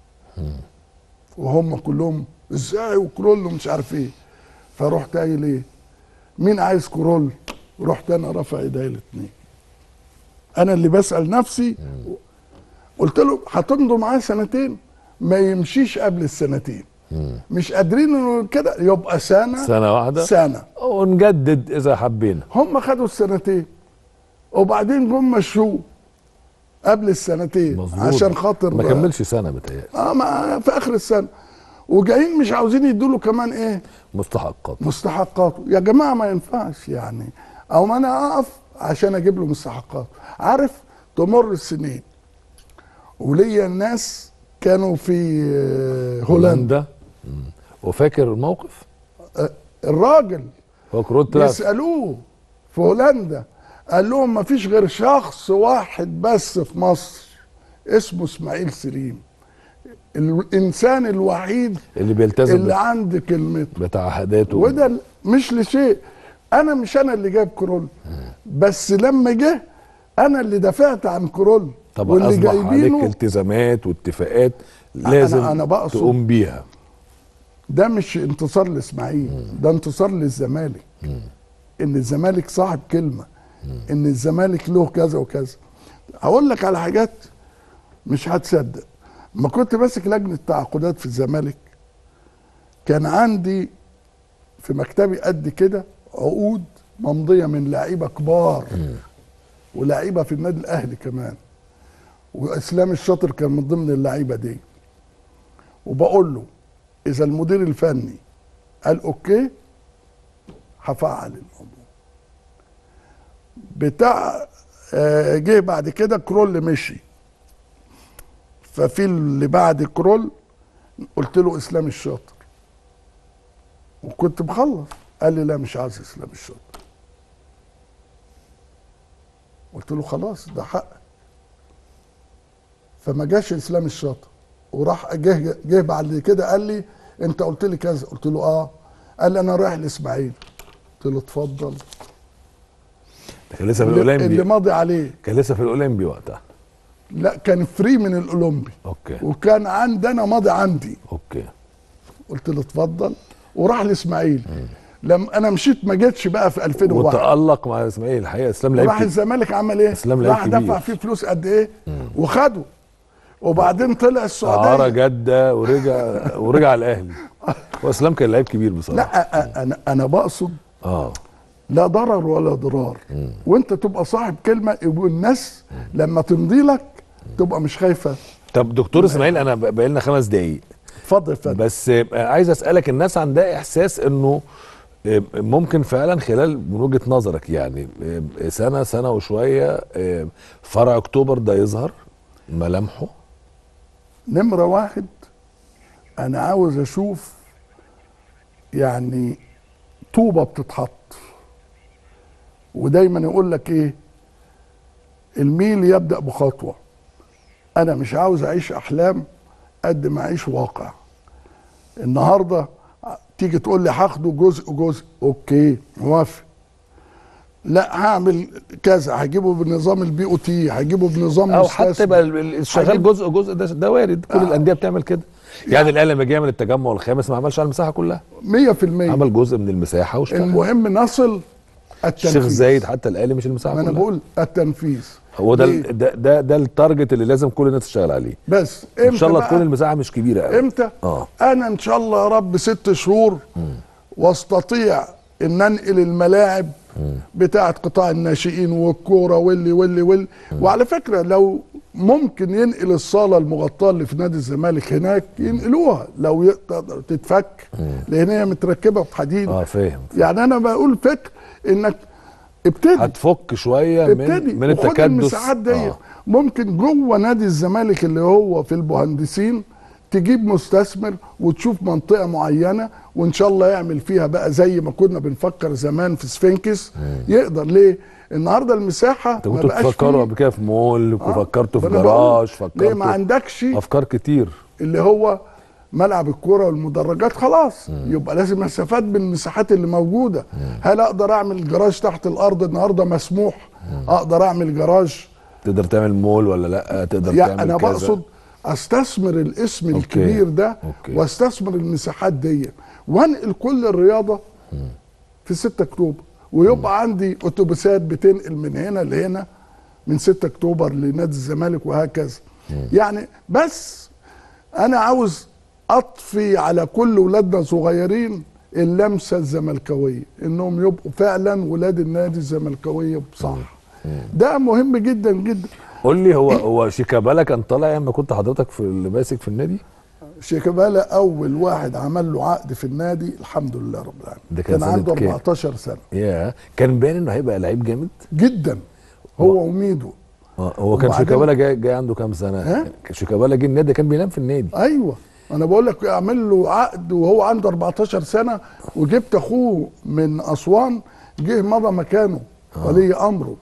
وهم كلهم ازاي وكرول ومش عارف ايه فرحت قايل ايه مين عايز كرول رحت انا رافع ايدي الاثنين انا اللي بسال نفسي قلت له هتمضوا معاه سنتين ما يمشيش قبل السنتين مش قادرين انه كده يبقى سنه
سنه واحده
سنه
ونجدد اذا حبينا
هم خدوا السنتين وبعدين جم مشوه قبل السنتين
مظبوط
عشان خاطر
ما كملش سنه بتهيألي
اه ما في اخر السنه وجايين مش عاوزين يدوا له كمان ايه
مستحقات
مستحقاته يا جماعه ما ينفعش يعني او ما انا اقف عشان اجيب له مستحقاته عارف تمر السنين وليا الناس كانوا في آه، هولندا
هولندا مم. وفاكر الموقف
آه، الراجل
هو كروت طلع
بيسالوه في هولندا قال لهم ما فيش غير شخص واحد بس في مصر اسمه اسماعيل سليم الانسان الوحيد
اللي بيلتزم
اللي عند كلمته
بتعهداته
وده ال- مش لشيء انا مش انا اللي جايب كرول بس لما جه انا اللي دافعت عن كرول
طبعا
واللي
اصبح عليك
جايبينه
التزامات واتفاقات لازم
أنا بقصد-
تقوم بيها
ده مش انتصار لاسماعيل ده انتصار للزمالك ان الزمالك صاحب كلمه ان الزمالك له كذا وكذا هقول لك على حاجات مش هتصدق ما كنت ماسك لجنه تعاقدات في الزمالك كان عندي في مكتبي قد كده عقود ممضيه من لعيبه كبار ولاعيبه في النادي الاهلي كمان واسلام الشاطر كان من ضمن اللعيبه دي وبقول له اذا المدير الفني قال اوكي هفعل الموضوع بتاع آه، جه بعد كده كرول مشي ففي اللي بعد كرول قلت له اسلام الشاطر وكنت مخلص قال لي لا مش عايز اسلام الشاطر قلت له خلاص ده حق فما جاش اسلام الشاطر وراح جه جه بعد كده قال لي انت قلت لي كذا قلت له اه قال لي انا رايح الاسماعيلي قلت له اتفضل
كان لسه في
اللي, اللي
الاولمبي
ماضي عليه
كان لسه في الاولمبي وقتها
لا كان فري من الاولمبي
اوكي
وكان عندنا ماضي عندي
اوكي
قلت له اتفضل وراح الاسماعيلي لما انا مشيت ما جيتش بقى في 2001
وتألق مع اسماعيل الحقيقه اسلام لعيب
راح
كبير.
الزمالك عمل ايه؟
اسلام لعيب
راح
كبير.
دفع فيه فلوس قد ايه؟ وخده وبعدين طلع
اعاره
السعوديه
جده ورجع ورجع الاهلي هو اسلام كان لعيب كبير بصراحه
لا أ- انا انا بقصد
اه
لا ضرر ولا ضرار وانت تبقى صاحب كلمه يبقوا الناس لما تمضي لك تبقى مش خايفه
طب دكتور اسماعيل انا بقى لنا خمس دقايق
اتفضل يا فندم
بس آه، عايز اسالك الناس عندها احساس انه آه، ممكن فعلا خلال من وجهه نظرك يعني آه، سنه سنه وشويه آه، فرع اكتوبر ده يظهر ملامحه
نمره واحد انا عاوز اشوف يعني طوبه بتتحط ودايما يقول لك ايه الميل يبدا بخطوه انا مش عاوز اعيش احلام قد ما اعيش واقع النهارده تيجي تقول لي هاخده جزء جزء اوكي موافق لا هعمل كذا هجيبه بنظام البي او تي هجيبه بنظام
او حتى
مستثمر.
يبقى ال- ال- شغال
هجيب-
جزء جزء ده ده وارد كل
آه.
الانديه بتعمل كده يعني الاهلي لما جه يعمل التجمع الخامس ما عملش على المساحه كلها
100%
عمل جزء من المساحه واشتغل
المهم نصل التنفيذ
الشيخ زايد حتى الاهلي مش المساحه
ما انا
كلها
بقول التنفيذ
هو ده
ليه؟
ال- ده ده, ده التارجت اللي لازم كل الناس تشتغل عليه
بس امتى
ان شاء الله
بقى؟
تكون المساحه مش كبيره قوي
امتى
اه
انا ان شاء الله يا رب ست شهور واستطيع ان انقل الملاعب بتاعه قطاع الناشئين والكوره واللي واللي واللي وعلى فكره لو ممكن ينقل الصاله المغطاه اللي في نادي الزمالك هناك ينقلوها لو يقدر تتفك لان هي متركبه بحديد
اه فاهم
يعني انا بقول فكر انك ابتدي
هتفك شويه من
ابتدي
من
وخد
التكدس
المساحات دي
آه.
ممكن جوه نادي الزمالك اللي هو في المهندسين تجيب مستثمر وتشوف منطقه معينه وان شاء الله يعمل فيها بقى زي ما كنا بنفكر زمان في سفنكس يقدر ليه النهارده المساحه
انت
ما
كنتوا
بقاش
بتفكروا
فيه-
قبل كده في مول
آه،
وفكرتوا في
فأنا بقول
جراج
ليه ما
فكرتوا
عندكش
افكار كتير
اللي هو ملعب الكوره والمدرجات خلاص يبقى لازم استفاد بالمساحات اللي موجوده هل اقدر اعمل جراج تحت الارض النهارده مسموح اقدر اعمل جراج
تقدر تعمل مول ولا لا تقدر
يعني
تعمل
انا
كذا.
بقصد استثمر الاسم
أوكي.
الكبير ده
أوكي.
واستثمر المساحات دي وانقل كل الرياضه في 6 اكتوبر ويبقى عندي اتوبيسات بتنقل من هنا لهنا من 6 اكتوبر لنادي الزمالك وهكذا يعني بس انا عاوز اطفي على كل ولادنا صغيرين اللمسه الزملكاويه انهم يبقوا فعلا ولاد النادي الزملكاويه بصح ده مهم جدا جدا
قول لي هو هو شيكابالا كان طالع لما كنت حضرتك في اللي ماسك في النادي
شيكابالا اول واحد عمل له عقد في النادي الحمد لله رب العالمين
ده كان
كان
سنة
عنده
كام؟
14 سنه
يا كان باين انه هيبقى لعيب جامد
جدا هو وميدو
آه، هو كان
وبعدين-
شيكابالا جاي, جاي عنده كام سنه
ها؟
شيكابالا جه النادي كان بينام في النادي
ايوه انا بقول لك اعمل له عقد وهو عنده 14 سنه وجبت اخوه من اسوان جه مضى مكانه ولي امره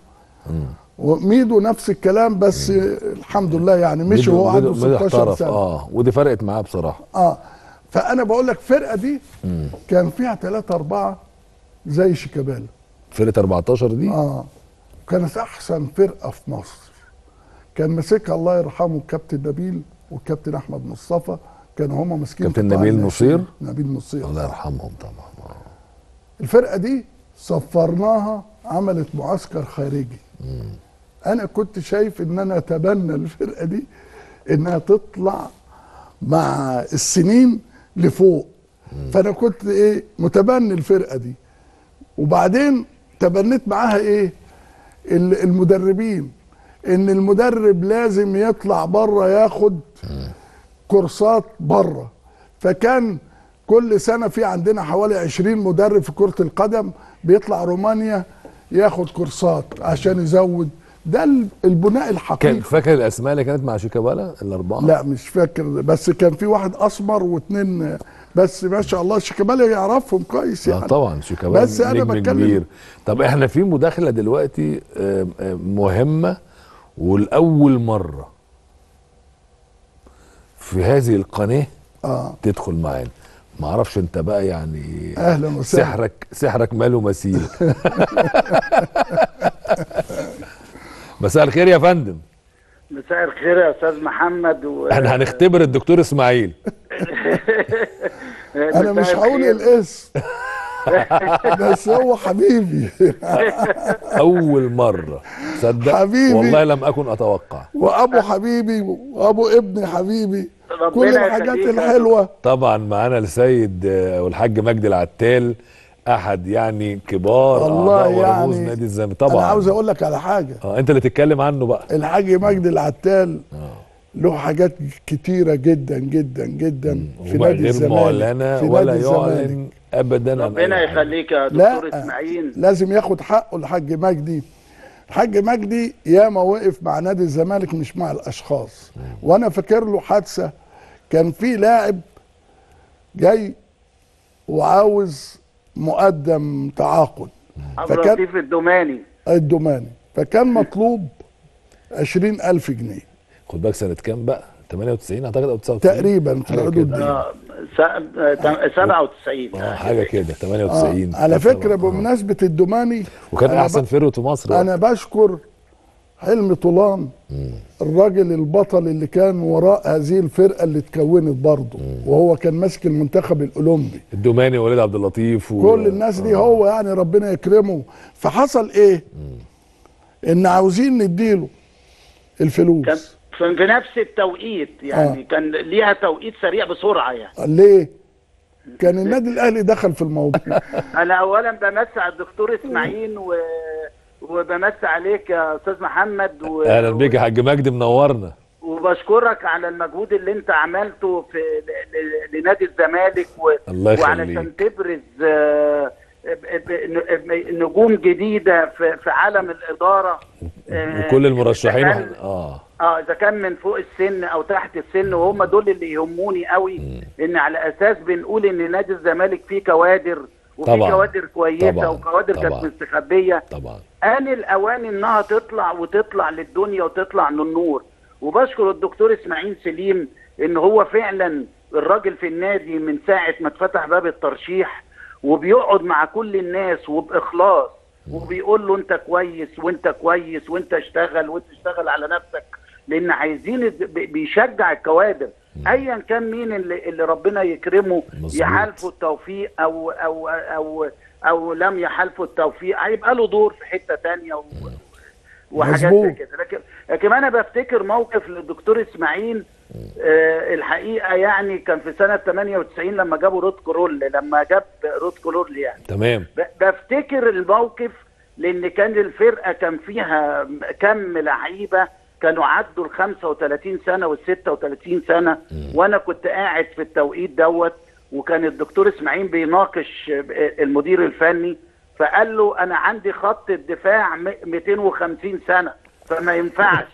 وميدو نفس الكلام بس الحمد لله يعني مشي
ميدو-
وهو عنده
ميدو- ميدو
16
احترف،
سنه
اه ودي فرقت معاه بصراحه
اه فانا بقول لك الفرقه دي كان فيها ثلاثة أربعة زي شيكابالا
فرقه 14 دي
اه كانت احسن فرقه في مصر كان ماسكها الله يرحمه الكابتن نبيل والكابتن احمد مصطفى كانوا هما ماسكين
كابتن
قطاع
نبيل
الناشئين.
نصير؟
نبيل نصير
الله يرحمهم طبعا آه.
الفرقه دي صفرناها عملت معسكر خارجي انا كنت شايف ان انا اتبنى الفرقه دي انها تطلع مع السنين لفوق فانا كنت ايه متبني الفرقه دي وبعدين تبنيت معاها ايه ال- المدربين ان المدرب لازم يطلع بره ياخد كورسات بره فكان كل سنه في عندنا حوالي 20 مدرب في كره القدم بيطلع رومانيا ياخد كورسات عشان يزود ده ال- البناء
كان
الحقيقي
فاكر الاسماء اللي كانت مع شيكابالا الاربعه
لا مش فاكر بس كان في واحد اسمر واثنين بس ما شاء الله شيكابالا يعرفهم كويس
اه
يعني
طبعا شيكابالا
بس أنا
نجم
بتكلم-
كبير طب احنا في مداخله دلوقتي آه، آه، مهمه والاول مره في هذه القناه
اه
تدخل معانا ما اعرفش انت بقى يعني
أهلاً وسهلاً.
سحرك سحرك ماله مثيل مساء الخير يا فندم
مساء الخير يا استاذ محمد و...
احنا هنختبر الدكتور اسماعيل
انا مش
مساء
هقول
الخير.
الاسم بس هو حبيبي
اول مره صدق
حبيبي.
والله لم اكن اتوقع
وابو حبيبي وابو ابني حبيبي
ربنا
كل الحاجات
يخليك يا
الحلوه
طبعا معانا السيد آه، والحاج مجدي العتال احد يعني كبار
والله
اعضاء ورموز
يعني
نادي الزمالك طبعا
انا عاوز اقول لك على حاجه
اه انت اللي تتكلم عنه بقى
الحاج مجدي العتال له حاجات كتيره جدا جدا جدا في
وما
نادي
غير
الزمالك
معلنه
في
ولا
نادي
يعلن
الزمالك.
ابدا عن
ربنا
أي حاجة.
يخليك يا
لا
دكتور اسماعيل
لازم ياخد حقه الحاج مجدي الحاج مجدي ياما وقف مع نادي الزمالك مش مع الاشخاص وانا فاكر له حادثه كان في لاعب جاي وعاوز مقدم تعاقد
عبد
فكان
اللطيف الدوماني
الدوماني فكان مطلوب عشرين ألف جنيه
خد بالك سنه كام بقى 98 اعتقد او 99
تقريبا في
حاجة
الحدود
كده.
دي
آه، س- آه، تم- 97
اه حاجه كده
آه
98
على فكره
آه.
بمناسبه الدوماني
وكان
أنا
احسن
ب-
فيرو في مصر
انا بشكر حلمي طولان الراجل البطل اللي كان وراء هذه الفرقه اللي اتكونت برضه وهو كان ماسك المنتخب الاولمبي
الدوماني ووليد عبد اللطيف و...
كل الناس دي هو يعني ربنا يكرمه فحصل ايه ان عاوزين نديله
كان
الفلوس
في في نفس التوقيت يعني
آه.
كان ليها توقيت سريع بسرعه يعني
ليه كان النادي الاهلي دخل في الموضوع
انا اولا بمسي على الدكتور اسماعيل و... وبمسي عليك يا استاذ محمد و...
اهلا بيك يا حاج مجدي منورنا
وبشكرك على المجهود اللي انت عملته في ل- ل- لنادي الزمالك و...
الله يخليك.
وعلشان تبرز آه، ب- ب- ن- نجوم جديده في في عالم الاداره آه،
وكل المرشحين
إذا كان-
وح- اه
اه اذا كان من فوق السن او تحت السن وهم دول اللي يهموني قوي ان على اساس بنقول ان نادي الزمالك فيه كوادر وفي
طبعاً.
كوادر كويسه
طبعاً.
وكوادر كانت
طبعاً.
مستخبيه
طبعا
آن الأوان إنها تطلع وتطلع للدنيا وتطلع للنور وبشكر الدكتور إسماعيل سليم إن هو فعلا الراجل في النادي من ساعة ما اتفتح باب الترشيح وبيقعد مع كل الناس وبإخلاص وبيقول له أنت كويس وأنت كويس وأنت اشتغل وأنت اشتغل على نفسك لأن عايزين بي- بيشجع الكوادر أيا كان مين اللي, اللي ربنا يكرمه
مظبوط.
يحالفه التوفيق أو أو أو أو لم يحالفه التوفيق هيبقى له دور في حتة تانية و... وحاجات زي
مظبوط.
كده لكن لكن انا بفتكر موقف للدكتور اسماعيل آه الحقيقه يعني كان في سنه 98 لما جابوا رود كرول لما جاب رود كرول يعني
تمام
ب- بفتكر الموقف لان كان الفرقه كان فيها كم لعيبه كانوا عدوا ال 35 سنه وال 36 سنه وانا كنت قاعد في التوقيت دوت وكان الدكتور اسماعيل بيناقش المدير الفني فقال له انا عندي خط الدفاع م- 250 سنه فما ينفعش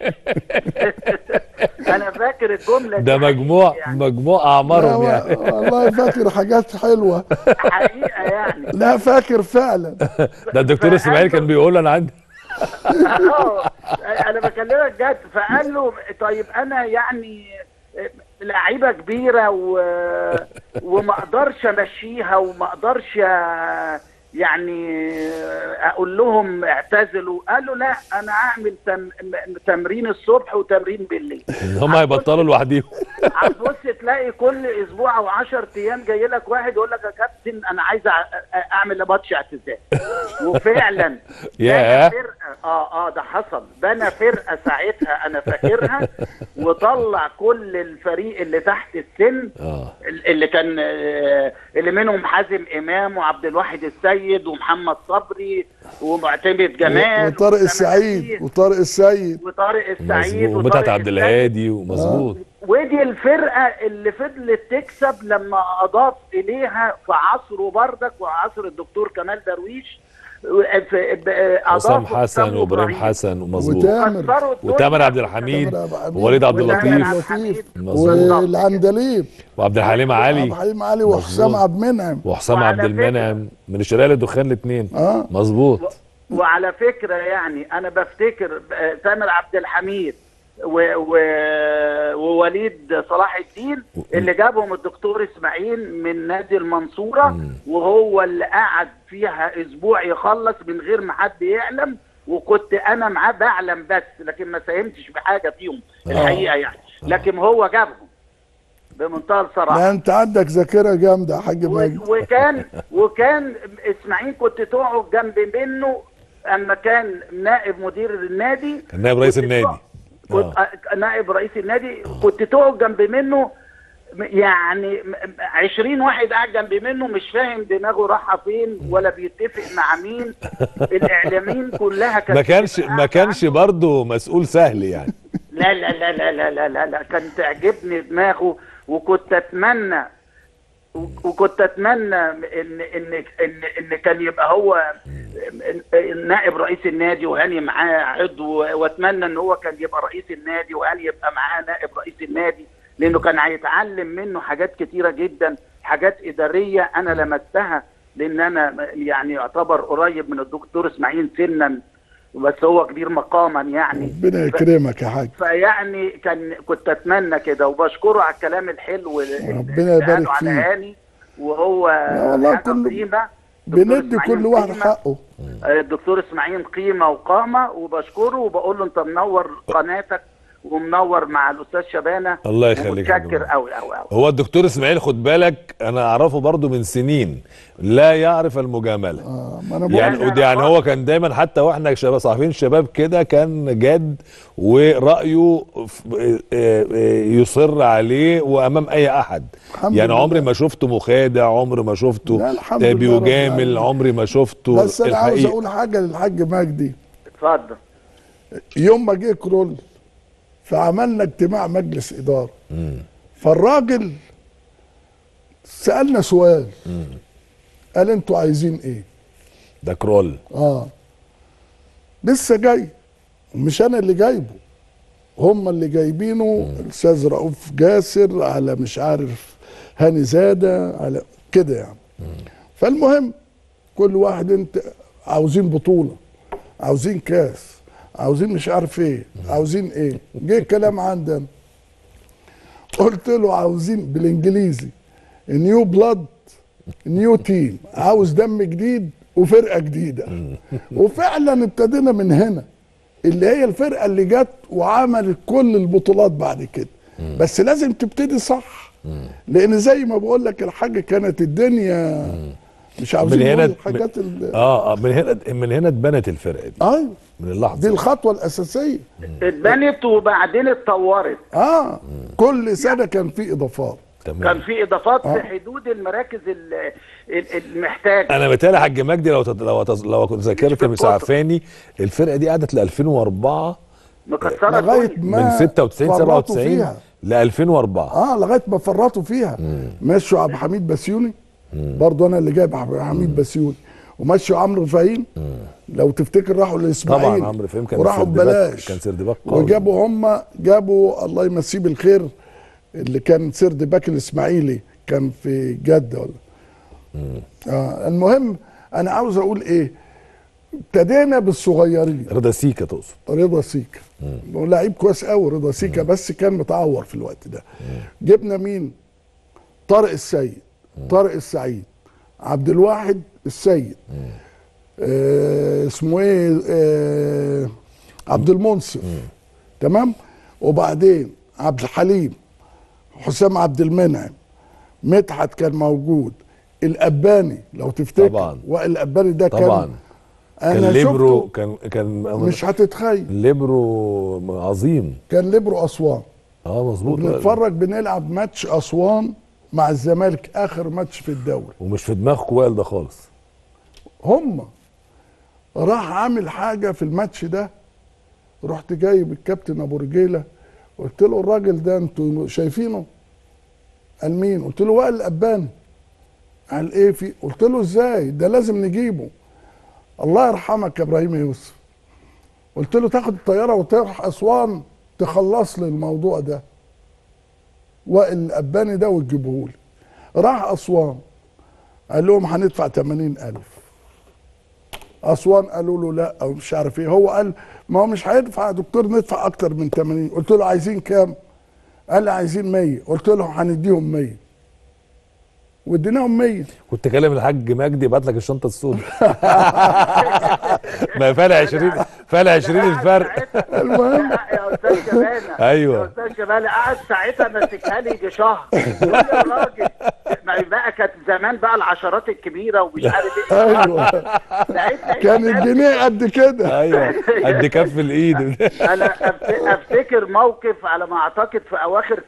انا فاكر الجمله دي
ده مجموع
يعني
مجموع
لا
اعمارهم
و-
يعني
والله فاكر حاجات حلوه
حقيقه يعني
لا فاكر فعلا
ده الدكتور اسماعيل كان بيقول انا عندي
اه انا بكلمك جد فقال له طيب انا يعني لعيبه كبيره و... وما اقدرش امشيها وما اقدرش يعني اقول لهم اعتزلوا قال له لا انا هعمل تم... تمرين الصبح وتمرين بالليل
ان هم هيبطلوا لوحديهم
هتبص تلاقي كل اسبوع او 10 ايام جاي لك واحد يقول لك يا كابتن انا عايز أع- اعمل ماتش اعتزال وفعلا
ياه.
بنى فرقه اه اه ده حصل بنى فرقه ساعتها انا فاكرها وطلع كل الفريق اللي تحت السن
اه
اللي كان آه، اللي منهم حازم امام وعبد الواحد السيد ومحمد صبري ومعتمد جمال
وطارق
وأسامة
السعيد
نبيل
وطارق السيد
وطارق السعيد
مظبوط
وطارق
ومتعت عبد
السيد.
الهادي ومظبوط
ودي الفرقه اللي فضلت تكسب لما اضاف اليها في عصره بردك وعصر الدكتور كمال درويش في- ب-
حسام
أضافوا
حسن
حسام
وابراهيم
إبراهيم.
حسن ومظبوط
وتامر
كسروا الدنيا.
وتامر عبد الحميد
تامر عبد الحميد.
ووليد عبد
وتامر
اللطيف
عبد الحميد.
مظبوط.
والعندليب
وعبد الحليم علي
عبد الحليم علي وحسام
مظبوط.
عبد المنعم
وحسام
وعلى
عبد المنعم من الشرقيه للدخان الاثنين
اه
مظبوط
وعلى فكره يعني انا بفتكر آه، تامر عبد الحميد و... و... ووليد صلاح الدين اللي جابهم الدكتور اسماعيل من نادي المنصوره وهو اللي قعد فيها اسبوع يخلص من غير ما حد يعلم وكنت انا معاه بعلم بس لكن ما ساهمتش بحاجه فيهم الحقيقه يعني لكن هو جابهم بمنتهى الصراحه
لا انت عندك ذاكره جامده يا حاج ماجد
و- وكان وكان اسماعيل كنت تقعد جنب منه اما كان نائب مدير النادي
كان نائب رئيس
كنت
النادي.
تقعد- كنت آه. نائب رئيس النادي كنت تقعد جنب منه م- يعني م- م- 20 واحد قاعد جنب منه مش فاهم دماغه رايحه فين ولا بيتفق مع مين الاعلاميين كلها كانت
ما كانش
بتبقى
ما
قاعدة
كانش برضه مسؤول سهل يعني
لا لا لا لا لا لا لا, لا. كان تعجبني دماغه وكنت اتمنى وكنت اتمنى ان ان ان ان كان يبقى هو نائب رئيس النادي وهاني معاه عضو واتمنى ان هو كان يبقى رئيس النادي وهاني يبقى معاه نائب رئيس النادي لانه كان هيتعلم منه حاجات كتيره جدا حاجات اداريه انا لمستها لان انا يعني يعتبر قريب من الدكتور اسماعيل سنا بس هو كبير مقاما يعني
ربنا يكرمك يا حاج
فيعني كان كنت اتمنى كده وبشكره على الكلام الحلو اللي
ربنا يبارك
قاله على
فيه.
هاني وهو
لا والله
حاجة
كله
قيمة. دكتور
بندي
إسماعيل
كل واحد
قيمة.
حقه
الدكتور اسماعيل قيمه وقامه وبشكره وبقول له انت منور قناتك ومنور مع الاستاذ شبانه
الله يخليك يا
ومتشكر
جماعة.
قوي قوي قوي
هو الدكتور اسماعيل خد بالك انا اعرفه برضه من سنين لا يعرف المجامله
آه ما انا بقول
يعني
لا، لا،
ودي يعني
لا.
هو كان دايما حتى واحنا شباب صحفيين شباب كده كان جاد ورايه ف- آه، آه، يصر عليه وامام اي احد
الحمد
يعني
لله.
عمري ما شفته مخادع عمري ما شفته
لا، الحمد
آه،
لله رب
بيجامل
العالمين.
عمري ما شفته
بس انا عاوز
الحقيقة.
اقول حاجه للحاج مجدي
اتفضل
يوم ما جه كرول فعملنا اجتماع مجلس اداره فالراجل سالنا سؤال قال انتوا عايزين ايه
ده كرول
اه لسه جاي مش انا اللي جايبه هم اللي جايبينه الاستاذ رؤوف جاسر على مش عارف هاني زاده على كده يعني فالمهم كل واحد انت عاوزين بطوله عاوزين كاس عاوزين مش عارف ايه عاوزين ايه جه الكلام عندنا قلت له عاوزين بالانجليزي نيو بلاد نيو تيم عاوز دم جديد وفرقه جديده وفعلا ابتدينا من هنا اللي هي الفرقه اللي جت وعملت كل البطولات بعد كده بس لازم تبتدي صح لان زي ما بقول لك الحاجه كانت الدنيا مش عاوزين
من هنا
نقول الحاجات ال-
اه آه، من هنا من هنا اتبنت الفرقه دي
ايوه
من اللحظه
دي الخطوه الاساسيه
اتبنت وبعدين اتطورت
اه كل سنه كان في اضافات
كان
تمام
في اضافات
آه.
في حدود المراكز ال- ال- المحتاجه
انا بتهيألي حاج مجدي لو تت- لو تز- لو كنت ذاكرت
مش
مش
بالقطر.
عارفاني الفرقه دي قعدت ل 2004
مكسره
لغايه
الدنيا.
ما
من 96
فرطوا
97
فيها.
ل 2004
اه لغايه ما فرطوا فيها مشوا عبد الحميد بسيوني برضه انا اللي جايب عبد الحميد بسيوني ومشوا عمرو فهيم لو تفتكر راحوا لاسماعيل
طبعا عمرو فهيم كان
وراحوا
سردباك-
ببلاش
كان سردباك قوي.
وجابوا هم جابوا الله يمسيه بالخير اللي كان سرد باك الاسماعيلي كان في جده ولا آه المهم انا عاوز اقول ايه ابتدينا بالصغيرين
رضا سيكا تقصد
رضا سيكا هو لعيب كويس قوي رضا سيكا بس كان متعور في الوقت ده جبنا مين طارق السيد طارق السعيد عبد الواحد السيد آه اسمه ايه آه عبد المنصف تمام وبعدين عبد الحليم حسام عبد المنعم مدحت كان موجود الاباني لو تفتكر
طبعا.
وائل الاباني ده كان
طبعا. كان
انا
ليبرو
شفته
كان كان
مش هتتخيل
ليبرو عظيم
كان ليبرو اسوان
اه مظبوط
وبنتفرج بنلعب ماتش اسوان مع الزمالك اخر ماتش في الدوري
ومش في دماغكم وائل ده خالص
هم راح عامل حاجه في الماتش ده رحت جايب الكابتن ابو رجيله قلت له الراجل ده انتوا شايفينه قال مين قلت له وائل الاباني قال ايه في قلت له ازاي ده لازم نجيبه الله يرحمك يا ابراهيم يوسف قلت له تاخد الطياره وتروح اسوان تخلص لي الموضوع ده وائل الاباني ده وتجيبه لي راح اسوان قال لهم هندفع 80000 اسوان قالوا له لا او مش عارف ايه هو قال ما هو مش هيدفع يا دكتور ندفع اكتر من 80 قلت له عايزين كام قال لي عايزين 100 قلت له هنديهم 100 واديناهم 100
كنت كلم الحاج مجدي يبعت لك الشنطه السوداء ما فرق 20 فرق 20 الفرق
المهم
يا استاذ شبانه
أيوة.
يا استاذ شبانه قعد ساعتها ماسكها لي يجي شهر يقول لي يا راجل ما بقى كانت زمان بقى العشرات الكبيره ومش عارف ايه
ايوه
ساعتها
كان الجنيه قد كده
ايوه قد كف الايد
انا أفت- افتكر موقف على ما اعتقد في اواخر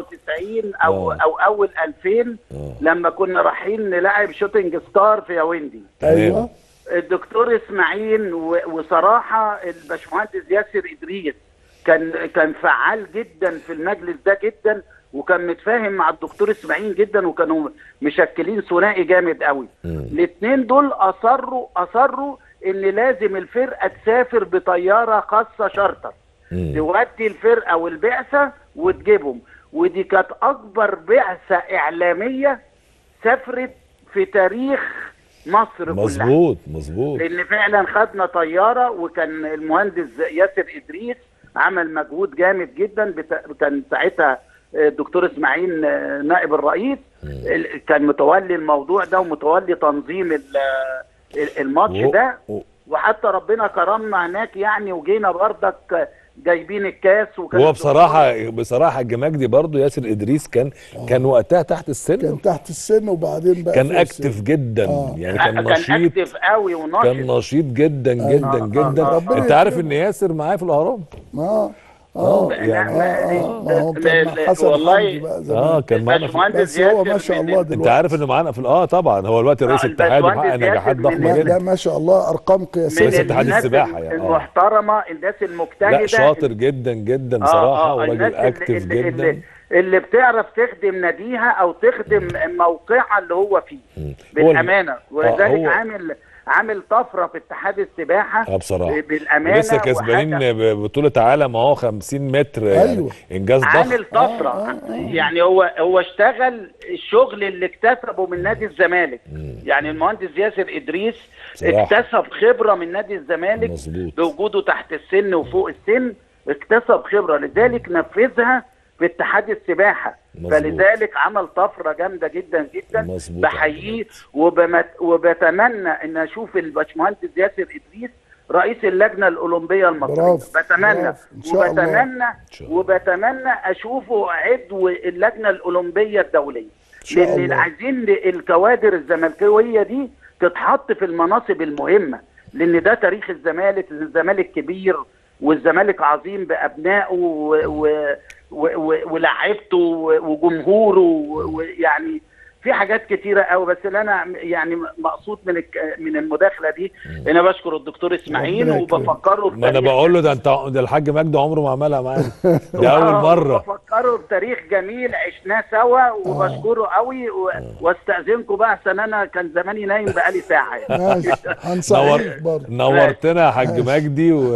99 او
آه.
او اول 2000
آه.
لما كنا رايحين نلعب شوتنج ستار في ياوندي
ايوه
الدكتور اسماعيل و- وصراحه الباشمهندس ياسر ادريس كان كان فعال جدا في المجلس ده جدا وكان متفاهم مع الدكتور اسماعيل جدا وكانوا مشكلين ثنائي جامد قوي الاثنين دول اصروا اصروا ان لازم الفرقه تسافر بطياره خاصه شارتر تودي الفرقه والبعثه وتجيبهم ودي كانت اكبر بعثه اعلاميه سافرت في تاريخ مصر كلها
مظبوط مظبوط
لان فعلا خدنا طياره وكان المهندس ياسر ادريس عمل مجهود جامد جدا بتا... كان ساعتها الدكتور اسماعيل آه، نائب الرئيس ال- كان متولي الموضوع ده ومتولي تنظيم ال- ال- الماتش
و-
ده
و-
وحتى ربنا كرمنا هناك يعني وجينا بردك جايبين الكاس وكان
هو بصراحه بصراحه الحاج مجدي برضه ياسر ادريس كان كان وقتها تحت السن
كان تحت السن وبعدين بقى
كان
فوق السن.
اكتف جدا
آه.
يعني كان
كان
نشيط
اكتف قوي ونشط
كان نشيط جدا جدا
آه،
جدا
آه،
آه.
انت عارف ان ياسر معايا في الاهرام
اه
اه
اه
يعني
اه ما هو كان مع
لا-
حسن
والله-
حمدي بقى زمان
اه كان معانا في
الباشمهندس
بس هو ما
ياسر
شاء
من-
الله
انت
دلوقتي
عارف انه معانا في ال- اه طبعا هو دلوقتي رئيس
آه،
اتحاد وحقق
الباشمهندس
نجاحات
ياسر من-
ضخمه
لا
جدا
ده ما شاء الله ارقام قياسيه
رئيس اتحاد
الناس
السباحة يعني، آه.
المحترمه الناس المجتهده
لا شاطر جدا جدا
آه،
صراحه
آه،
وراجل
الناس اللي-
اكتف
اللي,
جدا
اللي, اللي بتعرف تخدم ناديها او تخدم موقعها اللي هو فيه
هو
بالامانه ولذلك
هو-
عامل عامل طفره في اتحاد السباحه
اه بصراحه
بالامانه
لسه كسبانين
وحاجة-
ببطوله عالم اهو 50 متر يعني
أيوة.
انجاز ضخم
عامل طفره يعني هو هو اشتغل الشغل اللي اكتسبه من نادي الزمالك يعني المهندس ياسر ادريس
صراحة.
اكتسب خبره من نادي الزمالك
مظبوط.
بوجوده تحت السن وفوق السن اكتسب خبره لذلك نفذها في اتحاد السباحه
مظبوط.
فلذلك عمل طفره جامده جدا جدا
مظبوط.
بحييه وبمت وبتمنى ان اشوف الباشمهندس ياسر ادريس رئيس اللجنه الاولمبيه المصريه
برافو،
بتمنى
برافو. إن شاء الله.
وبتمنى
شاء الله.
وبتمنى اشوفه عضو اللجنه الاولمبيه الدوليه
شاء
لان
الله.
عايزين الكوادر الزملكاويه دي تتحط في المناصب المهمه لان ده تاريخ الزمالك الزمالك كبير والزمالك عظيم بابنائه و- و- و- و- ولاعيبته و- وجمهوره و- ويعني في حاجات كتيرة قوي بس اللي انا يعني مقصود من الك- من المداخلة دي انا بشكر الدكتور اسماعيل
ربنا يكرمك.
وبفكره
ما انا
بتاريخ
بقول له ده انت ده الحاج مجدي عمره ما عملها معانا دي اول
آه،
مره
بفكره بتاريخ جميل عشناه سوا وبشكره قوي و- واستاذنكم بقى عشان انا كان زماني نايم بقالي ساعه يعني.
ماشي
نور...
هنصحيك برضه
نورتنا يا حاج مجدي و...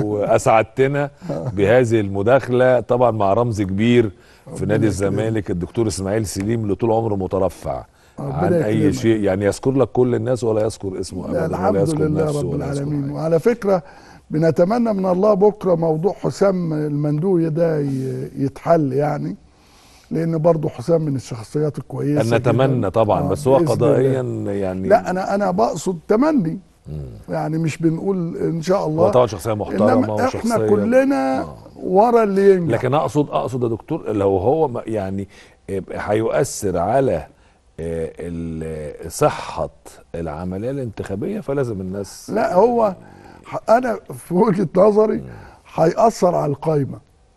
واسعدتنا بهذه المداخله طبعا مع رمز كبير في نادي الزمالك الدكتور اسماعيل سليم اللي طول عمره مترفع
ربنا
عن اي
يكرمك.
شيء يعني يذكر لك كل الناس ولا يذكر اسمه
لا
ابدا ولا
الحمد
يذكر
لله
نفسه
رب
ولا يذكر
العالمين
حاجة.
وعلى فكرة بنتمنى من الله بكرة موضوع حسام المندوي ده ي- يتحل يعني لأن برضه حسام من الشخصيات الكويسة
ان
جداً.
نتمنى طبعا
آه،
بس هو
بإذن
قضائيا
الله.
يعني
لا أنا أنا بقصد تمني يعني مش بنقول إن شاء
هو
الله
طبعا شخصيه محترمه
إنما
وشخصيه
إحنا كلنا
آه.
ورا اللي ينجح
لكن اقصد اقصد يا دكتور لو هو ما- يعني هيؤثر على آه، ال- صحه العمليه الانتخابيه فلازم الناس
لا هو ح- انا في وجهه نظري هيأثر على القايمه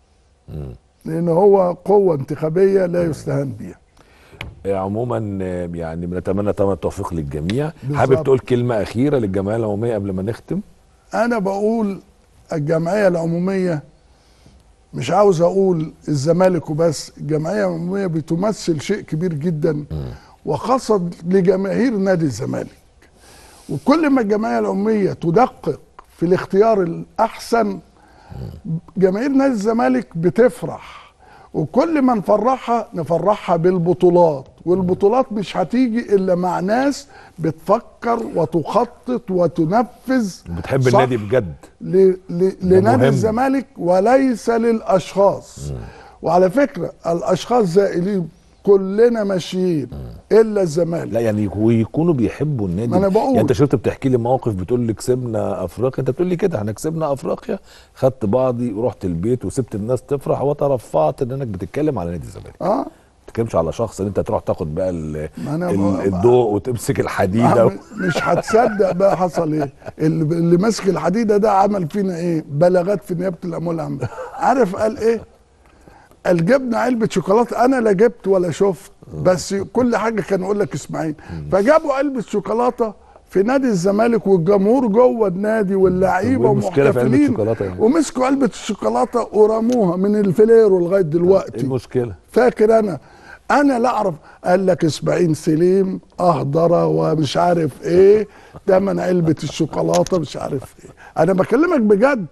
لان هو قوه انتخابيه لا يستهان بيها
آه، عموما آه، يعني بنتمنى طبعا التوفيق للجميع
بالظبط.
حابب تقول كلمه اخيره للجمعيه العموميه قبل ما نختم
انا بقول الجمعيه العموميه مش عاوز اقول الزمالك وبس الجمعيه العموميه بتمثل شيء كبير جدا وخاصه لجماهير نادي الزمالك وكل ما الجمعيه العموميه تدقق في الاختيار الاحسن جماهير نادي الزمالك بتفرح وكل ما نفرحها نفرحها بالبطولات والبطولات مش هتيجي الا مع ناس بتفكر وتخطط وتنفذ
بتحب
صح
النادي بجد
ل... ل... لنادي
مهم.
الزمالك وليس للاشخاص وعلى فكره الاشخاص زائلين كلنا ماشيين الا الزمالك
لا يعني ويكونوا بيحبوا النادي
ما أنا بقول.
يعني انت شفت بتحكي لي موقف بتقول لي كسبنا افريقيا انت بتقول لي كده احنا كسبنا افريقيا خدت بعضي ورحت البيت وسبت الناس تفرح وترفعت انك بتتكلم على نادي الزمالك
اه
ما بتتكلمش على شخص ان انت تروح تاخد بقى ال-
ما أنا
ال-
بقى-
الضوء وتمسك الحديده و...
عم- مش هتصدق بقى حصل ايه اللي, اللي ماسك الحديده ده عمل فينا ايه بلاغات في نيابه الاموال العامه عارف قال ايه قال جبنا علبه شوكولاته انا لا جبت ولا شفت بس كل حاجه كان يقول لك اسماعيل فجابوا علبه شوكولاته في نادي الزمالك والجمهور جوه النادي واللعيبه
طب وإيه المشكلة في علبة
ومحتفلين
الشوكولاتة يعني؟
ومسكوا علبه الشوكولاته ورموها من الفليرو لغايه
ايه
دلوقتي
المشكله
فاكر انا انا لا اعرف قال لك اسماعيل سليم اهدره ومش عارف ايه تمن علبه الشوكولاته مش عارف ايه انا بكلمك بجد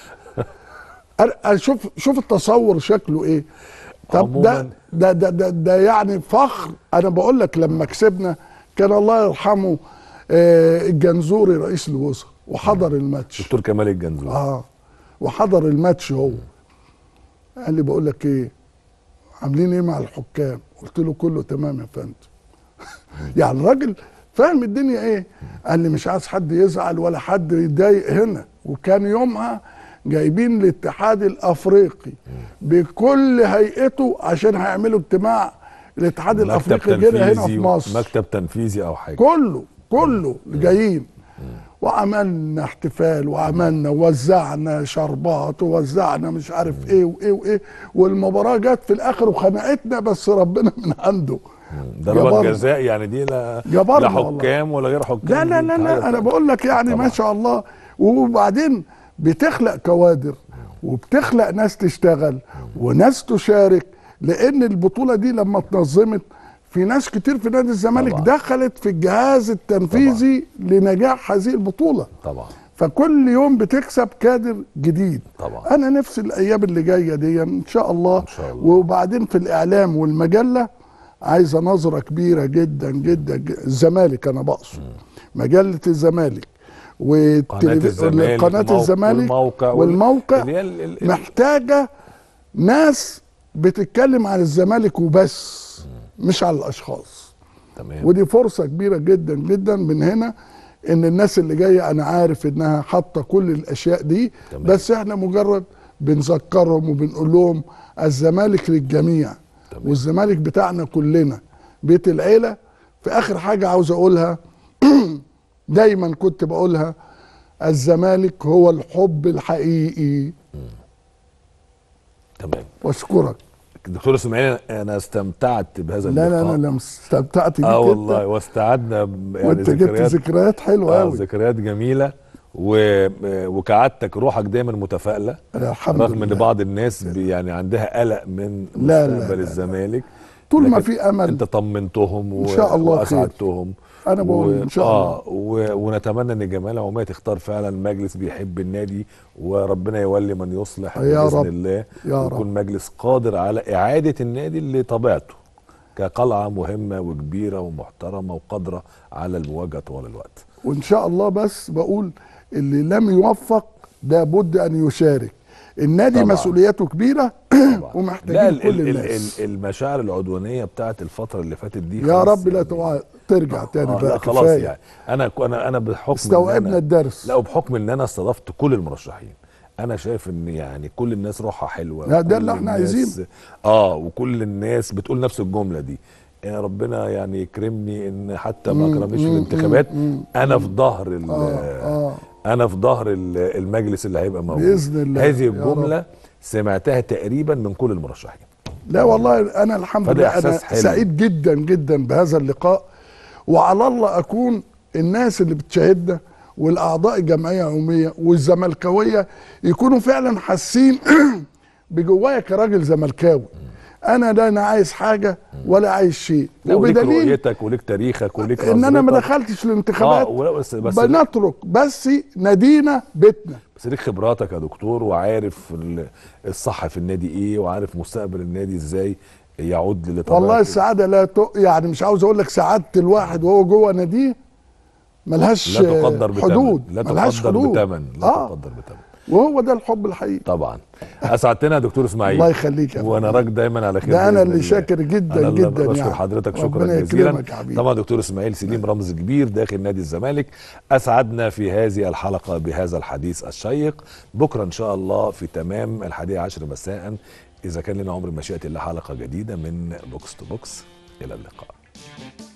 أنا- أنا شوف شوف التصور شكله ايه طب ده
عموماً.
ده ده ده, ده يعني فخر انا بقول لك لما كسبنا كان الله يرحمه آه، الجنزوري رئيس الوزراء وحضر الماتش
دكتور كمال الجنزور
اه وحضر الماتش هو قال لي بقول لك ايه عاملين ايه مع الحكام قلت له كله تمام يا فندم يعني الراجل فاهم الدنيا ايه قال لي مش عايز حد يزعل ولا حد يتضايق هنا وكان يومها جايبين الاتحاد الافريقي بكل هيئته عشان هيعملوا اجتماع الاتحاد
مكتب
الافريقي جينا هنا في
تنفيذي
مصر
مكتب تنفيذي او حاجه
كله كله اللي جايين وعملنا احتفال وعملنا وزعنا شربات ووزعنا مش عارف ايه وايه وايه والمباراه جت في الاخر وخنقتنا بس ربنا من عنده
ضربات
جبرنا.
جزاء يعني دي لا
جبرنا
لا
والله.
حكام ولا غير حكام
لا لا
دي
لا
حاجة
لا انا
تانية.
بقول لك يعني
طبعا.
ما شاء الله وبعدين بتخلق كوادر وبتخلق ناس تشتغل وناس تشارك لان البطوله دي لما اتنظمت في ناس كتير في نادي الزمالك
طبعا.
دخلت في الجهاز التنفيذي لنجاح هذه البطوله
طبعا
فكل يوم بتكسب كادر جديد
طبعا.
انا نفسي الايام اللي جايه دي ان شاء الله,
إن شاء الله.
وبعدين في الاعلام والمجله عايزه نظره كبيره جدا جدا ج- الزمالك انا بقصد مجله الزمالك
قناة الزمالك
قناه
الموقع-
الزمالك
والموقع وال-
والموقع
اللي هي ال- ال- ال-
محتاجه ناس بتتكلم عن الزمالك وبس مش على الاشخاص
تمام
ودي فرصه كبيره جدا جدا من هنا ان الناس اللي جايه انا عارف انها حاطه كل الاشياء دي
تمام.
بس احنا مجرد بنذكرهم وبنقول لهم الزمالك للجميع
تمام.
والزمالك بتاعنا كلنا بيت العيله في اخر حاجه عاوز اقولها دايما كنت بقولها الزمالك هو الحب الحقيقي
تمام
واشكرك
دكتور اسماعيل انا استمتعت بهذا
لا
اللقاء
لا انا لما استمتعت بيك
اه
انت
والله واستعدنا ب- يعني
وانت جبت
ذكريات
ذكريات حلوه
آه
قوي
ذكريات جميله و... وكعادتك روحك دايما متفائله
الحمد
رغم ان
لله.
بعض الناس بي يعني عندها قلق من
لا، لا،
مستقبل
لا،
الزمالك
طول ما
لكن
في امل
انت طمنتهم و...
إن شاء الله خير.
واسعدتهم
أنا بقول إن شاء الله.
آه و... ونتمنى ان الجمعيه العموميه تختار فعلا مجلس بيحب النادي وربنا يولي من يصلح
يا
باذن
رب.
الله
يا
ويكون مجلس قادر على اعاده النادي لطبيعته كقلعه مهمه وكبيره ومحترمه وقادره على المواجهه طوال الوقت
وان شاء الله بس بقول اللي لم يوفق لابد ان يشارك النادي
طبعاً.
مسؤوليته كبيره
طبعا لا
ومحتاجين
ال-
كل
ال- ال-
الناس
ال- المشاعر العدوانيه بتاعت الفتره اللي فاتت دي
يا
خلاص
رب لا
يعني-
تع- ترجع تاني
آه
بقى
لا خلاص
كفاية.
يعني انا انا انا بحكم إن
استوعبنا
أنا
الدرس
لا وبحكم ان انا استضفت كل المرشحين انا شايف ان يعني كل الناس روحها حلوه
لا، ده
وكل
اللي احنا
الناس-
عايزينه.
اه وكل الناس بتقول نفس الجمله دي يا ربنا يعني يكرمني ان حتى ما كرمنيش في الانتخابات انا في ظهر ال-
آه.
انا في ظهر ال- المجلس اللي هيبقى موجود
بإذن الله.
هذه
يا
الجمله سمعتها تقريبا من كل المرشحين
لا والله انا الحمد
فده
لله انا
إحساس حلو.
سعيد جدا جدا بهذا اللقاء وعلى الله اكون الناس اللي بتشاهدنا والاعضاء الجمعيه العموميه والزملكاويه يكونوا فعلا حاسين بجوايا كراجل زملكاوي انا لا انا عايز حاجه ولا عايز شيء
لا وليك
وبدليل
رؤيتك وليك تاريخك وليك
ان انا ما
نظرتك.
دخلتش الانتخابات
اه ولا بس بس
بنترك بس نادينا بيتنا
بس ليك خبراتك يا دكتور وعارف ال- الصح في النادي ايه وعارف مستقبل النادي ازاي يعود لطبيعته
والله السعاده لا ت... يعني مش عاوز اقول لك سعاده الواحد وهو جوه ناديه ملهاش
لا تقدر بثمن
حدود
لا
ملهاش
تقدر
حدود
بثمن لا
آه.
تقدر بثمن
وهو ده الحب الحقيقي
طبعا اسعدتنا يا دكتور اسماعيل
الله يخليك يا فندم.
ونراك دايما على خير
ده أنا
بإذن
اللي
الله.
شاكر جدا
أنا اللي
جدا
بشكر
يعني.
حضرتك شكرا
ربنا
جزيلا
يكرمك يا حبيبي.
طبعا دكتور اسماعيل سليم رمز كبير داخل نادي الزمالك اسعدنا في هذه الحلقه بهذا الحديث الشيق بكره ان شاء الله في تمام الحادية عشر مساء اذا كان لنا عمر مشيئه الله حلقه جديده من بوكس تو بوكس الى اللقاء